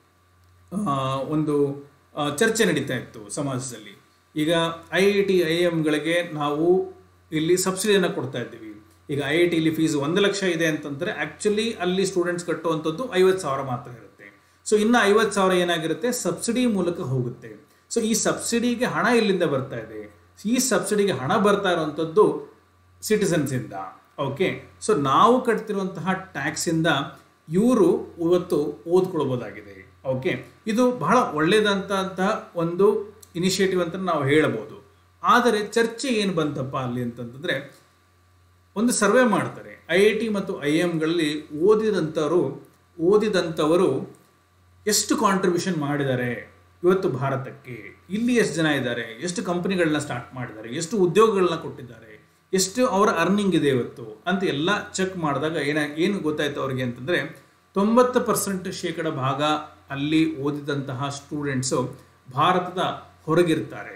ಒಂದು ಚರ್ಚೆ ನಡೀತಾ ಇತ್ತು ಸಮಾಜದಲ್ಲಿ ಈಗ ಐ ಐ ಟಿ ಐ ಎಮ್ಗಳಿಗೆ ನಾವು ಇಲ್ಲಿ ಸಬ್ಸಿಡಿಯನ್ನು ಕೊಡ್ತಾ ಇದ್ದೀವಿ ಈಗ ಐ ಐ ಟಿಲಿ ಫೀಸ್ ಒಂದು ಲಕ್ಷ ಇದೆ ಅಂತಂದರೆ ಆ್ಯಕ್ಚುಲಿ ಅಲ್ಲಿ ಸ್ಟೂಡೆಂಟ್ಸ್ ಕಟ್ಟುವಂಥದ್ದು ಐವತ್ತು ಸಾವಿರ ಮಾತ್ರ ಇರುತ್ತೆ ಸೊ ಇನ್ನು ಐವತ್ತು ಸಾವಿರ ಏನಾಗಿರುತ್ತೆ ಸಬ್ಸಿಡಿ ಮೂಲಕ ಹೋಗುತ್ತೆ ಸೊ ಈ ಸಬ್ಸಿಡಿಗೆ ಹಣ ಎಲ್ಲಿಂದ ಬರ್ತಾ ಇದೆ ಈ ಸಬ್ಸಿಡಿಗೆ ಹಣ ಬರ್ತಾ ಇರುವಂಥದ್ದು ಸಿಟಿಸನ್ಸಿಂದ ಓಕೆ ಸೊ ನಾವು ಕಟ್ತಿರುವಂತಹ ಟ್ಯಾಕ್ಸಿಂದ ಇವರು ಇವತ್ತು ಓದ್ಕೊಳ್ಬೋದಾಗಿದೆ ಓಕೆ ಇದು ಬಹಳ ಒಳ್ಳೆಯದಂತಹ ಒಂದು ಇನಿಷಿಯೇಟಿವ್ ಅಂತ ನಾವು ಹೇಳಬಹುದು ಆದರೆ ಚರ್ಚೆ ಏನು ಬಂತಪ್ಪ ಅಲ್ಲಿ ಅಂತಂತಂದರೆ ಒಂದು ಸರ್ವೆ ಮಾಡ್ತಾರೆ ಐ ಐ ಟಿ ಮತ್ತು ಐ ಎಮ್ಗಳಲ್ಲಿ ಓದಿದಂಥವರು ಓದಿದಂಥವರು ಎಷ್ಟು ಕಾಂಟ್ರಿಬ್ಯೂಷನ್ ಮಾಡಿದ್ದಾರೆ ಇವತ್ತು ಭಾರತಕ್ಕೆ ಇಲ್ಲಿ ಎಷ್ಟು ಜನ ಇದ್ದಾರೆ ಎಷ್ಟು ಕಂಪನಿಗಳನ್ನ ಸ್ಟಾರ್ಟ್ ಮಾಡಿದ್ದಾರೆ ಎಷ್ಟು ಉದ್ಯೋಗಗಳನ್ನ ಕೊಟ್ಟಿದ್ದಾರೆ ಎಷ್ಟು ಅವರ ಅರ್ನಿಂಗ್ ಇದೆ ಇವತ್ತು ಅಂತ ಎಲ್ಲ ಚೆಕ್ ಮಾಡಿದಾಗ ಏನ ಏನು ಗೊತ್ತಾಯ್ತು ಅವ್ರಿಗೆ ಅಂತಂದರೆ ತೊಂಬತ್ತು ಪರ್ಸೆಂಟ್ ಶೇಕಡ ಭಾಗ ಅಲ್ಲಿ ಓದಿದಂತಹ ಸ್ಟೂಡೆಂಟ್ಸು ಭಾರತದ ಹೊರಗಿರ್ತಾರೆ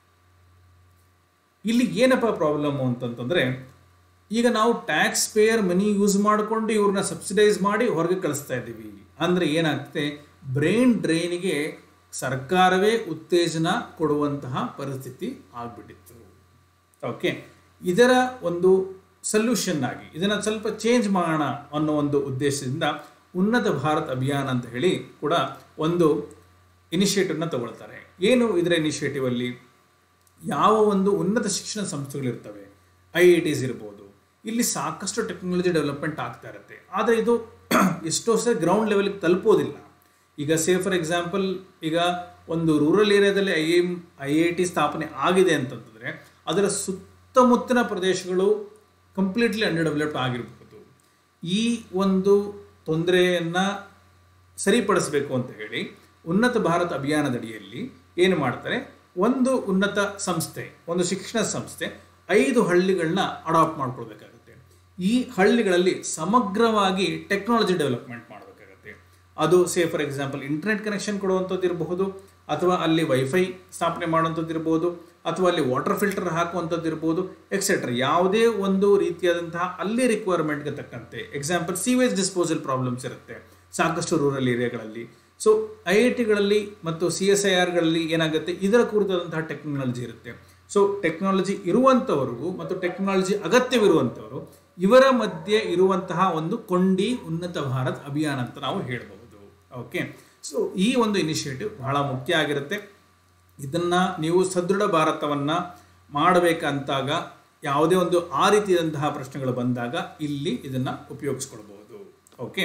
ಇಲ್ಲಿ ಏನಪ್ಪ ಪ್ರಾಬ್ಲಮ್ಮು ಅಂತಂತಂದರೆ ಈಗ ನಾವು ಟ್ಯಾಕ್ಸ್ ಪೇಯರ್ ಮನಿ ಯೂಸ್ ಮಾಡಿಕೊಂಡು ಇವ್ರನ್ನ ಸಬ್ಸಿಡೈಸ್ ಮಾಡಿ ಹೊರಗೆ ಕಳಿಸ್ತಾ ಇದ್ದೀವಿ ಅಂದರೆ ಏನಾಗ್ತದೆ ಬ್ರೈನ್ ಡ್ರೈನಿಗೆ ಸರ್ಕಾರವೇ ಉತ್ತೇಜನ ಕೊಡುವಂತಹ ಪರಿಸ್ಥಿತಿ ಆಗ್ಬಿಟ್ಟಿತ್ತು ಓಕೆ ಇದರ ಒಂದು ಸೊಲ್ಯೂಷನ್ ಆಗಿ ಇದನ್ನು ಸ್ವಲ್ಪ ಚೇಂಜ್ ಮಾಡೋಣ ಅನ್ನೋ ಒಂದು ಉದ್ದೇಶದಿಂದ ಉನ್ನತ ಭಾರತ್ ಅಭಿಯಾನ ಅಂತ ಹೇಳಿ ಕೂಡ ಒಂದು ಇನಿಷಿಯೇಟಿವ್ನ ತಗೊಳ್ತಾರೆ ಏನು ಇದರ ಇನಿಷಿಯೇಟಿವ್ ಅಲ್ಲಿ ಯಾವ ಒಂದು ಉನ್ನತ ಶಿಕ್ಷಣ ಸಂಸ್ಥೆಗಳಿರ್ತವೆ ಐ ಐ ಟಿಸ್ ಇರ್ಬೋದು ಇಲ್ಲಿ ಸಾಕಷ್ಟು ಟೆಕ್ನಾಲಜಿ ಡೆವಲಪ್ಮೆಂಟ್ ಆಗ್ತಾ ಇರುತ್ತೆ ಆದರೆ ಇದು ಎಷ್ಟೋ ಸರಿ ಗ್ರೌಂಡ್ ಲೆವೆಲ್ಗೆ ತಲುಪೋದಿಲ್ಲ ಈಗ ಸೇ ಫಾರ್ ಎಕ್ಸಾಂಪಲ್ ಈಗ ಒಂದು ರೂರಲ್ ಏರಿಯಾದಲ್ಲಿ I M I I T ಸ್ಥಾಪನೆ ಆಗಿದೆ ಅಂತಂತಂದರೆ ಅದರ ಸುತ್ತಮುತ್ತಲಿನ ಪ್ರದೇಶಗಳು ಕಂಪ್ಲೀಟ್ಲಿ ಅಂಡರ್ ಡೆವಲಪ್ಡ್ ಆಗಿರಬಹುದು ಈ ಒಂದು ತೊಂದರೆಯನ್ನು ಸರಿಪಡಿಸಬೇಕು ಅಂತ ಹೇಳಿ ಉನ್ನತ ಭಾರತ ಅಭಿಯಾನದಡಿಯಲ್ಲಿ ಏನು ಮಾಡ್ತಾರೆ ಒಂದು ಉನ್ನತ ಸಂಸ್ಥೆ ಒಂದು ಶಿಕ್ಷಣ ಸಂಸ್ಥೆ ಐದು ಹಳ್ಳಿಗಳನ್ನ ಅಡಾಪ್ಟ್ ಮಾಡ್ಕೊಳ್ಬೇಕಾಗುತ್ತೆ ಈ ಹಳ್ಳಿಗಳಲ್ಲಿ ಸಮಗ್ರವಾಗಿ ಟೆಕ್ನಾಲಜಿ ಡೆವಲಪ್ಮೆಂಟ್ ಮಾಡಬೇಕಾಗುತ್ತೆ ಅದು say for example internet connection ಕೊಡುವಂಥದ್ದು ಇರಬಹುದು ಅಥವಾ ಅಲ್ಲಿ ವೈಫೈ ಸ್ಥಾಪನೆ ಮಾಡುವಂಥದ್ದು ಇರ್ಬೋದು ಅಥವಾ ಅಲ್ಲಿ ವಾಟರ್ ಫಿಲ್ಟರ್ ಹಾಕುವಂಥದ್ದು ಇರ್ಬೋದು ಎಕ್ಸೆಟ್ರಾ ಯಾವುದೇ ಒಂದು ರೀತಿಯಾದಂತಹ ಅಲ್ಲಿ ರಿಕ್ವೈರ್ಮೆಂಟ್ಗೆ ತಕ್ಕಂತೆ ಎಕ್ಸಾಂಪಲ್ ಸೀವೇಜ್ ಡಿಸ್ಪೋಸಲ್ ಪ್ರಾಬ್ಲಮ್ಸ್ ಇರುತ್ತೆ ಸಾಕಷ್ಟು ರೂರಲ್ ಏರಿಯಾಗಳಲ್ಲಿ ಸೊ ಐ ಐ ಟಿಗಳಲ್ಲಿ ಮತ್ತು ಸಿ ಎಸ್ ಐ ಆರ್ಗಳಲ್ಲಿ ಏನಾಗುತ್ತೆ ಇದರ ಕುರಿತಾದಂತಹ ಟೆಕ್ನಾಲಜಿ ಇರುತ್ತೆ ಸೊ ಟೆಕ್ನಾಲಜಿ ಇರುವಂಥವ್ರಿಗೂ ಮತ್ತು ಟೆಕ್ನಾಲಜಿ ಅಗತ್ಯವಿರುವಂಥವರು ಇವರ ಮಧ್ಯೆ ಇರುವಂತಹ ಒಂದು ಕೊಂಡಿ ಉನ್ನತ ಭಾರತ್ ಅಭಿಯಾನ ಅಂತ ನಾವು ಹೇಳಬಹುದು ಓಕೆ ಸೊ ಈ ಒಂದು ಇನಿಷಿಯೇಟಿವ್ ಬಹಳ ಮುಖ್ಯ ಆಗಿರುತ್ತೆ ಇದನ್ನು ನೀವು ಸದೃಢ ಭಾರತವನ್ನು ಮಾಡಬೇಕಂತಾಗ ಯಾವುದೇ ಒಂದು ಆ ರೀತಿಯಾದಂತಹ ಪ್ರಶ್ನೆಗಳು ಬಂದಾಗ ಇಲ್ಲಿ ಇದನ್ನು ಉಪಯೋಗಿಸ್ಕೊಳ್ಬಹುದು ಓಕೆ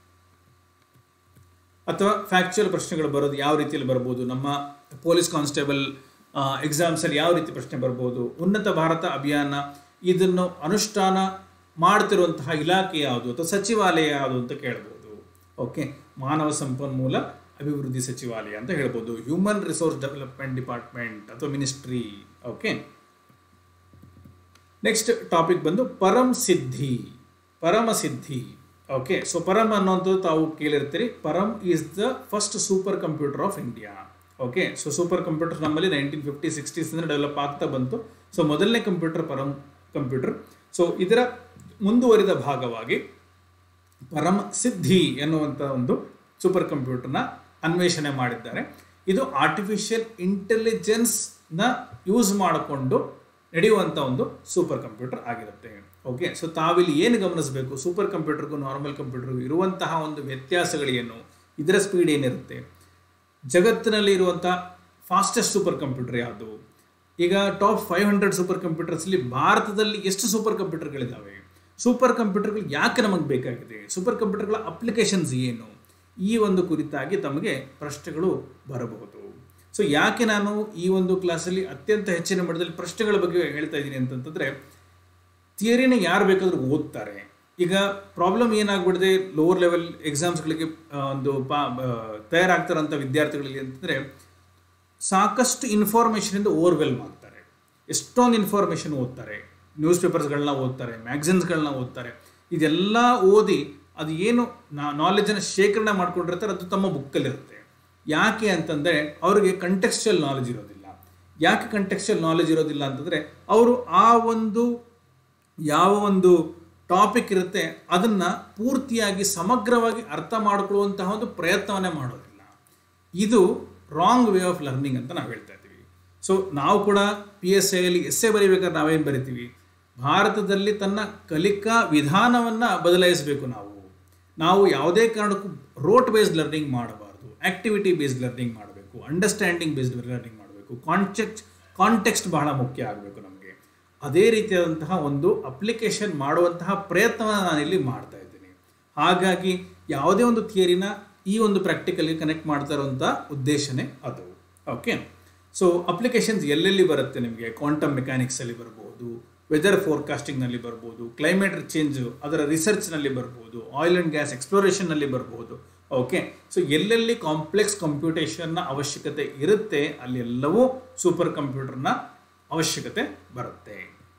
ಅಥವಾ ಫ್ಯಾಕ್ಚುಯಲ್ ಪ್ರಶ್ನೆಗಳು ಬರೋದು ಯಾವ ರೀತಿಯಲ್ಲಿ ಬರ್ಬೋದು ನಮ್ಮ ಪೊಲೀಸ್ ಕಾನ್ಸ್ಟೇಬಲ್ ಎಕ್ಸಾಮ್ಸಲ್ಲಿ ಯಾವ ರೀತಿ ಪ್ರಶ್ನೆ ಬರ್ಬೋದು ಉನ್ನತ ಭಾರತ ಅಭಿಯಾನ ಇದನ್ನು ಅನುಷ್ಠಾನ ಮಾಡ್ತಿರುವಂತಹ ಇಲಾಖೆ ಯಾವುದು ಅಥವಾ ಸಚಿವಾಲಯ ಯಾವುದು ಅಂತ ಕೇಳ್ಬೋದು ಓಕೆ ಮಾನವ ಸಂಪನ್ಮೂಲ ಅಭಿವೃದ್ಧಿ ಸಚಿವಾಲಯ ಅಂತ ಹೇಳ್ಬೋದು ಹ್ಯೂಮನ್ ರಿಸೋರ್ಸ್ ಡೆವಲಪ್ಮೆಂಟ್ ಡಿಪಾರ್ಟ್ಮೆಂಟ್ ಅಥವಾ ಮಿನಿಸ್ಟ್ರಿ ಓಕೆ ನೆಕ್ಸ್ಟ್ ಟಾಪಿಕ್ ಬಂದು ಪರಂ ಸಿದ್ಧಿ ಪರಮ ಸಿದ್ಧಿ ಓಕೆ ಸೊ ಪರಮ್ ಅನ್ನೋಂಥದ್ದು ತಾವು ಕೇಳಿರ್ತೀರಿ Param is the first super computer of India okay so super computer ನಮ್ಮಲ್ಲಿ ನೈನ್ಟೀನ್ ಫಿಫ್ಟಿ ಸಿಕ್ಸ್ಟೀಸ್ ಡೆವಲಪ್ ಆಗ್ತಾ ಬಂತು ಸೊ ಮೊದಲನೇ ಕಂಪ್ಯೂಟರ್ ಪರಮ್ ಕಂಪ್ಯೂಟರ್ ಸೊ ಇದರ ಮುಂದುವರಿದ ಭಾಗವಾಗಿ ಪರಮ ಸಿದ್ಧಿ ಎನ್ನುವಂಥ ಒಂದು ಸೂಪರ್ ಕಂಪ್ಯೂಟರ್ನ ಅನ್ವೇಷಣೆ ಮಾಡಿದ್ದಾರೆ ಇದು ಆರ್ಟಿಫಿಷಿಯಲ್ ಇಂಟೆಲಿಜೆನ್ಸ್ನ ಯೂಸ್ ಮಾಡಿಕೊಂಡು ನಡೆಯುವಂಥ ಒಂದು ಸೂಪರ್ ಕಂಪ್ಯೂಟರ್ ಆಗಿರುತ್ತೆ ಓಕೆ ಸೊ ತಾವಿಲ್ಲಿ ಏನು ಗಮನಿಸಬೇಕು ಸೂಪರ್ ಕಂಪ್ಯೂಟರ್ಗೂ ನಾರ್ಮಲ್ ಕಂಪ್ಯೂಟರ್ಗೂ ಇರುವಂತಹ ಒಂದು ವ್ಯತ್ಯಾಸಗಳೇನು ಇದರ ಸ್ಪೀಡ್ ಏನಿರುತ್ತೆ ಜಗತ್ತಿನಲ್ಲಿ ಇರುವಂಥ ಫಾಸ್ಟೆಸ್ಟ್ ಸೂಪರ್ ಕಂಪ್ಯೂಟರ್ ಯಾವುದು ಈಗ ಟಾಪ್ ಫೈವ್ ಹಂಡ್ರೆಡ್ ಸೂಪರ್ ಕಂಪ್ಯೂಟರ್ಸ್ಲಿ ಭಾರತದಲ್ಲಿ ಎಷ್ಟು ಸೂಪರ್ ಕಂಪ್ಯೂಟರ್ಗಳಿದ್ದಾವೆ ಸೂಪರ್ ಕಂಪ್ಯೂಟರ್ಗಳು ಯಾಕೆ ನಮಗೆ ಬೇಕಾಗಿದೆ ಸೂಪರ್ ಕಂಪ್ಯೂಟರ್ಗಳ ಅಪ್ಲಿಕೇಶನ್ಸ್ ಏನು ಈ ಒಂದು ಕುರಿತಾಗಿ ತಮಗೆ ಪ್ರಶ್ನೆಗಳು ಬರಬಹುದು ಸೊ ಯಾಕೆ ನಾನು ಈ ಒಂದು ಕ್ಲಾಸಲ್ಲಿ ಅತ್ಯಂತ ಹೆಚ್ಚಿನ ಮಟ್ಟದಲ್ಲಿ ಪ್ರಶ್ನೆಗಳ ಬಗ್ಗೆ ಹೇಳ್ತಾ ಇದ್ದೀನಿ ಅಂತಂತಂದರೆ ಥಿಯರಿನ ಯಾರು ಬೇಕಾದರೂ ಓದ್ತಾರೆ ಈಗ ಪ್ರಾಬ್ಲಮ್ ಏನಾಗ್ಬಿಡಿದೆ ಲೋವರ್ ಲೆವೆಲ್ ಎಕ್ಸಾಮ್ಸ್ಗಳಿಗೆ ಒಂದು ಪಾ ತಯಾರಾಗ್ತಾರಂಥ ವಿದ್ಯಾರ್ಥಿಗಳಿಗೆ ಅಂತಂದರೆ ಸಾಕಷ್ಟು ಇನ್ಫಾರ್ಮೇಷನಿಂದ ಓವರ್ವೆಲ್ಮ್ ಆಗ್ತಾರೆ ಎಷ್ಟೊಂದು ಇನ್ಫಾರ್ಮೇಷನ್ ಓದ್ತಾರೆ ನ್ಯೂಸ್ ಪೇಪರ್ಸ್ಗಳನ್ನ ಓದ್ತಾರೆ ಮ್ಯಾಗ್ಝಿನ್ಸ್ಗಳನ್ನ ಓದ್ತಾರೆ ಇದೆಲ್ಲ ಓದಿ ಅದು ಏನು ನಾಲೆಜನ್ನು ಶೇಖರಣೆ ಮಾಡ್ಕೊಂಡಿರ್ತಾರೆ ಅದು ತಮ್ಮ ಬುಕ್ಕಲ್ಲಿರುತ್ತೆ ಯಾಕೆ ಅಂತಂದರೆ ಅವರಿಗೆ ಕಂಟೆಕ್ಸ್ಚುಯಲ್ ನಾಲೆಜ್ ಇರೋದಿಲ್ಲ ಯಾಕೆ ಕಂಟೆಕ್ಸ್ಚುಯಲ್ ನಾಲೆಜ್ ಇರೋದಿಲ್ಲ ಅಂತಂದರೆ ಅವರು ಆ ಒಂದು ಯಾವ ಒಂದು ಟಾಪಿಕ್ ಇರುತ್ತೆ ಅದನ್ನು ಪೂರ್ತಿಯಾಗಿ ಸಮಗ್ರವಾಗಿ ಅರ್ಥ ಮಾಡಿಕೊಳ್ಳುವಂತಹ ಒಂದು ಪ್ರಯತ್ನವನ್ನೇ ಮಾಡೋದಿಲ್ಲ ಇದು ರಾಂಗ್ ವೇ ಆಫ್ ಲರ್ನಿಂಗ್ ಅಂತ ನಾವು ಹೇಳ್ತಾ ಇದ್ದೀವಿ ಸೊ ನಾವು ಕೂಡ ಪಿ ಎಸ್ ಐಯಲ್ಲಿ ಎಸ್ ಎ ಬರೀಬೇಕಾದ್ರೆ ನಾವೇನು ಬರಿತೀವಿ ಭಾರತದಲ್ಲಿ ತನ್ನ ಕಲಿಕಾ ವಿಧಾನವನ್ನು ಬದಲಾಯಿಸಬೇಕು ನಾವು ನಾವು ಯಾವುದೇ ಕಾರಣಕ್ಕೂ ರೋಟ್ ಬೇಸ್ಡ್ ಲರ್ನಿಂಗ್ ಮಾಡಬಾರ್ದು ಆಕ್ಟಿವಿಟಿ ಬೇಸ್ಡ್ ಲರ್ನಿಂಗ್ ಮಾಡಬೇಕು ಅಂಡರ್ಸ್ಟ್ಯಾಂಡಿಂಗ್ ಬೇಸ್ಡ್ ಲರ್ನಿಂಗ್ ಮಾಡಬೇಕು ಕಾಂಟೆಕ್ಸ್ಟ್ ಕಾಂಟೆಕ್ಸ್ಟ್ ಬಹಳ ಮುಖ್ಯ ಆಗಬೇಕು ನಮಗೆ ಅದೇ ರೀತಿಯಾದಂತಹ ಒಂದು ಅಪ್ಲಿಕೇಶನ್ ಮಾಡುವಂತಹ ಪ್ರಯತ್ನವನ್ನು ನಾನಿಲ್ಲಿ ಮಾಡ್ತಾ ಇದ್ದೀನಿ ಹಾಗಾಗಿ ಯಾವುದೇ ಒಂದು ಥಿಯರಿನ ಈ ಒಂದು ಪ್ರಾಕ್ಟಿಕಲ್ಗೆ ಕನೆಕ್ಟ್ ಮಾಡ್ತಾ ಇರುವಂಥ ಉದ್ದೇಶನೇ ಅದು ಓಕೆ ಸೊ ಅಪ್ಲಿಕೇಶನ್ಸ್ ಎಲ್ಲೆಲ್ಲಿ ಬರುತ್ತೆ ನಿಮಗೆ ಕ್ವಾಂಟಮ್ ಮೆಕ್ಯಾನಿಕ್ಸಲ್ಲಿ ಬರ್ಬೋದು ವೆದರ್ ಫೋರ್ಕಾಸ್ಟಿಂಗ್ನಲ್ಲಿ ಬರ್ಬೋದು ಕ್ಲೈಮೇಟ್ ಚೇಂಜ್ ಅದರ ರಿಸರ್ಚ್ನಲ್ಲಿ ಬರ್ಬೋದು ಆಯಿಲ್ ಆ್ಯಂಡ್ ಗ್ಯಾಸ್ ಎಕ್ಸ್ಪ್ಲೋರೇಷನ್ನಲ್ಲಿ ಬರ್ಬೋದು ಓಕೆ ಸೊ ಎಲ್ಲೆಲ್ಲಿ ಕಾಂಪ್ಲೆಕ್ಸ್ ಕಂಪ್ಯೂಟೇಷನ್ನ ಅವಶ್ಯಕತೆ ಇರುತ್ತೆ ಅಲ್ಲಿ ಎಲ್ಲವೂ ಸೂಪರ್ ಕಂಪ್ಯೂಟರ್ನ ಅವಶ್ಯಕತೆ ಬರುತ್ತೆ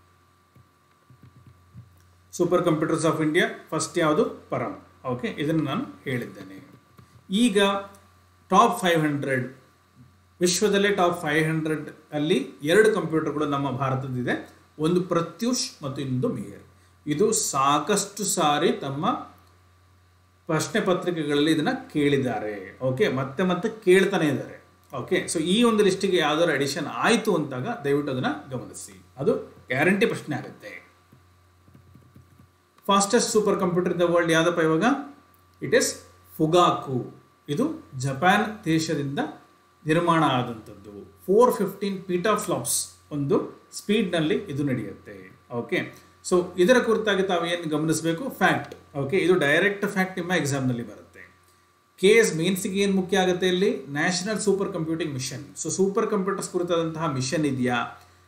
super computers of India first ಯಾವುದು ಪರಂ ಓಕೆ ಇದನ್ನು ನಾನು ಹೇಳಿದ್ದೇನೆ ಈಗ ಟಾಪ್ ಫೈವ್ ಹಂಡ್ರೆಡ್ ವಿಶ್ವದಲ್ಲೇ ಟಾಪ್ ಫೈವ್ ಹಂಡ್ರೆಡ್ ಅಲ್ಲಿ ಎರಡು ಕಂಪ್ಯೂಟರ್ಗಳು ನಮ್ಮ ಭಾರತದಿದೆ ಒಂದು ಪ್ರತ್ಯೂಷ್ ಮತ್ತು ಇನ್ನೊಂದು ಮೇಯರ್ ಇದು ಸಾಕಷ್ಟು ಸಾರಿ ತಮ್ಮ ಪ್ರಶ್ನೆ ಪತ್ರಿಕೆಗಳಲ್ಲಿ ಇದನ್ನ ಕೇಳಿದ್ದಾರೆ ಓಕೆ ಮತ್ತೆ ಮತ್ತೆ ಕೇಳ್ತಾನೆ ಇದ್ದಾರೆ ಓಕೆ ಸೊ ಈ ಒಂದು ಲಿಸ್ಟಿಗೆ ಯಾವ್ದಾದ್ರು ಅಡಿಷನ್ ಆಯಿತು ಅಂತಾಗ ದಯವಿಟ್ಟು ಅದನ್ನ ಗಮನಿಸಿ ಅದು ಗ್ಯಾರಂಟಿ ಪ್ರಶ್ನೆ ಆಗುತ್ತೆ fastest super computer in the world ಯಾವ್ದಪ್ಪ ಇವಾಗ ಇಟ್ ಇಸ್ ಫುಗಾಕು ಇದು ಜಪಾನ್ ದೇಶದಿಂದ ನಿರ್ಮಾಣ ಆದಂಥದ್ದು ಫೋರ್ ಫಿಫ್ಟೀನ್ ಪೀಟಾ ಫ್ಲಾಪ್ಸ್ ಒಂದು ಸ್ಪೀಡ್ನಲ್ಲಿ ಇದು ನಡೆಯುತ್ತೆ ಓಕೆ ಸೊ ಇದರ ಕುರಿತಾಗಿ ತಾವು ಏನು ಗಮನಿಸಬೇಕು ಫ್ಯಾಕ್ಟ್ ಓಕೆ ಇದು ಡೈರೆಕ್ಟ್ ಫ್ಯಾಕ್ಟ್ ನಿಮ್ಮ ಎಕ್ಸಾಮ್ನಲ್ಲಿ ಬರುತ್ತೆ ಕೆ ಎಸ್ ಮೇನ್ಸಿಗೆ ಏನು ಮುಖ್ಯ ಆಗುತ್ತೆ ಇಲ್ಲಿ national super computing mission so super computers ಕುರಿತಾದಂತಹ ಮಿಷನ್ ಇದೆಯಾ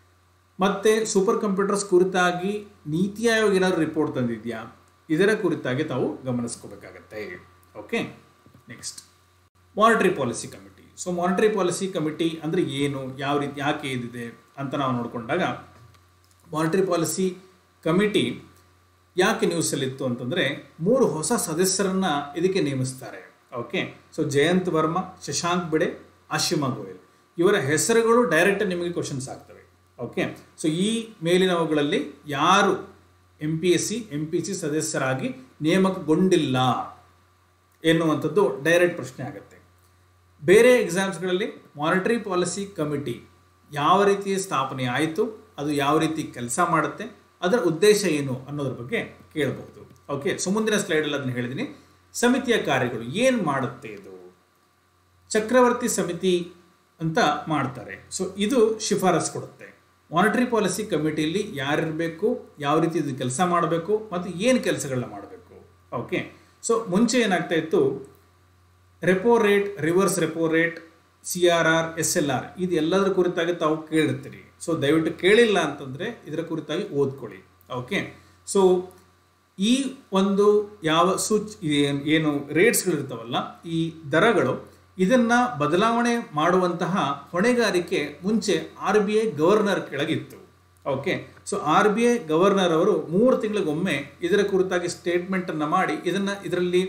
ಮತ್ತೆ ಸೂಪರ್ ಕಂಪ್ಯೂಟರ್ಸ್ ಕುರಿತಾಗಿ ನೀತಿ ಆಯೋಗ ಏನಾದ್ರು ರಿಪೋರ್ಟ್ ತಂದಿದೆಯಾ ಇದರ ಕುರಿತಾಗಿ ತಾವು ಗಮನಿಸ್ಕೋಬೇಕಾಗತ್ತೆ okay next monetary policy committee so monetary policy committee ಅಂದರೆ ಏನು ಯಾವ ರೀತಿ ಯಾಕೆ ಇದಿದೆ ಅಂತ ನಾವು ನೋಡಿಕೊಂಡಾಗ ಮಾನಿಟರಿ ಪಾಲಿಸಿ ಕಮಿಟಿ ಯಾಕೆ ನ್ಯೂಸಲ್ಲಿತ್ತು ಅಂತಂದರೆ ಮೂರು ಹೊಸ ಸದಸ್ಯರನ್ನ ಇದಕ್ಕೆ ನೇಮಿಸ್ತಾರೆ ಓಕೆ ಸೊ ಜಯಂತ್ ವರ್ಮಾ ಶಶಾಂಕ್ ಬೆಡೆ ಆಶಿಮಾ ಗೋಯಲ್ ಇವರ ಹೆಸರುಗಳು ಡೈರೆಕ್ಟ್ ನಿಮಗೆ ಕ್ವಶನ್ಸ್ ಆಗ್ತವೆ ಓಕೆ ಸೊ ಈ ಮೇಲಿನವುಗಳಲ್ಲಿ ಯಾರು M P S C M P C ಸದಸ್ಯರಾಗಿ ನೇಮಕಗೊಂಡಿಲ್ಲ ಎನ್ನುವಂಥದ್ದು ಡೈರೆಕ್ಟ್ ಪ್ರಶ್ನೆ ಆಗುತ್ತೆ ಬೇರೆ ಎಕ್ಸಾಮ್ಸ್ಗಳಲ್ಲಿ ಮಾನಿಟರಿ ಪಾಲಿಸಿ ಕಮಿಟಿ ಯಾವ ರೀತಿ ಸ್ಥಾಪನೆ ಆಯಿತು ಅದು ಯಾವ ರೀತಿ ಕೆಲಸ ಮಾಡುತ್ತೆ ಅದರ ಉದ್ದೇಶ ಏನು ಅನ್ನೋದ್ರ ಬಗ್ಗೆ ಕೇಳಬಹುದು ಓಕೆ ಸೊ ಮುಂದಿನ ಸ್ಲೈಡಲ್ಲಿ ಅದನ್ನು ಹೇಳಿದ್ದೀನಿ ಸಮಿತಿಯ ಕಾರ್ಯಗಳು ಏನು ಮಾಡುತ್ತೆ ಇದು ಚಕ್ರವರ್ತಿ ಸಮಿತಿ ಅಂತ ಮಾಡ್ತಾರೆ ಸೊ ಇದು ಶಿಫಾರಸ್ ಕೊಡುತ್ತೆ ಮಾನಿಟರಿ ಪಾಲಿಸಿ ಕಮಿಟಿಯಲ್ಲಿ ಯಾರಿರಬೇಕು ಯಾವ ರೀತಿ ಇದು ಕೆಲಸ ಮಾಡಬೇಕು ಮತ್ತು ಏನು ಕೆಲಸಗಳನ್ನ ಮಾಡಬೇಕು ಓಕೆ ಸೊ ಮುಂಚೆ ಏನಾಗ್ತಾ ಇತ್ತು repo rate reverse repo rate C R R S L R ಇದು ಎಲ್ಲದರ ಕುರಿತಾಗಿ ತಾವು ಕೇಳಿರ್ತೀರಿ ಸೊ ದಯವಿಟ್ಟು ಕೇಳಿಲ್ಲ ಅಂತಂದರೆ ಇದರ ಕುರಿತಾಗಿ ಓದ್ಕೊಳ್ಳಿ ಓಕೆ ಸೊ ಈ ಒಂದು ಯಾವ ಸೂಚ್ ಏನು ಏನು ರೇಟ್ಸ್ಗಳಿರ್ತಾವಲ್ಲ ಈ ದರಗಳು ಇದನ್ನ ಬದಲಾವಣೆ ಮಾಡುವಂತಹ ಹೊಣೆಗಾರಿಕೆ ಮುಂಚೆ ಆರ್ ಬಿ ಐ ಗವರ್ನರ್ ಕೆಳಗಿತ್ತು okay so R B I governor ಅವರು ಮೂರು ತಿಂಗಳಿಗೊಮ್ಮೆ ಇದರ ಕುರಿತಾಗಿ ಸ್ಟೇಟ್ಮೆಂಟ್ ಅನ್ನ ಮಾಡಿ ಇದನ್ನ ಇದರಲ್ಲಿ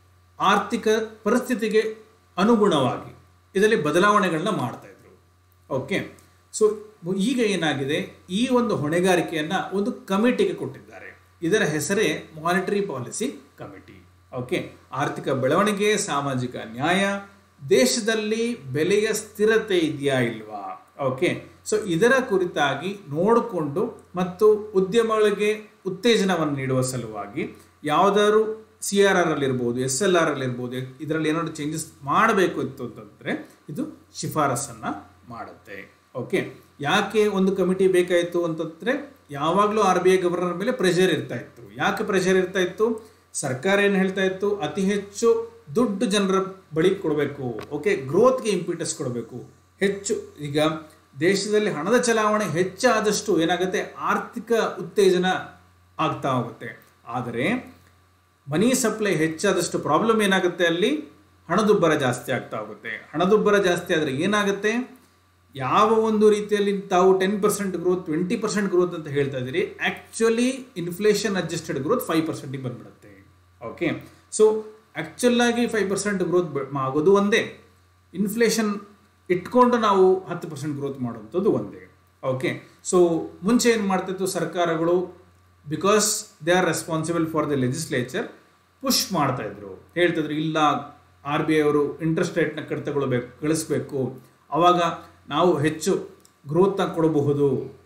ಆರ್ಥಿಕ ಪರಿಸ್ಥಿತಿಗೆ ಅನುಗುಣವಾಗಿ ಇದರಲ್ಲಿ ಬದಲಾವಣೆಗಳನ್ನ ಮಾಡ್ತಾ ಇದ್ರು ಓಕೆ ಸೊ ಈಗ ಏನಾಗಿದೆ ಈ ಒಂದು ಹೊಣೆಗಾರಿಕೆಯನ್ನ ಒಂದು ಕಮಿಟಿಗೆ ಕೊಟ್ಟಿದ್ದಾರೆ ಇದರ ಹೆಸರೇ ಮಾನಿಟರಿ ಪಾಲಿಸಿ ಕಮಿಟಿ ಓಕೆ ಆರ್ಥಿಕ ಬೆಳವಣಿಗೆ ಸಾಮಾಜಿಕ ನ್ಯಾಯ ದೇಶದಲ್ಲಿ ಬೆಲೆಯ ಸ್ಥಿರತೆ ಇದೆಯಾ ಇಲ್ವಾ ಓಕೆ ಸೊ ಇದರ ಕುರಿತಾಗಿ ನೋಡಿಕೊಂಡು ಮತ್ತು ಉದ್ಯಮಗಳಿಗೆ ಉತ್ತೇಜನವನ್ನು ನೀಡುವ ಸಲುವಾಗಿ ಯಾವುದಾದ್ರು ಸಿ ಆರ್ ಆರ್ ಅಲ್ಲಿ ಇರ್ಬೋದು ಎಸ್ ಎಲ್ ಆರ್ ಅಲ್ಲಿ ಇರ್ಬೋದು ಇದರಲ್ಲಿ ಏನಾದ್ರು ಚೇಂಜಸ್ ಮಾಡಬೇಕು ಇತ್ತು ಅಂತಂದ್ರೆ ಇದು ಶಿಫಾರಸನ್ನ ಮಾಡುತ್ತೆ ಓಕೆ ಯಾಕೆ ಒಂದು ಕಮಿಟಿ ಬೇಕಾಯಿತು ಅಂತಂದ್ರೆ ಯಾವಾಗಲೂ ಆರ್ ಬಿ ಐ ಗವರ್ನರ್ ಮೇಲೆ ಪ್ರೆಷರ್ ಇರ್ತಾ ಇತ್ತು ಯಾಕೆ ಪ್ರೆಷರ್ ಇರ್ತಾ ಇತ್ತು ಸರ್ಕಾರ ಏನು ಹೇಳ್ತಾ ಇತ್ತು ಅತಿ ಹೆಚ್ಚು ದುಡ್ಡು ಜನರ ಬಳಿ ಕೊಡಬೇಕು ಓಕೆ ಗ್ರೋತ್ಗೆ ಇಂಪಿಟಸ್ ಕೊಡಬೇಕು ಹೆಚ್ಚು ಈಗ ದೇಶದಲ್ಲಿ ಹಣದ ಚಲಾವಣೆ ಹೆಚ್ಚಾದಷ್ಟು ಏನಾಗುತ್ತೆ ಆರ್ಥಿಕ ಉತ್ತೇಜನ ಆಗ್ತಾ ಹೋಗುತ್ತೆ ಆದರೆ ಮನಿ ಸಪ್ಲೈ ಹೆಚ್ಚಾದಷ್ಟು ಪ್ರಾಬ್ಲಮ್ ಏನಾಗುತ್ತೆ ಅಲ್ಲಿ ಹಣದುಬ್ಬರ ಜಾಸ್ತಿ ಆಗ್ತಾ ಹೋಗುತ್ತೆ ಹಣದುಬ್ಬರ ಜಾಸ್ತಿ ಆದರೆ ಏನಾಗುತ್ತೆ ಯಾವ ಒಂದು ರೀತಿಯಲ್ಲಿ ತಾವು ten percent growth twenty percent growth ಅಂತ ಹೇಳ್ತಾ ಇದ್ದೀರಿ actually inflation adjusted growth five ಪರ್ಸೆಂಟಿಗೆ ಬಂದ್ಬಿಡುತ್ತೆ ಓಕೆ ಸೊ ಆ್ಯಕ್ಚುಲ್ ಆಗಿ ಫೈವ್ ಪರ್ಸೆಂಟ್ ಗ್ರೋತ್ ಆಗೋದು ಒಂದೇ ಇನ್ಫ್ಲೇಷನ್ ಇಟ್ಕೊಂಡು ನಾವು ಹತ್ತು ಪರ್ಸೆಂಟ್ ಗ್ರೋತ್ ಮಾಡುವಂಥದ್ದು ಒಂದೇ ಓಕೆ ಸೊ ಮುಂಚೆ ಏನು ಮಾಡ್ತಿತ್ತು ಸರ್ಕಾರಗಳು because they are responsible for the legislature push ಮಾಡ್ತಾ ಇದ್ರು ಹೇಳ್ತಿದ್ರು ಇಲ್ಲ ಆರ್ ಬಿ ಐ ಅವರು ಇಂಟ್ರೆಸ್ಟ್ ರೇಟ್ನ ಕಡಿತಗೊಳ್ಬೇಕು ಕಳಿಸ್ಬೇಕು ಅವಾಗ ನಾವು ಹೆಚ್ಚು ಗ್ರೋತ್ನ ಕೊಡಬಹುದು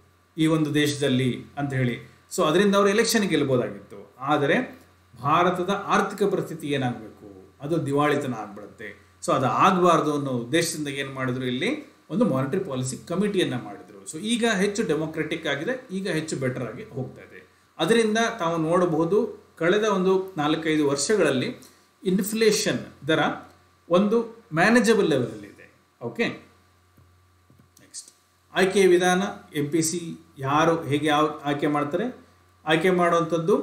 ಈ ಒಂದು ದೇಶದಲ್ಲಿ ಅಂತ ಹೇಳಿ ಸೊ ಅದರಿಂದ ಅವರು ಎಲೆಕ್ಷನ್ ಗೆಲ್ಬೋದಾಗಿತ್ತು ಆದರೆ ಭಾರತದ ಆರ್ಥಿಕ ಪರಿಸ್ಥಿತಿ ಏನಾಗಬೇಕು ಅದು ದಿವಾಳಿತನ ಆಗ್ಬಿಡುತ್ತೆ ಸೊ ಅದು ಆಗಬಾರ್ದು ಅನ್ನೋ ಉದ್ದೇಶದಿಂದ ಏನು ಮಾಡಿದ್ರು ಇಲ್ಲಿ ಒಂದು ಮಾನಿಟರಿ ಪಾಲಿಸಿ ಕಮಿಟಿಯನ್ನು ಮಾಡಿದ್ರು ಸೊ ಈಗ ಹೆಚ್ಚು ಡೆಮೊಕ್ರೆಟಿಕ್ ಆಗಿದೆ ಈಗ ಹೆಚ್ಚು ಬೆಟರ್ ಆಗಿ ಹೋಗ್ತಾ ಇದೆ ಅದರಿಂದ ತಾವು ನೋಡಬಹುದು ಕಳೆದ ಒಂದು ನಾಲ್ಕೈದು ವರ್ಷಗಳಲ್ಲಿ ಇನ್ಫ್ಲೇಷನ್ ದರ ಒಂದು ಮ್ಯಾನೇಜಬಲ್ ಲೆವೆಲಲ್ಲಿದೆ ಓಕೆ ನೆಕ್ಸ್ಟ್ ಆಯ್ಕೆ ವಿಧಾನ ಎಂ ಪಿ ಸಿ ಯಾರು ಹೇಗೆ ಯಾವ ಆಯ್ಕೆ ಮಾಡ್ತಾರೆ ಆಯ್ಕೆ ಮಾಡುವಂಥದ್ದು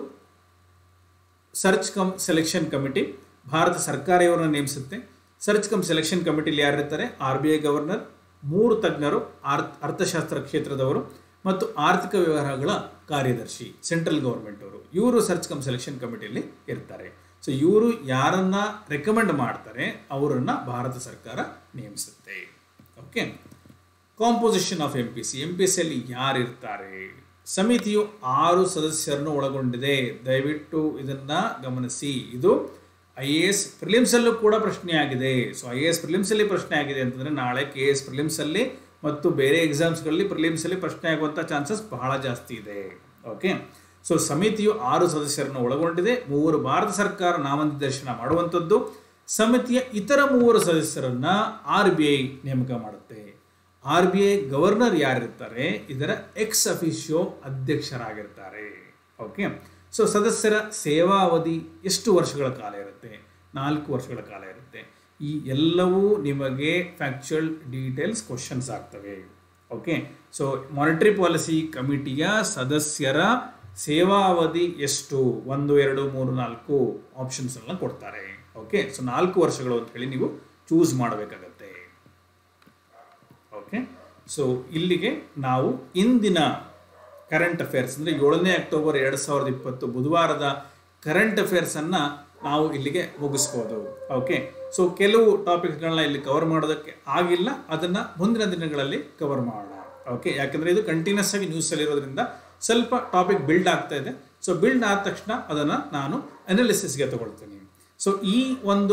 search cum selection committee Bharat ಸರ್ಕಾರ ಇವರನ್ನು ನೇಮಿಸುತ್ತೆ ಸರ್ಚ್ ಕಮ್ ಸೆಲೆಕ್ಷನ್ ಕಮಿಟಿಲಿ ಯಾರಿರ್ತಾರೆ ಆರ್ ಬಿ ಐ ಗವರ್ನರ್ ಮೂರು ತಜ್ಞರು ಅರ್ಥ ಅರ್ಥಶಾಸ್ತ್ರ ಕ್ಷೇತ್ರದವರು ಮತ್ತು ಆರ್ಥಿಕ ವ್ಯವಹಾರಗಳ ಕಾರ್ಯದರ್ಶಿ ಸೆಂಟ್ರಲ್ ಗೌರ್ಮೆಂಟ್ ಅವರು ಇವರು ಸರ್ಚ್ ಕಮ್ ಸೆಲೆಕ್ಷನ್ ಕಮಿಟಿಯಲ್ಲಿ ಇರ್ತಾರೆ ಸೊ ಇವರು ಯಾರನ್ನ ರೆಕಮೆಂಡ್ ಮಾಡ್ತಾರೆ ಅವರನ್ನ ಭಾರತ ಸರ್ಕಾರ ನೇಮಿಸುತ್ತೆ okay composition of M P C M P ಸಿಯಲ್ಲಿ ಯಾರಿರ್ತಾರೆ ಸಮಿತಿಯು ಆರು ಸದಸ್ಯರನ್ನು ಒಳಗೊಂಡಿದೆ ದಯವಿಟ್ಟು ಇದನ್ನ ಗಮನಿಸಿ ಇದು ಐ ಎ ಎಸ್ ಪ್ರಿಲಿಮ್ಸಲ್ಲೂ ಕೂಡ ಪ್ರಶ್ನೆ ಆಗಿದೆ ಸೊ ಐ ಎ ಎಸ್ ಪ್ರಿಲಿಮ್ಸಲ್ಲಿ ಪ್ರಶ್ನೆ ಆಗಿದೆ ಅಂತಂದರೆ ನಾಳೆ ಕೆ ಎಸ್ ಪ್ರಿಲಿಮ್ಸಲ್ಲಿ ಮತ್ತು ಬೇರೆ ಎಕ್ಸಾಮ್ಸ್ಗಳಲ್ಲಿ ಪ್ರಿಲಿಮ್ಸಲ್ಲಿ ಪ್ರಶ್ನೆ ಆಗುವಂಥ ಚಾನ್ಸಸ್ ಬಹಳ ಜಾಸ್ತಿ ಇದೆ ಓಕೆ ಸೊ ಸಮಿತಿಯು ಆರು ಸದಸ್ಯರನ್ನು ಒಳಗೊಂಡಿದೆ ಮೂವರು ಭಾರತ ಸರ್ಕಾರ ನಾಮನಿರ್ದೇಶನ ಮಾಡುವಂಥದ್ದು ಸಮಿತಿಯ ಇತರ ಮೂವರು ಸದಸ್ಯರನ್ನ ಆರ್ ಬಿ ಐ ನೇಮಕ ಮಾಡುತ್ತೆ ಆರ್ ಬಿ ಐ ಗವರ್ನರ್ ಯಾರಿರ್ತಾರೆ ಇದರ ಎಕ್ಸ್ ಅಫಿಷಿಯೋ ಅಧ್ಯಕ್ಷರಾಗಿರ್ತಾರೆ ಓಕೆ ಸೊ ಸದಸ್ಯರ ಸೇವಾವಧಿ ಎಷ್ಟು ವರ್ಷಗಳ ಕಾಲ ಇರುತ್ತೆ ನಾಲ್ಕು ವರ್ಷಗಳ ಕಾಲ ಇರುತ್ತೆ ಈ ಎಲ್ಲವೂ ನಿಮಗೆ ಫ್ಯಾಕ್ಚುಯಲ್ ಡೀಟೇಲ್ಸ್ ಕ್ವಶನ್ಸ್ ಆಗ್ತವೆ ಓಕೆ ಸೊ ಮಾನಿಟರಿ ಪಾಲಿಸಿ ಕಮಿಟಿಯ ಸದಸ್ಯರ ಸೇವಾವಧಿ ಎಷ್ಟು ಒಂದು ಎರಡು ಮೂರು ನಾಲ್ಕು ಆಪ್ಷನ್ಸ್ ಎಲ್ಲ ಕೊಡ್ತಾರೆ ಓಕೆ ಸೊ ನಾಲ್ಕು ವರ್ಷಗಳು ಅಂತ ಹೇಳಿ ನೀವು ಚೂಸ್ ಮಾಡಬೇಕಾಗತ್ತೆ ಓಕೆ ಸೊ ಇಲ್ಲಿಗೆ ನಾವು ಇಂದಿನ ಕರೆಂಟ್ ಅಫೇರ್ಸ್ ಅಂದರೆ ಏಳನೇ ಅಕ್ಟೋಬರ್ ಎರಡು ಸಾವಿರದ ಇಪ್ಪತ್ತು ಬುಧವಾರದ ಕರೆಂಟ್ ಅಫೇರ್ಸನ್ನು ನಾವು ಇಲ್ಲಿಗೆ ಮುಗಿಸ್ಬೋದು ಓಕೆ ಸೊ ಕೆಲವು ಟಾಪಿಕ್ಗಳನ್ನ ಇಲ್ಲಿ ಕವರ್ ಮಾಡೋದಕ್ಕೆ ಆಗಿಲ್ಲ ಅದನ್ನು ಮುಂದಿನ ದಿನಗಳಲ್ಲಿ ಕವರ್ ಮಾಡೋಣ ಓಕೆ ಯಾಕಂದರೆ ಇದು ಕಂಟಿನ್ಯೂಸ್ ಆಗಿ ನ್ಯೂಸಲ್ಲಿ ಇರೋದ್ರಿಂದ ಸ್ವಲ್ಪ ಟಾಪಿಕ್ ಬಿಲ್ಡ್ ಆಗ್ತಾ ಇದೆ ಸೊ ಬಿಲ್ಡ್ ಆದ ತಕ್ಷಣ ಅದನ್ನು ನಾನು ಅನಾಲಿಸಿಸ್ಗೆ ತಗೊಳ್ತೀನಿ ಸೊ ಈ ಒಂದು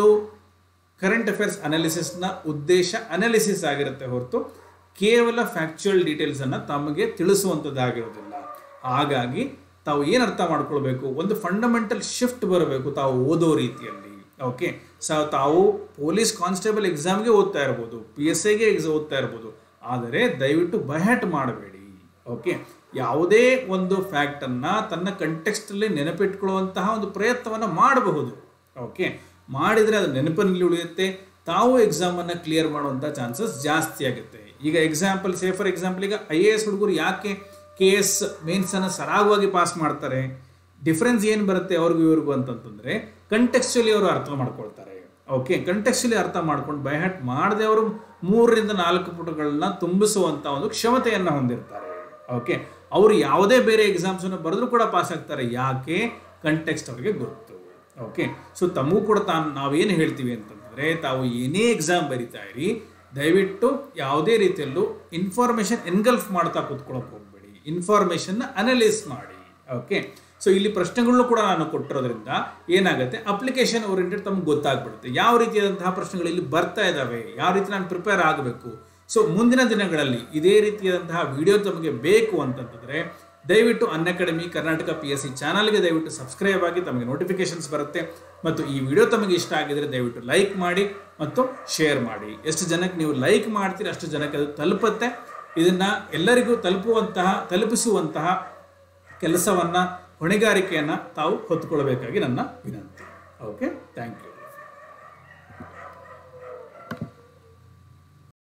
ಕರೆಂಟ್ ಅಫೇರ್ಸ್ ಅನಾಲಿಸಿಸ್ನ ಉದ್ದೇಶ ಅನಾಲಿಸಿಸ್ ಆಗಿರುತ್ತೆ ಹೊರತು ಕೇವಲ ಫ್ಯಾಕ್ಚುಯಲ್ ಡೀಟೇಲ್ಸನ್ನು ತಮಗೆ ತಿಳಿಸುವಂಥದ್ದಾಗಿರೋದಿಲ್ಲ ಹಾಗಾಗಿ ತಾವು ಏನು ಅರ್ಥ ಮಾಡ್ಕೊಳ್ಬೇಕು ಒಂದು ಫಂಡಮೆಂಟಲ್ ಶಿಫ್ಟ್ ಬರಬೇಕು ತಾವು ಓದೋ ರೀತಿಯಲ್ಲಿ ಓಕೆ ಸೊ ತಾವು ಪೊಲೀಸ್ ಕಾನ್ಸ್ಟೇಬಲ್ ಎಕ್ಸಾಮ್ಗೆ ಓದ್ತಾ ಇರ್ಬೋದು ಪಿ ಎಸ್ ಐಗೆ ಎಕ್ಸ್ ಓದ್ತಾ ಇರ್ಬೋದು ಆದರೆ ದಯವಿಟ್ಟು ಬಹ್ಯಾಟ್ ಮಾಡಬೇಡಿ ಓಕೆ ಯಾವುದೇ ಒಂದು ಫ್ಯಾಕ್ಟನ್ನು ತನ್ನ ಕಂಟೆಕ್ಸ್ಟಲ್ಲಿ ನೆನಪಿಟ್ಕೊಳ್ಳುವಂತಹ ಒಂದು ಪ್ರಯತ್ನವನ್ನು ಮಾಡಬಹುದು ಓಕೆ ಮಾಡಿದರೆ ಅದು ನೆನಪಿನಲ್ಲಿ ಉಳಿಯುತ್ತೆ ತಾವು ಎಕ್ಸಾಮನ್ನು ಕ್ಲಿಯರ್ ಮಾಡುವಂಥ ಚಾನ್ಸಸ್ ಜಾಸ್ತಿ ಆಗುತ್ತೆ ಈಗ ಎಕ್ಸಾಂಪಲ್ ಸೇ ಫಾರ್ ಎಕ್ಸಾಂಪಲ್ ಈಗ ಐ ಎ ಎಸ್ ಹುಡುಗರು ಯಾಕೆ ಕೆ ಎಸ್ ಮೇನ್ಸನ್ನು ಸರಾಗವಾಗಿ ಪಾಸ್ ಮಾಡ್ತಾರೆ ಡಿಫ್ರೆನ್ಸ್ ಏನು ಬರುತ್ತೆ ಅವ್ರಿಗೂ ಇವ್ರಿಗೂ ಅಂತಂತಂದರೆ ಕಂಟೆಕ್ಸ್ಚುಲಿ ಅವರು ಅರ್ಥ ಮಾಡ್ಕೊಳ್ತಾರೆ ಓಕೆ ಕಂಟೆಕ್ಸ್ಚುಲಿ ಅರ್ಥ ಮಾಡ್ಕೊಂಡು ಬೈಹ್ಯಾಟ್ ಮಾಡದೆ ಅವರು ಮೂರರಿಂದ ನಾಲ್ಕು ಪುಟಗಳನ್ನ ತುಂಬಿಸುವಂಥ ಒಂದು ಕ್ಷಮತೆಯನ್ನು ಹೊಂದಿರ್ತಾರೆ ಓಕೆ ಅವರು ಯಾವುದೇ ಬೇರೆ ಎಕ್ಸಾಮ್ಸನ್ನು ಬರೆದ್ರು ಕೂಡ ಪಾಸ್ ಆಗ್ತಾರೆ ಯಾಕೆ ಕಂಟೆಕ್ಸ್ಟ್ ಅವರಿಗೆ ಗೊತ್ತು ಓಕೆ ಸೊ ತಮಗೂ ಕೂಡ ತಾನು ನಾವೇನು ಹೇಳ್ತೀವಿ ಅಂತಂದರೆ ತಾವು ಏನೇ ಎಕ್ಸಾಮ್ ಬರಿತಾ ಇರಿ ದಯವಿಟ್ಟು ಯಾವುದೇ ರೀತಿಯಲ್ಲೂ ಇನ್ಫಾರ್ಮೇಷನ್ ಎನ್ಗಲ್ಫ್ ಮಾಡ್ತಾ ಕೂತ್ಕೊಳ್ಳೋಕೆ ಹೋಗ್ಬೇಡಿ ಇನ್ಫಾರ್ಮೇಷನ್ನ ಅನಲೈಸ್ ಮಾಡಿ ಓಕೆ ಸೊ ಇಲ್ಲಿ ಪ್ರಶ್ನೆಗಳನ್ನು ಕೂಡ ನಾನು ಕೊಟ್ಟಿರೋದ್ರಿಂದ ಏನಾಗುತ್ತೆ ಅಪ್ಲಿಕೇಶನ್ ಓರಿಯೆಂಟೆಡ್ ತಮ್ಗೆ ಗೊತ್ತಾಗ್ಬಿಡುತ್ತೆ ಯಾವ ರೀತಿಯಾದಂತಹ ಪ್ರಶ್ನೆಗಳು ಇಲ್ಲಿ ಬರ್ತಾ ಇದ್ದಾವೆ ಯಾವ ರೀತಿ ನಾನು ಪ್ರಿಪೇರ್ ಆಗಬೇಕು ಸೊ ಮುಂದಿನ ದಿನಗಳಲ್ಲಿ ಇದೇ ರೀತಿಯಾದಂತಹ ವಿಡಿಯೋ ತಮಗೆ ಬೇಕು ಅಂತಂತಂದರೆ ದಯವಿಟ್ಟು Unacademy Karnataka P S C ಚಾನಲ್ಗೆ ದಯವಿಟ್ಟು ಸಬ್ಸ್ಕ್ರೈಬ್ ಆಗಿ ತಮಗೆ ನೋಟಿಫಿಕೇಶನ್ಸ್ ಬರುತ್ತೆ ಮತ್ತು ಈ ವಿಡಿಯೋ ತಮಗೆ ಇಷ್ಟ ಆಗಿದ್ರೆ ದಯವಿಟ್ಟು ಲೈಕ್ ಮಾಡಿ ಮತ್ತು ಶೇರ್ ಮಾಡಿ ಎಷ್ಟು ಜನಕ್ಕೆ ನೀವು ಲೈಕ್ ಮಾಡ್ತೀರಿ ಅಷ್ಟು ಜನಕ್ಕೆ ಅದು ತಲುಪುತ್ತೆ ಇದನ್ನು ಎಲ್ಲರಿಗೂ ತಲುಪುವಂತಹ ತಲುಪಿಸುವಂತಹ ಕೆಲಸವನ್ನು ಹೊಣೆಗಾರಿಕೆಯನ್ನು ತಾವು ಹೊತ್ತುಕೊಳ್ಬೇಕಾಗಿ ನನ್ನ ವಿನಂತಿ ಓಕೆ ಥ್ಯಾಂಕ್ ಯು